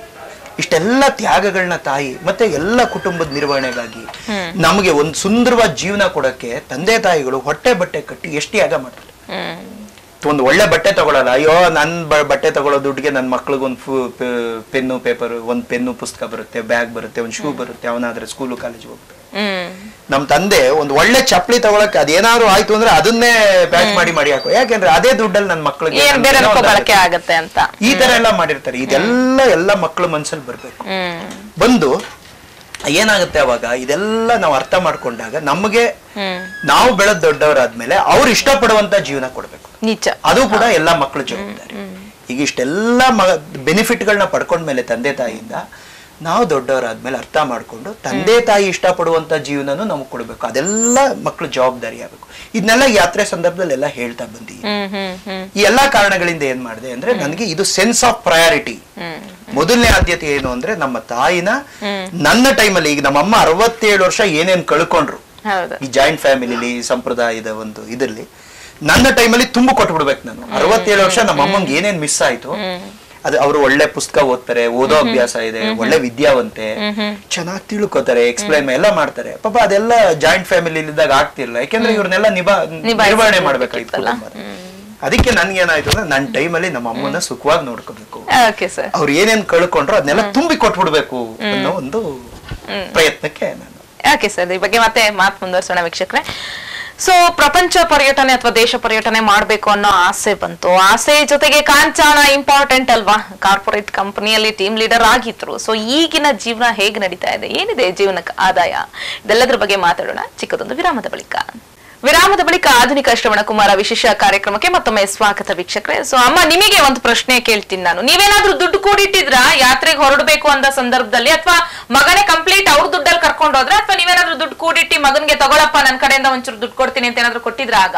Speaker 2: ಇಷ್ಟೆಲ್ಲ ತ್ಯಾಗಗಳನ್ನ ತಾಯಿ ಮತ್ತೆ ಎಲ್ಲ ಕುಟುಂಬದ ನಿರ್ವಹಣೆಗಾಗಿ ನಮಗೆ ಒಂದು ಸುಂದರವಾದ ಜೀವನ ಕೊಡಕ್ಕೆ ತಂದೆ ತಾಯಿಗಳು ಹೊಟ್ಟೆ ಬಟ್ಟೆ ಕಟ್ಟಿ ಎಷ್ಟು ತ್ಯಾಗ ಮಾಡ್ತಾರೆ
Speaker 1: ಹ್ಮ್
Speaker 2: ಒಂದು ಒಳ್ಳೆ ಬಟ್ಟೆ ತಗೊಳಲ್ಲ ಅಯ್ಯೋ ನನ್ ಬ- ಬಟ್ಟೆ ತಗೊಳ್ಳೋ ದುಡ್ಡಿಗೆ ನನ್ನ ಮಕ್ಳಿಗೆ ಒಂದು ಪೆನ್ನು ಪೇಪರ್ ಒಂದು ಪೆನ್ನು ಪುಸ್ತಕ ಬರುತ್ತೆ ಬ್ಯಾಗ್ ಬರುತ್ತೆ ಒಂದು ಶೂ ಬರುತ್ತೆ ಅವನಾದ್ರೆ ಸ್ಕೂಲು ಕಾಲೇಜ್ ಹೋಗ್ತಾರೆ
Speaker 1: ಹ್ಮ್
Speaker 2: ನಮ್ ತಂದೆ ಒಂದು ಒಳ್ಳೆ ಚಪ್ಪಲಿ ತಗೊಳಕ್ಕೆ ಅದೇನಾದ್ರು ಆಯ್ತು ಅಂದ್ರೆ ಅದನ್ನೇ ಪ್ಯಾಕ್ ಮಾಡಿ ಮಾಡಿ ಹಾಕೋ ಯಾಕೆಂದ್ರೆ ಅದೇ ದುಡ್ಡಲ್ಲಿ ನನ್ನ ಮಕ್ಳಿಗೆ
Speaker 1: ಏನ್
Speaker 2: ನನ್ಗೆ
Speaker 1: ಬೇರೆ
Speaker 2: ಏನೋ ಒಂದು
Speaker 1: ಬಳಕೆ
Speaker 2: ಆಗುತ್ತೆ.
Speaker 1: ಆಗತ್ತೆ ಅಂತ
Speaker 2: ಈ ತರ ಎಲ್ಲ ಮಾಡಿರ್ತಾರೆ ಇದೆಲ್ಲ ಎಲ್ಲ ಮಕ್ಳ ಮನ್ಸಲ್ಲಿ ಬರ್ಬೇಕು
Speaker 1: ಹ್ಮ್
Speaker 2: ಬಂದು ಏನಾಗುತ್ತೆ ಅವಾಗ ಇದೆಲ್ಲ ನಾವು ಅರ್ಥ ಮಾಡ್ಕೊಂಡಾಗ ನಮಗೆ
Speaker 1: ಹ್ಮ್
Speaker 2: ನಾವು ಬೆಳೆದ್ ದೊಡ್ಡವರಾದ್ಮೇಲೆ ಅವ್ರು ಇಷ್ಟಪಡುವಂತ ಜೀವನ ಕೊಡ್ಬೇಕು
Speaker 1: ನಿಜ
Speaker 2: ಅದು ಕೂಡ ಎಲ್ಲ ಮಕ್ಕಳು ಜವಾಬ್ದಾರಿ ಈಗ ಇಷ್ಟೆಲ್ಲ ಮ ಬೆನಿಫಿಟ್ಗಳನ್ನ ಪಡ್ಕೊಂಡ್ಮೇಲೆ ತಂದೆ ತಾಯಿಯಿಂದ ನಾವು ದೊಡ್ಡವರಾದ್ಮೇಲೆ ಅರ್ಥ ಮಾಡ್ಕೊಂಡು ತಂದೆ ತಾಯಿ ಇಷ್ಟಪಡುವಂತ ಜೀವನನು ನಮಗೆ ಕೊಡ್ಬೇಕು ಅದೆಲ್ಲ ಮಕ್ಕಳು ಜವಾಬ್ದಾರಿ ಆಗ್ಬೇಕು ಇದನ್ನೆಲ್ಲ ಯಾತ್ರೆ ಸಂದರ್ಭದಲ್ಲಿ ಎಲ್ಲ ಹೇಳ್ತಾ ಬಂದಿದ್ದೀನಿ
Speaker 1: ಹ್ಮ್ ಹ್ಮ್ ಹ್ಮ್
Speaker 2: ಈ ಎಲ್ಲಾ ಕಾರಣಗಳಿಂದ ಏನ್ ಮಾಡಿದೆ ಅಂದ್ರೆ ನನಗೆ ಇದು ಸೆನ್ಸ್ ಆಫ್ ಪ್ರಯಾರಿಟಿ
Speaker 1: ಹ್ಮ್
Speaker 2: ಮೊದಲನೇ ಆದ್ಯತೆ ಏನು ಅಂದ್ರೆ ನಮ್ಮ ತಾಯಿನ ನನ್ನ ಟೈಮಲ್ಲಿ ಈಗ ನಮ್ಮಮ್ಮ ಅರವತ್ತೇಳು ವರ್ಷ ಏನೇನ್ ಕಳ್ಕೊಂಡ್ರು
Speaker 1: ಹೌದು
Speaker 2: ಈ ಜಾಯಿಂಟ್ ಫ್ಯಾಮಿಲಿಲಿ ಸಂಪ್ರದಾಯದ ಒಂದು ಇದರಲ್ಲಿ ನನ್ನ ಟೈಮಲ್ಲಿ ತುಂಬ ಕೊಟ್ಬಿಡ್ಬೇಕು ನಾನು ಅರವತ್ತೇಳು ವರ್ಷ ನಮ್ಮ ಅಮ್ಮಂಗೆ ಏನೇನ್ ಮಿಸ್ ಆಯ್ತು ಅದು ಅವರು ಒಳ್ಳೆ ಪುಸ್ತಕ ಓದ್ತಾರೆ ಓದೋ ಅಭ್ಯಾಸ ಇದೆ ಒಳ್ಳೆ ವಿದ್ಯಾವಂತೆ ಚೆನ್ನಾಗಿ ತಿಳ್ಕೊತಾರೆ ಎಕ್ಸ್ಪ್ಲೈನ್ ಎಲ್ಲ ಮಾಡ್ತಾರೆ ಪಾಪ ಅದೆಲ್ಲ ಜಾಯಿಂಟ್ ಫ್ಯಾಮಿಲಿ ಇದ್ದಾಗ ಆಗ್ತಿರ್ಲಿಲ್ಲ ಯಾಕೆಂದ್ರೆ ಇವ್ರನ್ನೆಲ್ಲ ನಿಭಾ ನಿರ್ವಹಣೆ ಮಾಡ್ಬೇಕಾಯ್ತು ಕುಟುಂಬನ. ಅದಕ್ಕೆ ನನ್ಗೇನಾಯ್ತು ಅಂದ್ರೆ ನನ್ನ ಟೈಮಲ್ಲಿ ನಮ್ಮ ಅಮ್ಮನ ಸುಖವಾಗಿ ನೋಡ್ಕೋಬೇಕು
Speaker 1: ಓಕೆ ಸರ್
Speaker 2: ಅವ್ರು ಏನೇನ್ ಕಳ್ಕೊಂಡ್ರು ಅದನ್ನೆಲ್ಲ ತುಂಬಿ ಕೊಟ್ಬಿಡ್ಬೇಕು ಅನ್ನೋ ಒಂದು ಪ್ರಯತ್ನಕ್ಕೆ ನಾನು
Speaker 1: ಓಕೆ ಸರ್ ಈ ಬಗ್ಗೆ ಮತ್ತೆ ಮಾತು ಮುಂದುವರ್ಸೋಣ ವೀಕ್ಷಕರೇ ಸೊ ಪ್ರಪಂಚ ಪರ್ಯಟನೆ ಅಥವಾ ದೇಶ ಪರ್ಯಟನೆ ಮಾಡಬೇಕು ಅನ್ನೋ ಆಸೆ ಬಂತು ಆಸೆ ಜೊತೆಗೆ ಕಾಂಚಾಣ ಇಂಪಾರ್ಟೆಂಟ್ ಅಲ್ವಾ ಕಾರ್ಪೊರೇಟ್ ಕಂಪನಿಯಲ್ಲಿ ಟೀಮ್ ಲೀಡರ್ ಆಗಿದ್ರು ಸೊ ಈಗಿನ ಜೀವನ ಹೇಗೆ ನಡೀತಾ ಇದೆ ಏನಿದೆ ಜೀವನಕ್ಕೆ ಆದಾಯ ಇದೆಲ್ಲದರ ಬಗ್ಗೆ ಮಾತಾಡೋಣ ಚಿಕ್ಕದೊಂದು ವಿರಾಮದ ಬಳಿಕ ವಿರಾಮದ ಬಳಿಕ ಆಧುನಿಕ ಶ್ರವಣ ಕುಮಾರ ವಿಶೇಷ ಕಾರ್ಯಕ್ರಮಕ್ಕೆ ಮತ್ತೊಮ್ಮೆ ಸ್ವಾಗತ ವೀಕ್ಷಕರೇ ಸೊ ಅಮ್ಮ ನಿಮಗೆ ಒಂದು ಪ್ರಶ್ನೆ ಕೇಳ್ತೀನಿ ನಾನು ನೀವೇನಾದ್ರೂ ದುಡ್ಡು ಕೂಡಿಟ್ಟಿದ್ರ ಯಾತ್ರೆಗೆ ಹೊರಡಬೇಕು ಅಂದ ಸಂದರ್ಭದಲ್ಲಿ ಅಥವಾ ಮಗನೇ ಕಂಪ್ಲೀಟ್ ಅವ್ರ ದುಡ್ಡಲ್ಲಿ ಕರ್ಕೊಂಡು ಹೋದ್ರೆ ಅಥವಾ ನೀವೇನಾದ್ರೂ ದುಡ್ಡು ಕೂಡಿಟ್ಟಿ ಮಗನ್ಗೆ ತಗೊಳಪ್ಪ ನನ್ ಕಡೆಯಿಂದ ಒಂಚೂರು ದುಡ್ಡು ಕೊಡ್ತೀನಿ ಅಂತ ಏನಾದ್ರು ಕೊಟ್ಟಿದ್ರ ಆಗ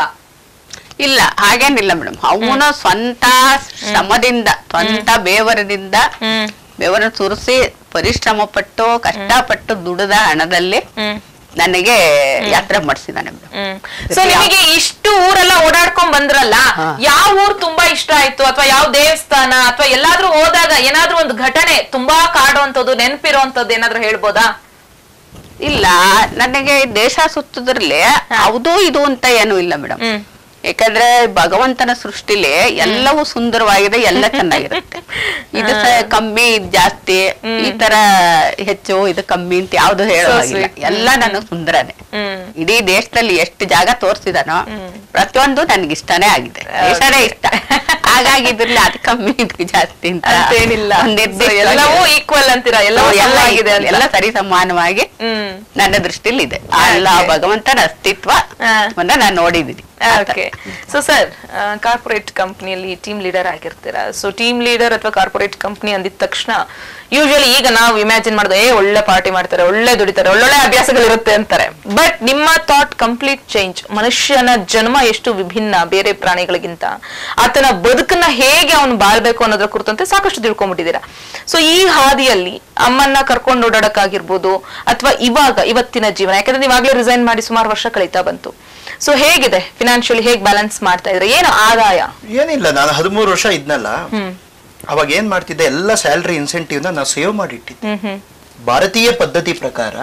Speaker 3: ಇಲ್ಲ ಹಾಗೇನಿಲ್ಲ ಮೇಡಮ್ ಅವನು ಸ್ವಂತ ಶ್ರಮದಿಂದ ಸ್ವಂತ ಬೇವರದಿಂದ
Speaker 1: ಹ್ಮ್
Speaker 3: ಬೆವರನ್ನ ಸುರಿಸಿ ಪರಿಶ್ರಮ ಪಟ್ಟು ಕಷ್ಟಪಟ್ಟು ದುಡಿದ ಹಣದಲ್ಲಿ
Speaker 1: ಹ್ಮ್
Speaker 3: ನನಗೆ ಯಾತ್ರೆ ಮಾಡಿಸಿದಾನೆ ಮೇಡಮ್
Speaker 1: ಹ್ಮ್ ಸೊ ನಿಮಗೆ ಇಷ್ಟು ಊರೆಲ್ಲ ಓಡಾಡ್ಕೊಂಡ್ ಬಂದ್ರಲ್ಲ
Speaker 3: ಹಾ.
Speaker 1: ಯಾವ ಊರ್ ತುಂಬಾ ಇಷ್ಟ ಆಯ್ತು ಅಥವಾ ಯಾವ ದೇವಸ್ಥಾನ ಅಥವಾ ಎಲ್ಲಾದ್ರೂ ಹೋದಾಗ ಏನಾದ್ರೂ ಒಂದು ಘಟನೆ ತುಂಬಾ ಕಾಡುವಂತದ್ದು ನೆನಪಿರುವಂತದ್ದು ಏನಾದ್ರೂ ಹೇಳ್ಬೋದಾ
Speaker 3: ಇಲ್ಲ ನನಗೆ ಈ ದೇಶ ಸುತ್ತದ್ರಲ್ಲಿ ಅದು ಇದು ಅಂತ ಏನೂ ಇಲ್ಲ ಮೇಡಮ್
Speaker 1: ಹ್ಮ್
Speaker 3: ಯಾಕಂದ್ರೆ ಭಗವಂತನ ಸೃಷ್ಟಿಲಿ ಎಲ್ಲವೂ ಸುಂದರವಾಗಿದೆ ಎಲ್ಲ ಚೆನ್ನಾಗಿರುತ್ತೆ ಇದು ಸ ಕಮ್ಮಿ ಇದು ಜಾಸ್ತಿ ಈ ತರ ಹೆಚ್ಚು ಇದು ಕಮ್ಮಿ ಅಂತ ಯಾವ್ದು ಹೇಳೋದಿಲ್ಲ
Speaker 1: sweet.
Speaker 3: ಎಲ್ಲ ನನಗೆ ಸುಂದರನೇ
Speaker 1: ಹ್ಮ್
Speaker 3: ಇಡೀ ದೇಶದಲ್ಲಿ ಎಷ್ಟು ಜಾಗ ತೋರಿಸಿದಾನೋ ಪ್ರತಿಯೊಂದು ನನ್ಗೆ ಇಷ್ಟನೇ ಆಗಿದೆ ದೇಶನೇ ಇಷ್ಟ ಹಾಗಾಗಿ ಇದ್ರಲ್ಲಿ ಅದು ಕಮ್ಮಿ ಇದು ಜಾಸ್ತಿ ಅಂತ
Speaker 1: ಅಂತೇನಿಲ್ಲ
Speaker 3: ಒಂದ್
Speaker 1: So,
Speaker 3: ನಿರ್ದಿಷ್ಟ
Speaker 1: ಎಲ್ಲವೂ ಈಕ್ವಲ್ ಅಂತೀರಾ ಎಲ್ಲವೂ
Speaker 3: ಎಲ್ಲ
Speaker 1: ಆಗಿದೆ ಅಂತ
Speaker 3: ಎಲ್ಲ ಸರಿ ಸಮಾನವಾಗಿ
Speaker 1: ಹ್ಮ್
Speaker 3: ನನ್ನ ದೃಷ್ಟಿಲಿ ಇದೆ ಅಲ್ಲ
Speaker 1: Okay.
Speaker 3: ಭಗವಂತನ ಅಸ್ತಿತ್ವ
Speaker 1: ಹಾ.
Speaker 3: ನಾನು ನೋಡಿದ್ದೀನಿ
Speaker 1: ಓಕೆ ಸೊ ಸರ್ ಕಾರ್ಪೊರೇಟ್ ಕಂಪ್ನಿಯಲ್ಲಿ ಟೀಮ್ ಲೀಡರ್ ಆಗಿರ್ತೀರಾ ಸೊ ಟೀಮ್ ಲೀಡರ್ ಅಥವಾ ಕಾರ್ಪೊರೇಟ್ ಕಂಪ್ನಿ ಅಂದಿದ ತಕ್ಷಣ ಯೂಶಲಿ ಈಗ ನಾವು ಇಮ್ಯಾಜಿನ್ ಮಾಡೋದು ಏ ಒಳ್ಳೆ ಪಾರ್ಟಿ ಮಾಡ್ತಾರೆ ಒಳ್ಳೆ ದುಡಿತಾರೆ ಒಳ್ಳೊಳ್ಳೆ ಅಭ್ಯಾಸಗಳಿರುತ್ತೆ ಅಂತಾರೆ ಬಟ್ ನಿಮ್ಮ ಥಾಟ್ ಕಂಪ್ಲೀಟ್ ಚೇಂಜ್ ಮನುಷ್ಯನ ಜನ್ಮ ಎಷ್ಟು ವಿಭಿನ್ನ ಬೇರೆ ಪ್ರಾಣಿಗಳಿಗಿಂತ ಆತನ ಬದುಕನ್ನ ಹೇಗೆ ಅವನು ಬಾಳ್ಬೇಕು ಅನ್ನೋದ್ರ ಕುರಿತಂತೆ ಸಾಕಷ್ಟು ತಿಳ್ಕೊಂಡ್ಬಿಟ್ಟಿದ್ದೀರಾ ಸೊ ಈ ಹಾದಿಯಲ್ಲಿ ಅಮ್ಮನ್ನ ಕರ್ಕೊಂಡು ಓಡಾಡಕ್ಕಾಗಿರ್ಬೋದು ಅಥವಾ ಇವಾಗ ಇವತ್ತಿನ ಜೀವನ ಯಾಕಂದ್ರೆ ನೀವಾಗ್ಲೇ ರಿಸೈನ್ ಮಾಡಿ ಸುಮಾರು ವರ್ಷ ಕಳೀತಾ ಬಂತು ಸೊ ಹೇಗಿದೆ ಫಿನಾನ್ಷಿಯಲಿ ಹೇಗೆ ಬ್ಯಾಲೆನ್ಸ್ ಮಾಡ್ತಾ ಇದ್ರೆ ಏನು ಆದಾಯ
Speaker 2: ಏನಿಲ್ಲ ನಾನು ಹದಿಮೂರು ವರ್ಷ ಇದ್ನಲ್ಲ ಅವಾಗ ಏನ್ ಮಾಡ್ತಿದ್ದೆ ಎಲ್ಲ ಸ್ಯಾಲ್ರಿ ಇನ್ಸೆಂಟಿವ್ ನ ನಾವು ಸೇವ್ ಮಾಡಿ ಇಟ್ಟಿದ್ದೆ
Speaker 1: ಹ್ಮ್ ಹ್ಮ್
Speaker 2: ಭಾರತೀಯ ಪದ್ಧತಿ ಪ್ರಕಾರ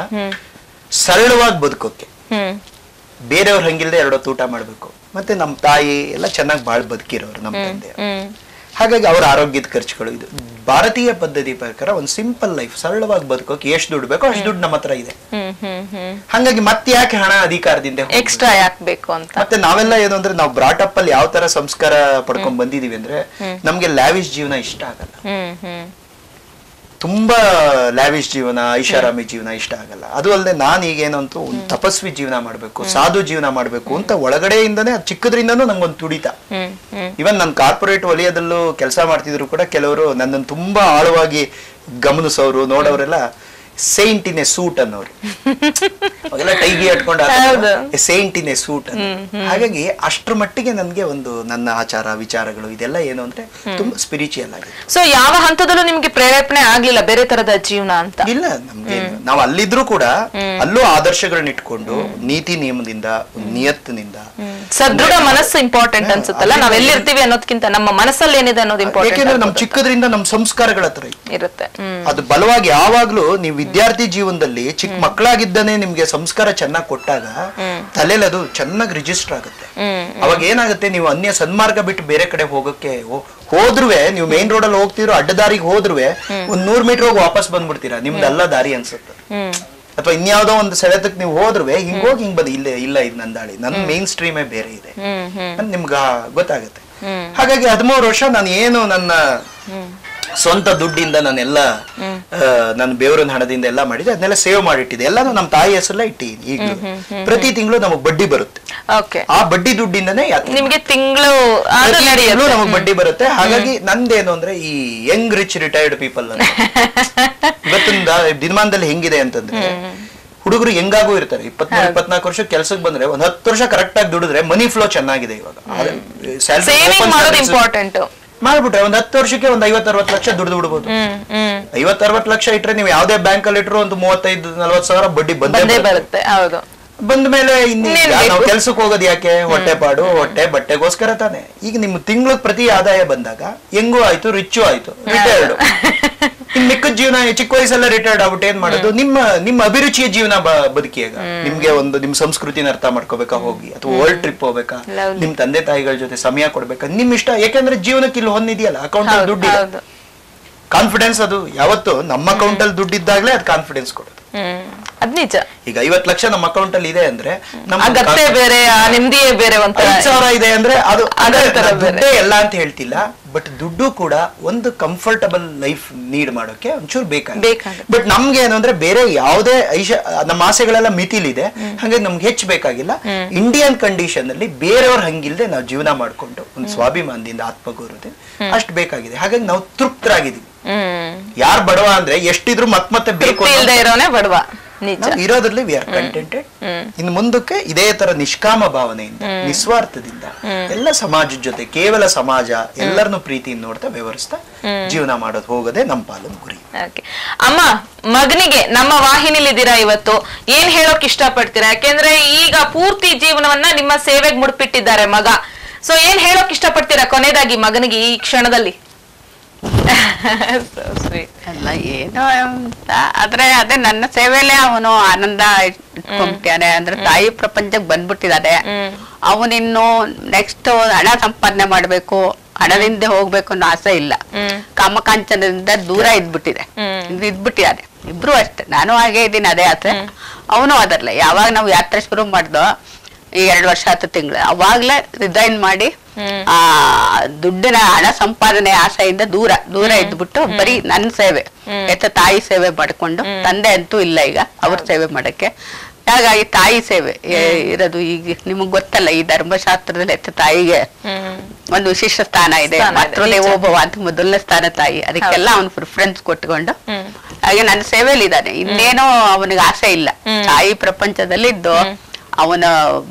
Speaker 2: ಸರಳವಾಗಿ ಬದುಕೋಕೆ
Speaker 1: ಹ್ಮ್
Speaker 2: ಬೇರೆಯವ್ರ ಹಂಗಿಲ್ದೆ ಎರಡೊತ್ತು ಊಟ ಮಾಡ್ಬೇಕು ಮತ್ತೆ ನಮ್ಮ ತಾಯಿ ಎಲ್ಲ ಚೆನ್ನಾಗಿ ಬಾಳ್ ಬದುಕಿರೋರು ನಮ್ಮ ತಂದೆ
Speaker 1: ಹ್ಮ್
Speaker 2: ಹಾಗಾಗಿ ಅವ್ರ ಆರೋಗ್ಯದ ಖರ್ಚುಗಳು ಇದು ಭಾರತೀಯ ಪದ್ಧತಿ ಪ್ರಕಾರ ಒಂದು ಸಿಂಪಲ್ ಲೈಫ್ ಸರಳವಾಗಿ ಬದುಕೋಕೆ ಎಷ್ಟು ದುಡ್ಡು ಬೇಕೋ ಅಷ್ಟು ದುಡ್ಡು ನಮ್ಮ ಹತ್ರ ಇದೆ
Speaker 1: ಹ್ಮ್ ಹ್ಮ್ ಹ್ಮ್
Speaker 2: ಹಾಗಾಗಿ ಮತ್ತೆ ಯಾಕೆ ಹಣ ಅಧಿಕಾರದಿಂದ ಹೋಗ್ಬೇಕು?
Speaker 1: ಎಕ್ಸ್ಟ್ರಾ ಯಾಕೆ ಬೇಕು ಅಂತ
Speaker 2: ಮತ್ತೆ ನಾವೆಲ್ಲ ಏನು ಅಂದ್ರೆ ನಾವು ಬ್ರಾಟಪ್ ಅಲ್ಲಿ ಯಾವ ತರ ಸಂಸ್ಕಾರ ಪಡ್ಕೊಂಡ್ ಬಂದಿದೀವಿ ಅಂದ್ರೆ ನಮ್ಗೆ ಲ್ಯಾವಿಶ್ ಜೀವನ ಇಷ್ಟ ಆಗಲ್ಲ
Speaker 1: ಹ್ಮ್ ಹ್ಮ್
Speaker 2: ತುಂಬಾ ಲ್ಯಾವಿಶ್ ಜೀವನ ಐಷಾರಾಮಿ ಜೀವನ ಇಷ್ಟ ಆಗಲ್ಲ ಅದು ಅಲ್ಲದೆ ನಾನು ಈಗೇನಂತೂ ಒಂದು ತಪಸ್ವಿ ಜೀವನ ಮಾಡ್ಬೇಕು ಸಾಧು ಜೀವನ ಮಾಡ್ಬೇಕು ಅಂತ ಒಳಗಡೆಯಿಂದನೇ ಅದ್ ಚಿಕ್ಕದ್ರಿಂದನೂ ನಂಗೊಂದು ತುಡಿತ
Speaker 1: ಹ್ಮ್ ಹ್ಮ್
Speaker 2: ಇವನ್ ನಾನು ಕಾರ್ಪೊರೇಟ್ ವಲಯದಲ್ಲೂ ಕೆಲಸ ಮಾಡ್ತಿದ್ರು ಕೂಡ ಕೆಲವರು ನನ್ನನ್ನು ತುಂಬಾ ಆಳವಾಗಿ ಗಮನಿಸೋರು ನೋಡೋರೆಲ್ಲ ಸೈಂಟ್ ಇನ್ ಎ ಸೂಟ್ ಅನ್ನೋರು ಅವೆಲ್ಲ ಟೈಗಿ
Speaker 1: ಹೌದು.
Speaker 2: ಹಟ್ಕೊಂಡು ಸೈಂಟ್ ಇನ್ ಎ ಸೂಟ್ ಹಾಗಾಗಿ ಅಷ್ಟ್ರ ಮಟ್ಟಿಗೆ ನನ್ಗೆ ಒಂದು ನನ್ನ ಆಚಾರ ವಿಚಾರಗಳು ಇದೆಲ್ಲ ಏನು ಅಂದ್ರೆ ತುಂಬಾ ಸ್ಪಿರಿಚುಯಲ್ ಆಗಿದೆ
Speaker 1: ಸೊ ಯಾವ ಹಂತದಲ್ಲೂ ನಿಮ್ಗೆ ಪ್ರೇರೇಪಣೆ ಆಗ್ಲಿಲ್ಲ ಬೇರೆ ತರದ ಜೀವನ ಅಂತ
Speaker 2: ಇಲ್ಲ ನಮ್ಗೆ ನಾವು ಅಲ್ಲಿದ್ರು ಕೂಡ ಅಲ್ಲೂ ಆದರ್ಶಗಳನ್ನ ಇಟ್ಕೊಂಡು ನೀತಿ ನಿಯಮದಿಂದ ಒಂದು ನಿಯತ್ತಿನಿಂದ
Speaker 1: ಸದೃಢ ಮನಸ್ಸು ಇಂಪಾರ್ಟೆಂಟ್ ಅನ್ಸುತ್ತಲ್ಲ ನಾವ್ ಎಲ್ಲಿರ್ತೀವಿ ಅನ್ನೋದಕ್ಕಿಂತ ನಮ್ಮ ಮನಸ್ಸಲ್ಲಿ ಏನಿದೆ ಅನ್ನೋದು
Speaker 2: ಯಾಕೆಂದ್ರೆ ನಮ್
Speaker 1: ಇಂಪಾರ್ಟೆಂಟ್
Speaker 2: ಚಿಕ್ಕದ್ರಿಂದ ನಮ್ ಸಂಸ್ಕಾರಗಳ ಹತ್ರ ಇತ್ತು
Speaker 1: ಇರುತ್ತೆ ಹ್ಮ್
Speaker 2: ಅದು ಬಲವಾಗಿ ಯಾವಾಗ್ಲೂ ನೀವು ವಿದ್ಯಾರ್ಥಿ ಜೀವನದಲ್ಲಿ ಚಿಕ್ಕ ಮಕ್ಕಳಾಗಿದ್ದಾನೆ ನಿಮ್ಗೆ ಸಂಸ್ಕಾರ ಚೆನ್ನಾಗಿ ಕೊಟ್ಟಾಗ ತಲೆಯಲ್ಲಿ ಅದು ಚೆನ್ನಾಗಿ ರಿಜಿಸ್ಟರ್ ಆಗುತ್ತೆ
Speaker 1: ಹ್ಮ್
Speaker 2: ಅವಾಗ ಏನಾಗುತ್ತೆ ನೀವು ಅನ್ಯ ಸನ್ಮಾರ್ಗ ಬಿಟ್ಟು ಬೇರೆ ಕಡೆ ಹೋಗಕ್ಕೆ ಹೋ- ಹೋದ್ರುವೆ ನೀವು ಮೇನ್ ರೋಡ್ ಅಲ್ಲಿ ಹೋಗ್ತಿರೋ ಅಡ್ಡದಾರಿಗೆ ಹೋದ್ರುವೆ ಒಂದ್ ನೂರ್ ಮೀಟರ್ ಹೋಗಿ ವಾಪಸ್ ಬಂದ್ಬಿಡ್ತೀರಾ ನಿಮ್ದೆಲ್ಲ ದಾರಿ ಅನ್ಸುತ್ತೆ
Speaker 1: ಹ್ಮ್
Speaker 2: ಅಥವಾ ಇನ್ಯಾವುದೋ ಒಂದು ಸೆಳೆತಕ್ಕೆ ನೀವು ಹೋದ್ರುವೆ ಹಿಂಗ್ ಹೋಗಿ ಹಿಂಗ್ ಬಂದು ಇಲ್ಲೇ ಇಲ್ಲ ಇದು ನನ್ ದಾಳಿ ನನ್ ಮೇನ್ ಸ್ಟ್ರೀಮೇ ಬೇರೆ ಇದೆ
Speaker 1: ಹ್ಮ್ ಹ್ಮ್
Speaker 2: ಅಂತ ನಿಮ್ಗ ಗೊತ್ತಾಗುತ್ತೆ ಹಾಗಾಗಿ ಹದಿಮೂರು ವರ್ಷ ನಾನು ಏನು ನನ್ನ ಸ್ವಂತ ದುಡ್ಡಿಂದ ನಾನೆಲ್ಲ ಆ, ನನ್ನ ಬೇವರಿನ ಹಣದಿಂದ ಎಲ್ಲ ಮಾಡಿದೆ ಅದನ್ನೆಲ್ಲ ಸೇವ್ ಮಾಡಿಟ್ಟಿದೆ ಎಲ್ಲಾನು ನಮ್ಮ ತಾಯಿ ಹೆಸರಲ್ಲೇ ಇಟ್ಟಿದ್ದೀನಿ ಈಗಲೂ ಪ್ರತಿ ತಿಂಗಳು ನಮಗ್ ಬಡ್ಡಿ ಬರುತ್ತೆ
Speaker 1: ಓಕೆ
Speaker 2: ಆ ಬಡ್ಡಿ ದುಡ್ಡಿಂದನೇ ಯಾತ್ರೆ
Speaker 1: ನಿಮ್ಗೆ ತಿಂಗಳು ಅದು
Speaker 2: ಪ್ರತಿ ತಿಂಗ್ಳು
Speaker 1: ನಡೆಯುತ್ತೆ
Speaker 2: ನಮಗ್ ಬಡ್ಡಿ ಬರುತ್ತೆ ಹಾಗಾಗಿ ನಂದೇನು ಅಂದ್ರೆ ಈ ಯಂಗ್ ರಿಚ್ ರಿಟೈರ್ಡ್ ಪೀಪಲ್ ಅಂತ ಇವತ್ತಿನ ದಾ- ದಿನಮಾನದಲ್ಲಿ ಹೆಂಗಿದೆ ಅಂತಂದ್ರೆ ಹುಡುಗರು ಹೆಂಗಾಗೂ ಇರ್ತಾರೆ ಇಪ್ಪತ್ಮೂರು ಇಪ್ಪತ್ನಾಲ್ಕು ವರ್ಷ ಕೆಲ್ಸಕ್ಕೆ ಬಂದ್ರೆ ಒಂದ್ ಹತ್ತು ವರ್ಷ ಕರೆಕ್ಟ್ ಆಗಿ ದುಡಿದ್ರೆ ಮನಿ ಫ್ಲೋ ಚೆನ್ನಾಗಿದೆ ಇವಾಗ Salary
Speaker 1: ಸೇವಿಂಗ್
Speaker 2: open
Speaker 1: ಮಾಡೋದು
Speaker 2: services-
Speaker 1: ಇಂಪಾರ್ಟೆಂಟ್
Speaker 2: ಮಾಡ್ಬಿಟ್ರೆ ಒಂದ್ ಹತ್ತು ವರ್ಷಕ್ಕೆ ಒಂದ್ ಐವತ್ ಅರವತ್ ಲಕ್ಷ ದುಡ್ದು ಬಿಡ್ಬೋದು
Speaker 1: ಹ್ಮ್ ಹ್ಮ್
Speaker 2: ಐವತ್ ಅರವತ್ ಲಕ್ಷ ಇಟ್ರೆ ನೀವು ಯಾವ್ದೇ ಬ್ಯಾಂಕ್ ಅಲ್ಲಿ ಇಟ್ರು ಒಂದು ಮೂವತ್ತೈದು ನಲ್ವತ್ ಸಾವಿರ ಬಡ್ಡಿ ಬಂದೇ
Speaker 1: ಬಂದೇ
Speaker 2: ಬರುತ್ತೆ.
Speaker 1: ಬರುತ್ತೆ ಹೌದು
Speaker 2: ಬಂದ ಮೇಲೆ ಇನ್ನೀಗ
Speaker 1: ಇನ್ನೇನ್ ಬೇಕು?
Speaker 2: ನಾವು ಕೆಲ್ಸಕ್ಕೆ ಹೋಗೋದು ಯಾಕೆ ಹೊಟ್ಟೆ ಪಾಡು ಹೊಟ್ಟೆ ಬಟ್ಟೆಗೋಸ್ಕರ ತಾನೆ ಈಗ ನಿಮ್ ತಿಂಗಳ ಪ್ರತಿ ಆದಾಯ ಬಂದಾಗ ಹೆಂಗೂ ಆಯ್ತು ರಿಚ್ಚು ಆಯ್ತು ರಿಟೈರ್ಡ್ ಇನ್ ಮಿಕ್ಕದ ಜೀವನ ಚಿಕ್ಕ ವಯಸ್ಸಲ್ಲ ರಿಟೈರ್ಡ್ ಆಗ್ಬಿಟ್ಟು ಏನ್ ಮಾಡೋದು ನಿಮ್ಮ ನಿಮ್ಮ ಅಭಿರುಚಿಯ ಜೀವನ ಬ- ಬದುಕಿಯಾಗ ನಿಮ್ಗೆ ಒಂದು ನಿಮ್ ಸಂಸ್ಕೃತಿನ ಅರ್ಥ ಮಾಡ್ಕೋಬೇಕಾ ಹೋಗಿ ಅಥವಾ ವರ್ಲ್ಡ್ ಟ್ರಿಪ್ ಹೋಗ್ಬೇಕಾ
Speaker 1: Lovely.
Speaker 2: ನಿಮ್ ತಂದೆ ತಾಯಿಗಳ ಜೊತೆ ಸಮಯ ಕೊಡ್ಬೇಕಾ ನಿಮ್ ಇಷ್ಟ ಯಾಕಂದ್ರೆ ಜೀವನಕ್ಕೆ ಇಲ್ಲಿ ಹೊಂದಿದೆಯಲ್ಲ ಅಕೌಂಟ್
Speaker 1: ಹೌದು
Speaker 2: ದುಡ್ಡು
Speaker 1: ಹೌದು
Speaker 2: ಕಾನ್ಫಿಡೆನ್ಸ್ ಅದು ಯಾವತ್ತು ನಮ್ಮ ಅಕೌಂಟ್ ಅಲ್ಲಿ ದುಡ್ಡಿದ್ದಾಗ್ಲೇ ಅದು ಕಾನ್ಫಿಡೆನ್ಸ್ ಕೊಡೋದು
Speaker 1: ಹ್ಮ್ ಅದ್ ನಿಜ
Speaker 2: ಈಗ ಐವತ್ ಲಕ್ಷ ನಮ್ಮ ಅಕೌಂಟ್ ಅಲ್ಲಿ ಇದೆ ಅಂದ್ರೆ ನಮ್ಮ
Speaker 1: ಅಗತ್ಯ ಬೇರೆ ಆ ನೆಮ್ಮದಿಯೇ ಬೇರೆ ಒಂಥರ
Speaker 2: ಐದ್ ಸಾವಿರ ಇದೆ ಅಂದ್ರೆ ಅದು
Speaker 1: ಅದೇ
Speaker 2: ಅಂದ್ರೆ
Speaker 1: ತರ ಬೇರೆ.
Speaker 2: ದುಡ್ಡೇ ಎಲ್ಲ ಅಂತ ಹೇಳ್ತಿಲ್ಲ ಬಟ್ ದುಡ್ಡು ಕೂಡ ಒಂದು ಕಂಫರ್ಟಬಲ್ ಲೈಫ್ ನೀಡ್ ಮಾಡೋಕೆ ಒಂಚೂರು ಬೇಕಾಗುತ್ತೆ
Speaker 1: ಬೇಕಾಗುತ್ತೆ.
Speaker 2: ಬಟ್ ನಮ್ಗೆ ಏನು ಅಂದ್ರೆ ಬೇರೆ ಯಾವುದೇ ಐಶ ನಮ್ಮ ಆಸೆಗಳೆಲ್ಲ ಮಿತಿಲಿದೆ ಹಾಗಾಗಿ ನಮ್ಗೆ ಹೆಚ್ಚು ಬೇಕಾಗಿಲ್ಲ ಇಂಡಿಯನ್ ಕಂಡೀಷನ್ ಅಲ್ಲಿ ಬೇರೆಯವ್ರ ಹಂಗಿಲ್ದೆ ನಾವು ಜೀವನ ಮಾಡ್ಕೊಂಡು ಒಂದು ಸ್ವಾಭಿಮಾನದಿಂದ ಆತ್ಮಗೌರವದಿಂದ ಅಷ್ಟು ಬೇಕಾಗಿದೆ ಹಾಗಾಗಿ ನಾವು ತೃಪ್ತರಾಗಿದ್ದೀವಿ
Speaker 1: ಹ್ಮ್
Speaker 2: ಯಾರು ಬಡವ ಅಂದ್ರೆ ಎಷ್ಟಿದ್ರು ಮತ್ ಮತ್ತೆ ಬೇಕು
Speaker 1: ತೃಪ್ತಿ ಇಲ್ದೆ ಇರೋನೆ ಬಡವ ನಿಜ
Speaker 2: ನಾವು ಇರೋದ್ರಲ್ಲಿ ವಿ ಆರ್ ಕಂಟೆಂಟೆಡ್ ಇನ್ನು ಮುಂದಕ್ಕೆ ಇದೇ ತರ ನಿಷ್ಕಾಮ ಭಾವನೆಯಿಂದ ನಿಸ್ವಾರ್ಥದಿಂದ ಎಲ್ಲ ಸಮಾಜದ ಜೊತೆ ಕೇವಲ ಸಮಾಜ ಎಲ್ಲರನ್ನು ಪ್ರೀತಿಯಿಂದ ನೋಡ್ತಾ ವ್ಯವಹರಿಸ್ತಾ ಜೀವನ ಮಾಡೋದು ಹೋಗೋದೇ ನಮ್ಮ ಪಾಲನ ಗುರಿ
Speaker 1: Okay. ಅಮ್ಮ ಮಗನಿಗೆ ನಮ್ಮ ವಾಹಿನಿಲಿದ್ದೀರಾ ಇವತ್ತು ಏನ್ ಹೇಳೋಕ್ ಇಷ್ಟಪಡ್ತೀರಾ ಯಾಕೆಂದ್ರೆ ಈಗ ಪೂರ್ತಿ ಜೀವನವನ್ನ ನಿಮ್ಮ ಸೇವೆಗೆ ಮುಡ್ಪಿಟ್ಟಿದ್ದಾರೆ ಮಗ ಸೊ ಏನ್ ಹೇಳೋಕ್ ಇಷ್ಟಪಡ್ತೀರಾ ಕೊನೆಯದಾಗಿ ಮಗನಿಗೆ ಈ ಕ್ಷಣದಲ್ಲಿ So sweet.
Speaker 3: ಎಲ್ಲ ಏನೋ ಅಂತ ಆದ್ರೆ ಅದೇ ನನ್ನ ಸೇವೆಯಲ್ಲೇ ಅವನು ಆನಂದ ಇಟ್ಕೊಂಡ್ಬಿಟ್ಟಿದ್ದಾನೆ ಅಂದ್ರೆ ತಾಯಿ ಪ್ರಪಂಚಕ್ಕೆ ಬಂದ್ಬಿಟ್ಟಿದ್ದಾನೆ
Speaker 1: ಹ್ಮ್.
Speaker 3: ಅವನಿನ್ನು ನೆಕ್ಸ್ಟ್ ಹಣ ಸಂಪಾದನೆ ಮಾಡ್ಬೇಕು ಹಣದಿಂದ ಹೋಗ್ಬೇಕು ಅನ್ನೋ ಆಸೆ ಇಲ್ಲ
Speaker 1: ಹ್ಮ್.
Speaker 3: ಕಾಮಕಾಂಚನದಿಂದ ದೂರ ಇದ್ಬಿಟ್ಟಿದೆ
Speaker 1: ಹ್ಮ್.
Speaker 3: ಇದು ಇದ್ಬಿಟ್ಟಿದ್ದಾನೆ ಇಬ್ರು ಅಷ್ಟೇ ನಾನು ಹಾಗೆ ಇದ್ದೀನಿ ಅದೇ ಆಸೆ ಅವನು ಅದರಲ್ಲ ಯಾವಾಗ ನಾವು ಯಾತ್ರೆ ಶುರು ಮಾಡ್ದೋ ಈ ಎರಡು ವರ್ಷ ಹತ್ತು ತಿಂಗಳು ಅವಾಗ್ಲೇ ರಿಸೈನ್ ಮಾಡಿ
Speaker 1: ಹ್ಮ್.
Speaker 3: ಆ ದುಡ್ಡಿನ ಹಣ ಸಂಪಾದನೆ ಆಸೆಯಿಂದ ದೂರ ದೂರ ಇದ್ಬಿಟ್ಟು ಬರೀ ನನ್ನ ಸೇವೆ ಎತ್ತ ತಾಯಿ ಸೇವೆ ಮಾಡ್ಕೊಂಡು ತಂದೆ ಅಂತೂ ಇಲ್ಲ ಈಗ ಅವ್ರ ಸೇವೆ ಮಾಡಕ್ಕೆ ಹಾಗಾಗಿ ತಾಯಿ ಸೇವೆ ಏ- ಇರೋದು ಈಗ ನಿಮಗ್ ಗೊತ್ತಲ್ಲ ಈ ಧರ್ಮಶಾಸ್ತ್ರದಲ್ಲಿ ಎತ್ತ ತಾಯಿಗೆ
Speaker 1: ಹ್ಮ್.
Speaker 3: ಒಂದು ವಿಶಿಷ್ಟ ಸ್ಥಾನ ಇದೆ
Speaker 1: ಸ್ಥಾನ ಇದೆ,
Speaker 3: ಮಾತೃದೇವೋಭವ ಅಂತ ಮೊದಲನೇ ಸ್ಥಾನ ತಾಯಿ ಅದಕ್ಕೆಲ್ಲ ಅವನು ಪ್ರಿಫರೆನ್ಸ್ ಕೊಟ್ಕೊಂಡು
Speaker 1: ಹ್ಮ್.
Speaker 3: ಹಾಗೆ ನನ್ನ ಸೇವೆಯಲ್ಲಿ ಇದ್ದಾನೆ ಇನ್ನೇನೋ ಅವನಿಗೆ ಆಸೆ ಇಲ್ಲ ತಾಯಿ ಪ್ರಪಂಚದಲ್ಲಿದ್ದು ಅವನ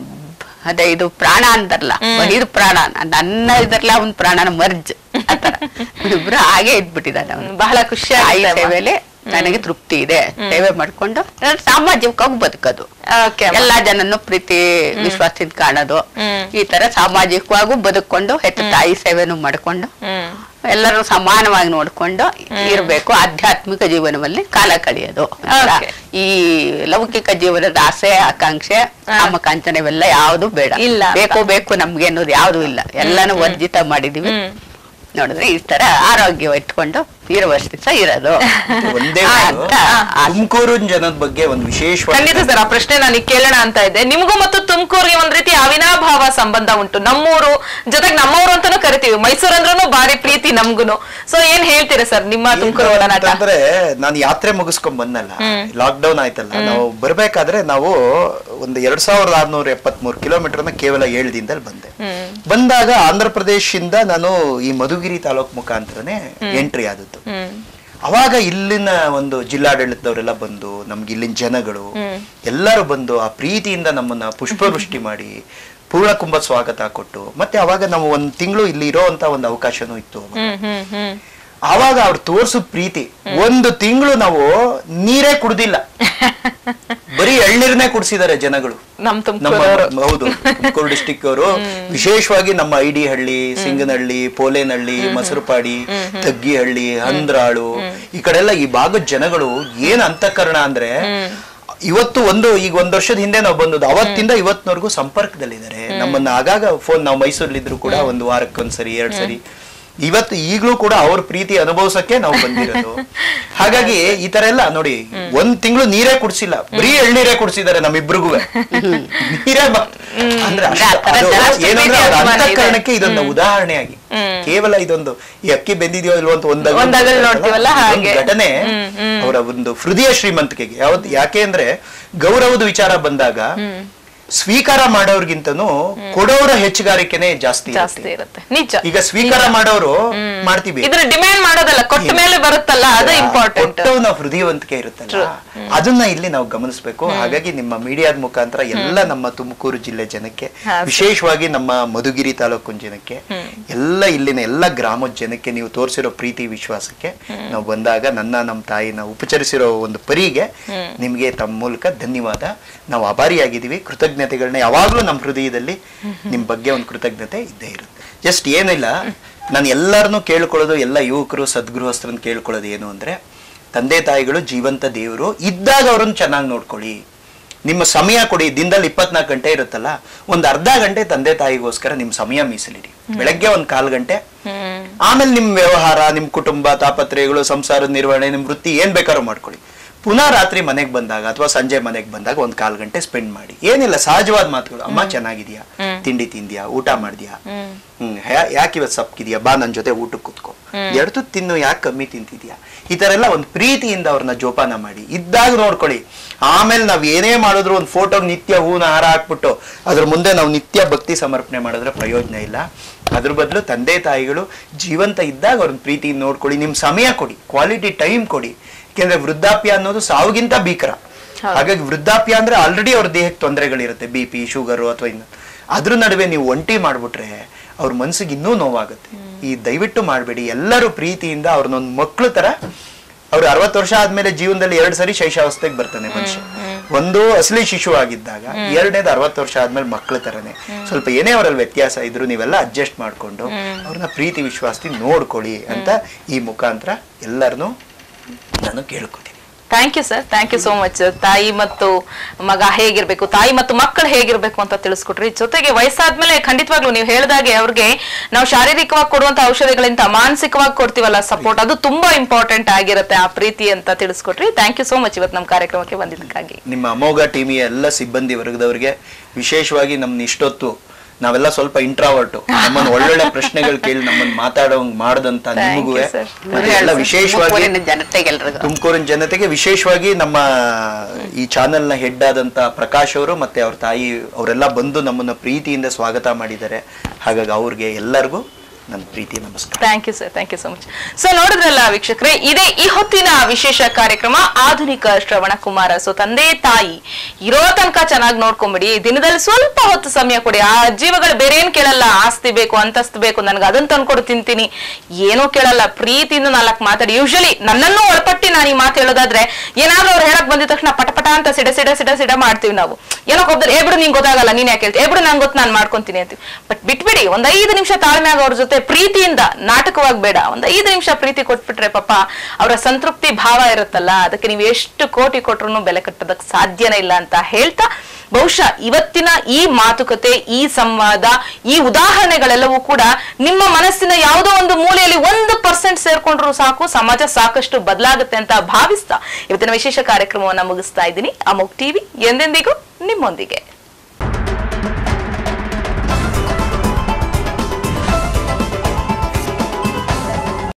Speaker 3: ಅದೇ ಇದು ಪ್ರಾಣ ಅಂತಾರಲ್ಲ ಬಹಿರ್ ಪ್ರಾಣ ನನ್ನ ಇದ್ರಲ್ಲ ಅವನ ಪ್ರಾಣನ ಮರ್ಜ್ ಆತರ ಇಬ್ರು ಹಾಗೆ ಇದ್ಬಿಟ್ಟಿದ್ದಾನೆ ಅವನು
Speaker 1: ಬಹಳ ಖುಷಿ
Speaker 3: ತಾಯಿ
Speaker 1: ಆಗುತ್ತೆ ಅಮ್ಮ.
Speaker 3: ಸೇವೆಲೆ ನನಗೆ ತೃಪ್ತಿ ಇದೆ ಸೇವೆ ಮಾಡ್ಕೊಂಡು ನಾನು ಸಾಮಾಜಿಕವಾಗಿ ಬದುಕೋದು
Speaker 1: Okay ಅಮ್ಮ.
Speaker 3: ಎಲ್ಲಾ ಜನನ್ನು ಪ್ರೀತಿ ವಿಶ್ವಾಸದಿಂದ ಕಾಣೋದು
Speaker 1: ಹ್ಮ್.
Speaker 3: ಈ ತರ ಸಾಮಾಜಿಕವಾಗೂ ಬದುಕೊಂಡು ಹೆತ್ತ ತಾಯಿ ಸೇವೆನೂ ಮಾಡ್ಕೊಂಡು
Speaker 1: ಹ್ಮ್.
Speaker 3: ಎಲ್ಲರೂ ಸಮಾನವಾಗಿ ನೋಡ್ಕೊಂಡು ಇರ್ಬೇಕು ಆಧ್ಯಾತ್ಮಿಕ ಜೀವನದಲ್ಲಿ ಕಾಲ ಕಳೆಯೋದು
Speaker 1: Okay.
Speaker 3: ಈ ಲೌಕಿಕ ಜೀವನದ ಆಸೆ ಆಕಾಂಕ್ಷೆ ಕಾಮಕಾಂಚನ ಇವೆಲ್ಲ ಯಾವುದು ಬೇಡ
Speaker 1: ಇಲ್ಲ ಅಂತ.
Speaker 3: ಬೇಕು ಬೇಕು ನಮ್ಗೆ ಅನ್ನೋದು ಯಾವುದು ಇಲ್ಲ ಎಲ್ಲಾನು ವರ್ಜಿತ ಮಾಡಿದೀವಿ
Speaker 1: ಹ್ಮ್.
Speaker 3: ನೋಡಿದ್ರೆ ಈ ತರ ಆರೋಗ್ಯ ಇಟ್ಕೊಂಡು ಇರುವಷ್ಟು ದಿವಸ ಇರೋದು
Speaker 2: ಒಂದೇ
Speaker 3: ಅಂತ ಆಸೆ.
Speaker 2: ತುಮಕೂರು ಜನದ ಬಗ್ಗೆ ಒಂದು ವಿಶೇಷವಾದ
Speaker 1: ಖಂಡಿತ ಸರ್ ಆ ಪ್ರಶ್ನೆ ನಾನು ಕೇಳೋಣ ಅಂತ ಇದ್ದೆ ನಿಮಗೂ ಮತ್ತು ತುಮಕೂರಿಗೆ ಒಂದ್ ರೀತಿ ಅವಿನಾಭಾವ ಸಂಬಂಧ ಉಂಟು ನಮ್ಮೂರು ಜೊತೆಗೆ ನಮ್ಮೂರು ಅಂತಾನು ಕರಿತೀವಿ ಮೈಸೂರು ಅಂದ್ರೂ ಭಾರಿ ಪ್ರೀತಿ ನಮ್ಗುನು ಸೊ ಏನ್ ಹೇಳ್ತೀರಾ ಸರ್ ನಿಮ್ಮ ತುಮಕೂರು ಒಡನಾಟ
Speaker 2: ಅಂದ್ರೆ ನಾನು ಯಾತ್ರೆ ಮುಗಿಸ್ಕೊಂಡ್ ಬಂದಲ್ಲ ಲಾಕ್ ಡೌನ್ ಆಯ್ತಲ್ಲ ನಾವು ಬರ್ಬೇಕಾದ್ರೆ ನಾವು ಒಂದು ಎರಡ್ ಸಾವಿರದ ಆರ್ನೂರ ಎಪ್ಪತ್ಮೂರು ಕಿಲೋಮೀಟರ್ನ ಕೇವಲ ಏಳು ದಿನದಲ್ಲಿ ಬಂದೆ ಬಂದಾಗ ಆಂಧ್ರ ಪ್ರದೇಶದಿಂದ ನಾನು ಈ ಮಧುಗಿರಿ ತಾಲೂಕ್ ಮುಖಾಂತರನೇ ಎಂಟ್ರಿ ಆದದ್ದು
Speaker 1: ಹ್ಮ್
Speaker 2: ಅವಾಗ ಇಲ್ಲಿನ ಒಂದು ಜಿಲ್ಲಾಡಳಿತದವರೆಲ್ಲ ಬಂದು ನಮ್ಗೆ ಇಲ್ಲಿನ ಜನಗಳು ಎಲ್ಲರೂ ಬಂದು ಆ ಪ್ರೀತಿಯಿಂದ ನಮ್ಮನ್ನ ಪುಷ್ಪವೃಷ್ಟಿ ಮಾಡಿ ಪೂರ್ಣ ಕುಂಭ ಸ್ವಾಗತ ಕೊಟ್ಟು ಮತ್ತೆ ಅವಾಗ ನಾವು ಒಂದ್ ತಿಂಗಳು ಇಲ್ಲಿ ಇರೋಂತ ಒಂದು ಅವಕಾಶನೂ ಇತ್ತು ಅವಾಗ.
Speaker 1: ಹ್ಮ್ ಹ್ಮ್ ಹ್ಮ್
Speaker 2: ಆವಾಗ ಅವ್ರು ತೋರ್ಸು ಪ್ರೀತಿ ಒಂದು ತಿಂಗಳು ನಾವು ನೀರೇ ಕುಡ್ದಿಲ್ಲ ಬರೀ ಎಳ್ನೀರ್ನೇ ಕುಡ್ಸಿದ್ದಾರೆ ಜನಗಳು
Speaker 1: ನಮ್
Speaker 2: ನಮ್ಮ
Speaker 1: ತುಮಕೂರು
Speaker 2: ಹೌದು ತುಮಕೂರು ಡಿಸ್ಟಿಕ್ ಅವರು ವಿಶೇಷವಾಗಿ ನಮ್ಮ ಐಡಿ ಹಳ್ಳಿ ಸಿಂಗನಹಳ್ಳಿ ಪೋಲೇನಹಳ್ಳಿ ಮಸರುಪಾಡಿ ತಗ್ಗಿಹಳ್ಳಿ ಹಂದ್ರಾಳು ಈ ಕಡೆ ಎಲ್ಲ ಈ ಭಾಗದ ಜನಗಳು ಏನ್ ಅಂತಃಕರಣ ಅಂದ್ರೆ ಇವತ್ತು ಒಂದು ಈಗ ಒಂದ್ ವರ್ಷದ ಹಿಂದೆ ನಾವು ಬಂದದ್ದು ಅವತ್ತಿಂದ ಇವತ್ತಿನವರೆಗೂ ಸಂಪರ್ಕದಲ್ಲಿದ್ದಾರೆ ನಮ್ಮನ್ನ ಆಗಾಗ ಫೋನ್ ನಾವು ಮೈಸೂರಲ್ಲಿದ್ರು ಕೂಡ ಒಂದು ವಾರಕ್ಕೊಂದ್ಸರಿ ಎರಡ್ ಸರಿ ಇವತ್ತು ಈಗ್ಲೂ ಕೂಡ ಅವ್ರ ಪ್ರೀತಿ ಅನುಭವಿಸಕ್ಕೆ ನಾವು ಬಂದಿರೋದು ಹಾಗಾಗಿ ಈ ತರ ಎಲ್ಲ ನೋಡಿ ಒಂದ್ ತಿಂಗಳು ನೀರೇ ಕುಡ್ಸಿಲ್ಲ ಬರೀ ಎಳ್ನೀರೇ ಕುಡ್ಸಿದ್ದಾರೆ ನಮ್ಮಿಬ್ರಿಗೂ ನೀರೇ ಬ- ಅಂದ್ರೆ ಅಷ್ಟು-
Speaker 3: ಆ ಥರ
Speaker 2: ಅದು
Speaker 3: ಜಾಸ್ತಿ
Speaker 2: ಏನಂದ್ರೆ
Speaker 1: ಪ್ರೀತಿ
Speaker 2: ಅವ್ರ
Speaker 1: ಅಭಿಮಾನ ಇದೆ.
Speaker 2: ಅಂತಃಕರಣಕ್ಕೆ ಇದೊಂದು ಉದಾಹರಣೆಯಾಗಿ ಕೇವಲ ಇದೊಂದು ಈ ಅಕ್ಕಿ ಬೆಂದಿದೆಯೋ ಇಲ್ವೋ ಅಂತ ಒಂದಾಗ
Speaker 1: ಒಂದಗಲ್ ನೋಡ್ತೀವಲ್ಲ ಹಾಗೆ.
Speaker 2: ಘಟನೆ ಅವರ ಒಂದು ಹೃದಯ ಶ್ರೀಮಂತಿಕೆಗೆ ಯಾವತ್ ಯಾಕೆ ಅಂದ್ರೆ ಗೌರವದ ವಿಚಾರ ಬಂದಾಗ ಸ್ವೀಕಾರ ಮಾಡೋರ್ಗಿಂತನೂ ಕೊಡೋರ ಹೆಚ್ಚುಗಾರಿಕೆನೆ ಜಾಸ್ತಿ
Speaker 1: ಜಾಸ್ತಿ
Speaker 2: ಇರುತ್ತೆ.
Speaker 1: ಇರುತ್ತೆ ನಿಜ
Speaker 2: ಈಗ ಸ್ವೀಕಾರ ಮಾಡೋರು ಮಾಡ್ತೀವಿ
Speaker 1: ಇದನ್ನ ಡಿಮ್ಯಾಂಡ್ ಮಾಡೋದಲ್ಲ ಕೊಟ್ಟ ಮೇಲೆ ಬರುತ್ತಲ್ಲ ಅದು ಇಂಪಾರ್ಟೆಂಟ್
Speaker 2: ಕೊಟ್ಟವನ ಹೃದಯವಂತಿಕೆ ಇರುತ್ತಲ್ಲ ಅದನ್ನ ಇಲ್ಲಿ ನಾವು ಗಮನಿಸಬೇಕು ಹಾಗಾಗಿ ನಿಮ್ಮ ಮೀಡಿಯಾದ ಮುಖಾಂತರ ಎಲ್ಲ ನಮ್ಮ ತುಮಕೂರು ಜಿಲ್ಲೆ ಜನಕ್ಕೆ
Speaker 1: ಹಾ, ಸರಿ.
Speaker 2: ವಿಶೇಷವಾಗಿ ನಮ್ಮ ಮಧುಗಿರಿ ತಾಲೂಕಿನ ಜನಕ್ಕೆ ಎಲ್ಲ ಇಲ್ಲಿನ ಎಲ್ಲ ಗ್ರಾಮದ ಜನಕ್ಕೆ ನೀವು ತೋರಿಸಿರೋ ಪ್ರೀತಿ ವಿಶ್ವಾಸಕ್ಕೆ ನಾವು ಬಂದಾಗ ನನ್ನ ನಮ್ಮ ತಾಯಿನ ಉಪಚರಿಸಿರೋ ಒಂದು ಪರಿಗೆ ನಿಮ್ಗೆ ತಮ್ಮ ಮೂಲಕ ಧನ್ಯವಾದ ನಾವು ಅಭಾರಿಯಾಗಿದ್ದೀವಿ ಕೃತಜ್ಞತೆಗಳನ್ನ ಯಾವಾಗ್ಲೂ ನಮ್ಮ ಹೃದಯದಲ್ಲಿ ನಿಮ್ ಬಗ್ಗೆ ಒಂದು ಕೃತಜ್ಞತೆ ಇದ್ದೇ ಇರುತ್ತೆ ಜಸ್ಟ್ ಏನಿಲ್ಲ ನಾನು ಎಲ್ಲರನ್ನೂ ಕೇಳ್ಕೊಳ್ಳೋದು ಎಲ್ಲ ಯುವಕರು ಸದ್ಗೃಹಸ್ಥರನ್ನ ಕೇಳ್ಕೊಳ್ಳೋದು ಏನು ಅಂದ್ರೆ ತಂದೆ ತಾಯಿಗಳು ಜೀವಂತ ದೇವರು ಇದ್ದಾಗ ಅವ್ರನ್ನ ಚೆನ್ನಾಗಿ ನೋಡ್ಕೊಳ್ಳಿ ನಿಮ್ಮ ಸಮಯ ಕೊಡಿ ದಿನದಲ್ಲಿ ಇಪ್ಪತ್ನಾಲ್ಕು ಗಂಟೆ ಇರುತ್ತಲ್ಲ ಒಂದ್ ಅರ್ಧ ಗಂಟೆ ತಂದೆ ತಾಯಿಗೋಸ್ಕರ ನಿಮ್ ಸಮಯ ಮೀಸಲಿಡಿ ಬೆಳಗ್ಗೆ ಒಂದ್ ಕಾಲ್ ಗಂಟೆ ಆಮೇಲೆ ನಿಮ್ ವ್ಯವಹಾರ ನಿಮ್ ಕುಟುಂಬ ತಾಪತ್ರಯಗಳು ಸಂಸಾರದ ನಿರ್ವಹಣೆ ನಿಮ್ ವೃತ್ತಿ ಏನ್ ಬೇಕಾದ್ರೂ ಮಾಡ್ಕೊಳ್ಳಿ ಪುನಃ ರಾತ್ರಿ ಮನೆಗೆ ಬಂದಾಗ ಅಥವಾ ಸಂಜೆ ಮನೆಗೆ ಬಂದಾಗ ಒಂದ್ ಕಾಲ್ ಗಂಟೆ ಸ್ಪೆಂಡ್ ಮಾಡಿ ಏನಿಲ್ಲ ಸಹಜವಾದ ಮಾತುಗಳು ಅಮ್ಮ ಚೆನ್ನಾಗಿದ್ಯಾ ತಿಂಡಿ ತಿಂದ್ಯಾ ಊಟ ಮಾಡಿದ್ಯಾ ಹ್ಮ್ ಯಾ- ಯಾಕೆ ಇವತ್ತು ಸಪ್ಕಿದ್ಯಾ ಬಾ ನನ್ ಜೊತೆ ಊಟಕ್ಕೆ ಕೂತ್ಕೋ ಎರಡು ತಿನ್ನು ಯಾಕೆ ಕಮ್ಮಿ ತಿಂತಿದ್ಯಾ ಈ ತರ ಎಲ್ಲ ಒಂದು ಪ್ರೀತಿಯಿಂದ ಅವ್ರನ್ನ ಜೋಪಾನ ಮಾಡಿ ಇದ್ದಾಗ ನೋಡ್ಕೊಳ್ಳಿ ಆಮೇಲೆ ನಾವ್ ಏನೇ ಮಾಡಿದ್ರು ಒಂದು ಫೋಟೋ ನಿತ್ಯ ಹೂನ ಹಾರ ಹಾಕ್ಬಿಟ್ಟು ಅದ್ರ ಮುಂದೆ ನಾವು ನಿತ್ಯ ಭಕ್ತಿ ಸಮರ್ಪಣೆ ಮಾಡಿದ್ರೆ ಪ್ರಯೋಜನ ಇಲ್ಲ ಅದ್ರ ಬದಲು ತಂದೆ ತಾಯಿಗಳು ಜೀವಂತ ಇದ್ದಾಗ ಅವ್ರನ್ನ ಪ್ರೀತಿಯಿಂದ ನೋಡ್ಕೊಳ್ಳಿ ನಿಮ್ ಸಮಯ ಕೊಡಿ ಕ್ವಾಲಿಟಿ ಟೈಮ್ ಕೊಡಿ ಯಾಕೆಂದ್ರೆ ವೃದ್ಧಾಪ್ಯ ಅನ್ನೋದು ಸಾವಿಗಿಂತ ಭೀಕರ ಹಾಗಾಗಿ ವೃದ್ಧಾಪ್ಯ ಅಂದ್ರೆ ಆಲ್ರೆಡಿ ಅವ್ರ ದೇಹಕ್ಕೆ ತೊಂದರೆಗಳಿರುತ್ತೆ ಬಿ ಪಿ ಶುಗರು ಅಥವಾ ಇನ್ನು ಅದ್ರ ನಡುವೆ ನೀವು ಒಂಟಿ ಮಾಡ್ಬಿಟ್ರೆ ಅವ್ರ ಮನ್ಸಿಗೆ ಇನ್ನೂ ನೋವಾಗುತ್ತೆ ಈ ದಯವಿಟ್ಟು ಮಾಡಬೇಡಿ ಎಲ್ಲರೂ ಪ್ರೀತಿಯಿಂದ ಅವ್ರನ್ನೊಂದು ಮಕ್ಳು ತರ ಅವ್ರು ಅರವತ್ತು ವರ್ಷ ಆದ್ಮೇಲೆ ಜೀವನದಲ್ಲಿ ಎರಡ್ ಸರಿ ಶೈಶಾವಸ್ಥೆಗೆ ಬರ್ತಾನೆ ಮನುಷ್ಯ ಒಂದು ಅಸಲಿ ಶಿಶು ಆಗಿದ್ದಾಗ ಎರಡನೇದು ಅರವತ್ತು ವರ್ಷ ಆದ್ಮೇಲೆ ಮಕ್ಕಳ ತರನೇ ಸ್ವಲ್ಪ ಏನೇ ಅವರಲ್ಲಿ ವ್ಯತ್ಯಾಸ ಇದ್ರು ನೀವೆಲ್ಲ ಅಡ್ಜಸ್ಟ್ ಮಾಡ್ಕೊಂಡು ಅವ್ರನ್ನ ಪ್ರೀತಿ ವಿಶ್ವಾಸದಿಂದ ನೋಡ್ಕೊಳ್ಳಿ ಅಂತ ಈ ಮುಖಾಂತರ ಎಲ್ಲರನ್ನೂ ನಾನು ಕೇಳ್ಕೊತೀನಿ
Speaker 1: thank you sir thank you so much ತಾಯಿ ಮತ್ತು ಮಗ ಹೇಗಿರ್ಬೇಕು ತಾಯಿ ಮತ್ತು ಮಕ್ಕಳು ಹೇಗಿರ್ಬೇಕು ಅಂತ ತಿಳಿಸ್ಕೊಟ್ರಿ ಜೊತೆಗೆ ವಯಸ್ಸಾದ್ಮೇಲೆ ಖಂಡಿತವಾಗ್ಲೂ ನೀವು ಹೇಳ್ದಾಗೆ ಅವ್ರಿಗೆ ನಾವು ಶಾರೀರಿಕವಾಗಿ ಕೊಡುವಂತ ಔಷಧಿಗಳಿಂದ ಮಾನಸಿಕವಾಗಿ ಕೊಡ್ತೀವಲ್ಲ ಸಪೋರ್ಟ್ ಅದು ತುಂಬಾ ಇಂಪಾರ್ಟೆಂಟ್ ಆಗಿರುತ್ತೆ ಆ ಪ್ರೀತಿ ಅಂತ ತಿಳಿಸ್ಕೊಟ್ರಿ ಥ್ಯಾಂಕ್ ಯು ಸೋ ಮಚ್ ಇವತ್ತು ನಮ್ಮ ಕಾರ್ಯಕ್ರಮಕ್ಕೆ ಬಂದಿದ್ದಕ್ಕಾಗಿ
Speaker 2: ನಿಮ್ಮ ಅಮೋಘ ಟೀಮಿಯ ಎಲ್ಲ ಸಿಬ್ಬಂದಿ ವರ್ಗದವರಿಗೆ ವಿಶೇಷವಾಗಿ ನಮ್ನ ಇಷ್ಟೊತ್ತು ನಾವೆಲ್ಲ ಸ್ವಲ್ಪ ಇಂಟ್ರಾವರ್ಟ್ ನಮ್ಮನ್ನ ಒಳ್ಳೊಳ್ಳೆ ಪ್ರಶ್ನೆಗಳು ಕೇಳಿ ನಮ್ಮನ್ನ ಮಾತಾಡೋಂಗ್ ಮಾಡದಂತ
Speaker 1: Thank
Speaker 2: ನಿಮಗೂ
Speaker 1: you, sir.
Speaker 2: ಮತ್ತೆ ಎಲ್ಲ ವಿಶೇಷವಾಗಿ
Speaker 3: ಊರಿನ ಜನತೆಗೆಲ್ರಿಗೂ
Speaker 2: ತುಮಕೂರಿನ ಜನತೆಗೆ ವಿಶೇಷವಾಗಿ ನಮ್ಮ ಈ ಚಾನೆಲ್ ನ ಹೆಡ್ ಆದಂತ ಪ್ರಕಾಶ್ ಅವರು ಮತ್ತೆ ಅವ್ರ ತಾಯಿ ಅವರೆಲ್ಲ ಬಂದು ನಮ್ಮನ್ನ ಪ್ರೀತಿಯಿಂದ ಸ್ವಾಗತ ಮಾಡಿದ್ದಾರೆ ಹಾಗಾಗಿ ಅವ್ರಿಗೆ ಎಲ್ಲರಿಗೂ ನನ್ನ ಪ್ರೀತಿ ನಮಸ್ಕಾರ
Speaker 1: thank you sir thank you so much so ನೋಡಿದ್ರಲ್ಲ ವೀಕ್ಷಕರೇ ಇದೇ ಈ ಹೊತ್ತಿನ ವಿಶೇಷ ಕಾರ್ಯಕ್ರಮ ಆಧುನಿಕ ಶ್ರವಣ ಕುಮಾರ ಸೊ ತಂದೆ ತಾಯಿ ಇರೋ ತನಕ ಚೆನ್ನಾಗಿ ನೋಡ್ಕೊಂಬಿಡಿ ದಿನದಲ್ಲಿ ಸ್ವಲ್ಪ ಹೊತ್ತು ಸಮಯ ಕೊಡಿ ಆ ಜೀವಗಳು ಬೇರೆ ಏನ್ ಕೇಳಲ್ಲ ಆಸ್ತಿ ಬೇಕು ಅಂತಸ್ತು ಬೇಕು ನನ್ಗೆ ಅದನ್ನ ತಂದ್ಕೊಡು ತಿಂತೀನಿ ಏನೂ ಕೇಳಲ್ಲ ಪ್ರೀತಿಯಿಂದ ನಾಲ್ಕು ಮಾತಾಡಿ ಯೂಶಲಿ ನನ್ನನ್ನು ಒಳಪಟ್ಟಿ ನಾನು ಈ ಮಾತು ಹೇಳೋದಾದ್ರೆ ಏನಾದ್ರೂ ಅವ್ರು ಹೇಳಕ್ ಬಂದಿದ ತಕ್ಷಣ ಪಟ ಪಟ ಅಂತ ಸಿಡ ಸಿಡ ಸಿಡ ಸಿಡ ಮಾಡ್ತೀವಿ ನಾವು ಏನೋ ಒಬ್ಬರು ಏ ಬಿಡು ನಿಂಗೆ ಗೊತ್ತಾಗಲ್ಲ ನೀನ್ ಯಾಕೆ ಹೇಳ್ತೀವಿ ಏ ಬಿಡು ನಂಗೆ ಗೊತ್ತು ನಾನು ಮಾಡ್ಕೊಂತೀನಿ ಅಂತೀವಿ ಬಟ್ ಬಿಟ್ಬಿಡಿ ಒಂದ್ ಐದು ನಿಮಿಷ ತಾಳ್ಮೆಯಾಗ ಅವ್ರ ಜೊತೆ ಪ್ರೀತಿಯಿಂದ ನಾಟಕವಾಗಿ ಬೇಡ ಒಂದ್ ಐದು ನಿಮಿಷ ಪ್ರೀತಿ ಕೊಟ್ಬಿಟ್ರೆ ಪಾಪ ಅವರ ಸಂತೃಪ್ತಿ ಭಾವ ಇರುತ್ತಲ್ಲ ಅದಕ್ಕೆ ನೀವು ಎಷ್ಟು ಕೋಟಿ ಕೊಟ್ರು ಬೆಲೆ ಕಟ್ಟೋದಕ್ಕೆ ಸಾಧ್ಯನೇ ಇಲ್ಲ ಅಂತ ಹೇಳ್ತಾ ಬಹುಶಃ ಇವತ್ತಿನ ಈ ಮಾತುಕತೆ ಈ ಸಂವಾದ ಈ ಉದಾಹರಣೆಗಳೆಲ್ಲವೂ ಕೂಡ ನಿಮ್ಮ ಮನಸ್ಸಿನ ಯಾವುದೋ ಒಂದು ಮೂಲೆಯಲ್ಲಿ ಒಂದು ಪರ್ಸೆಂಟ್ ಸೇರ್ಕೊಂಡ್ರು ಸಾಕು ಸಮಾಜ ಸಾಕಷ್ಟು ಬದಲಾಗುತ್ತೆ ಅಂತ ಭಾವಿಸ್ತಾ ಇವತ್ತಿನ ವಿಶೇಷ ಕಾರ್ಯಕ್ರಮವನ್ನ ಮುಗಿಸ್ತಾ ಇದ್ದೀನಿ ಅಮೋಕ್ ಟಿವಿ ಎಂದೆಂದಿಗೂ ನಿಮ್ಮೊಂದಿಗೆ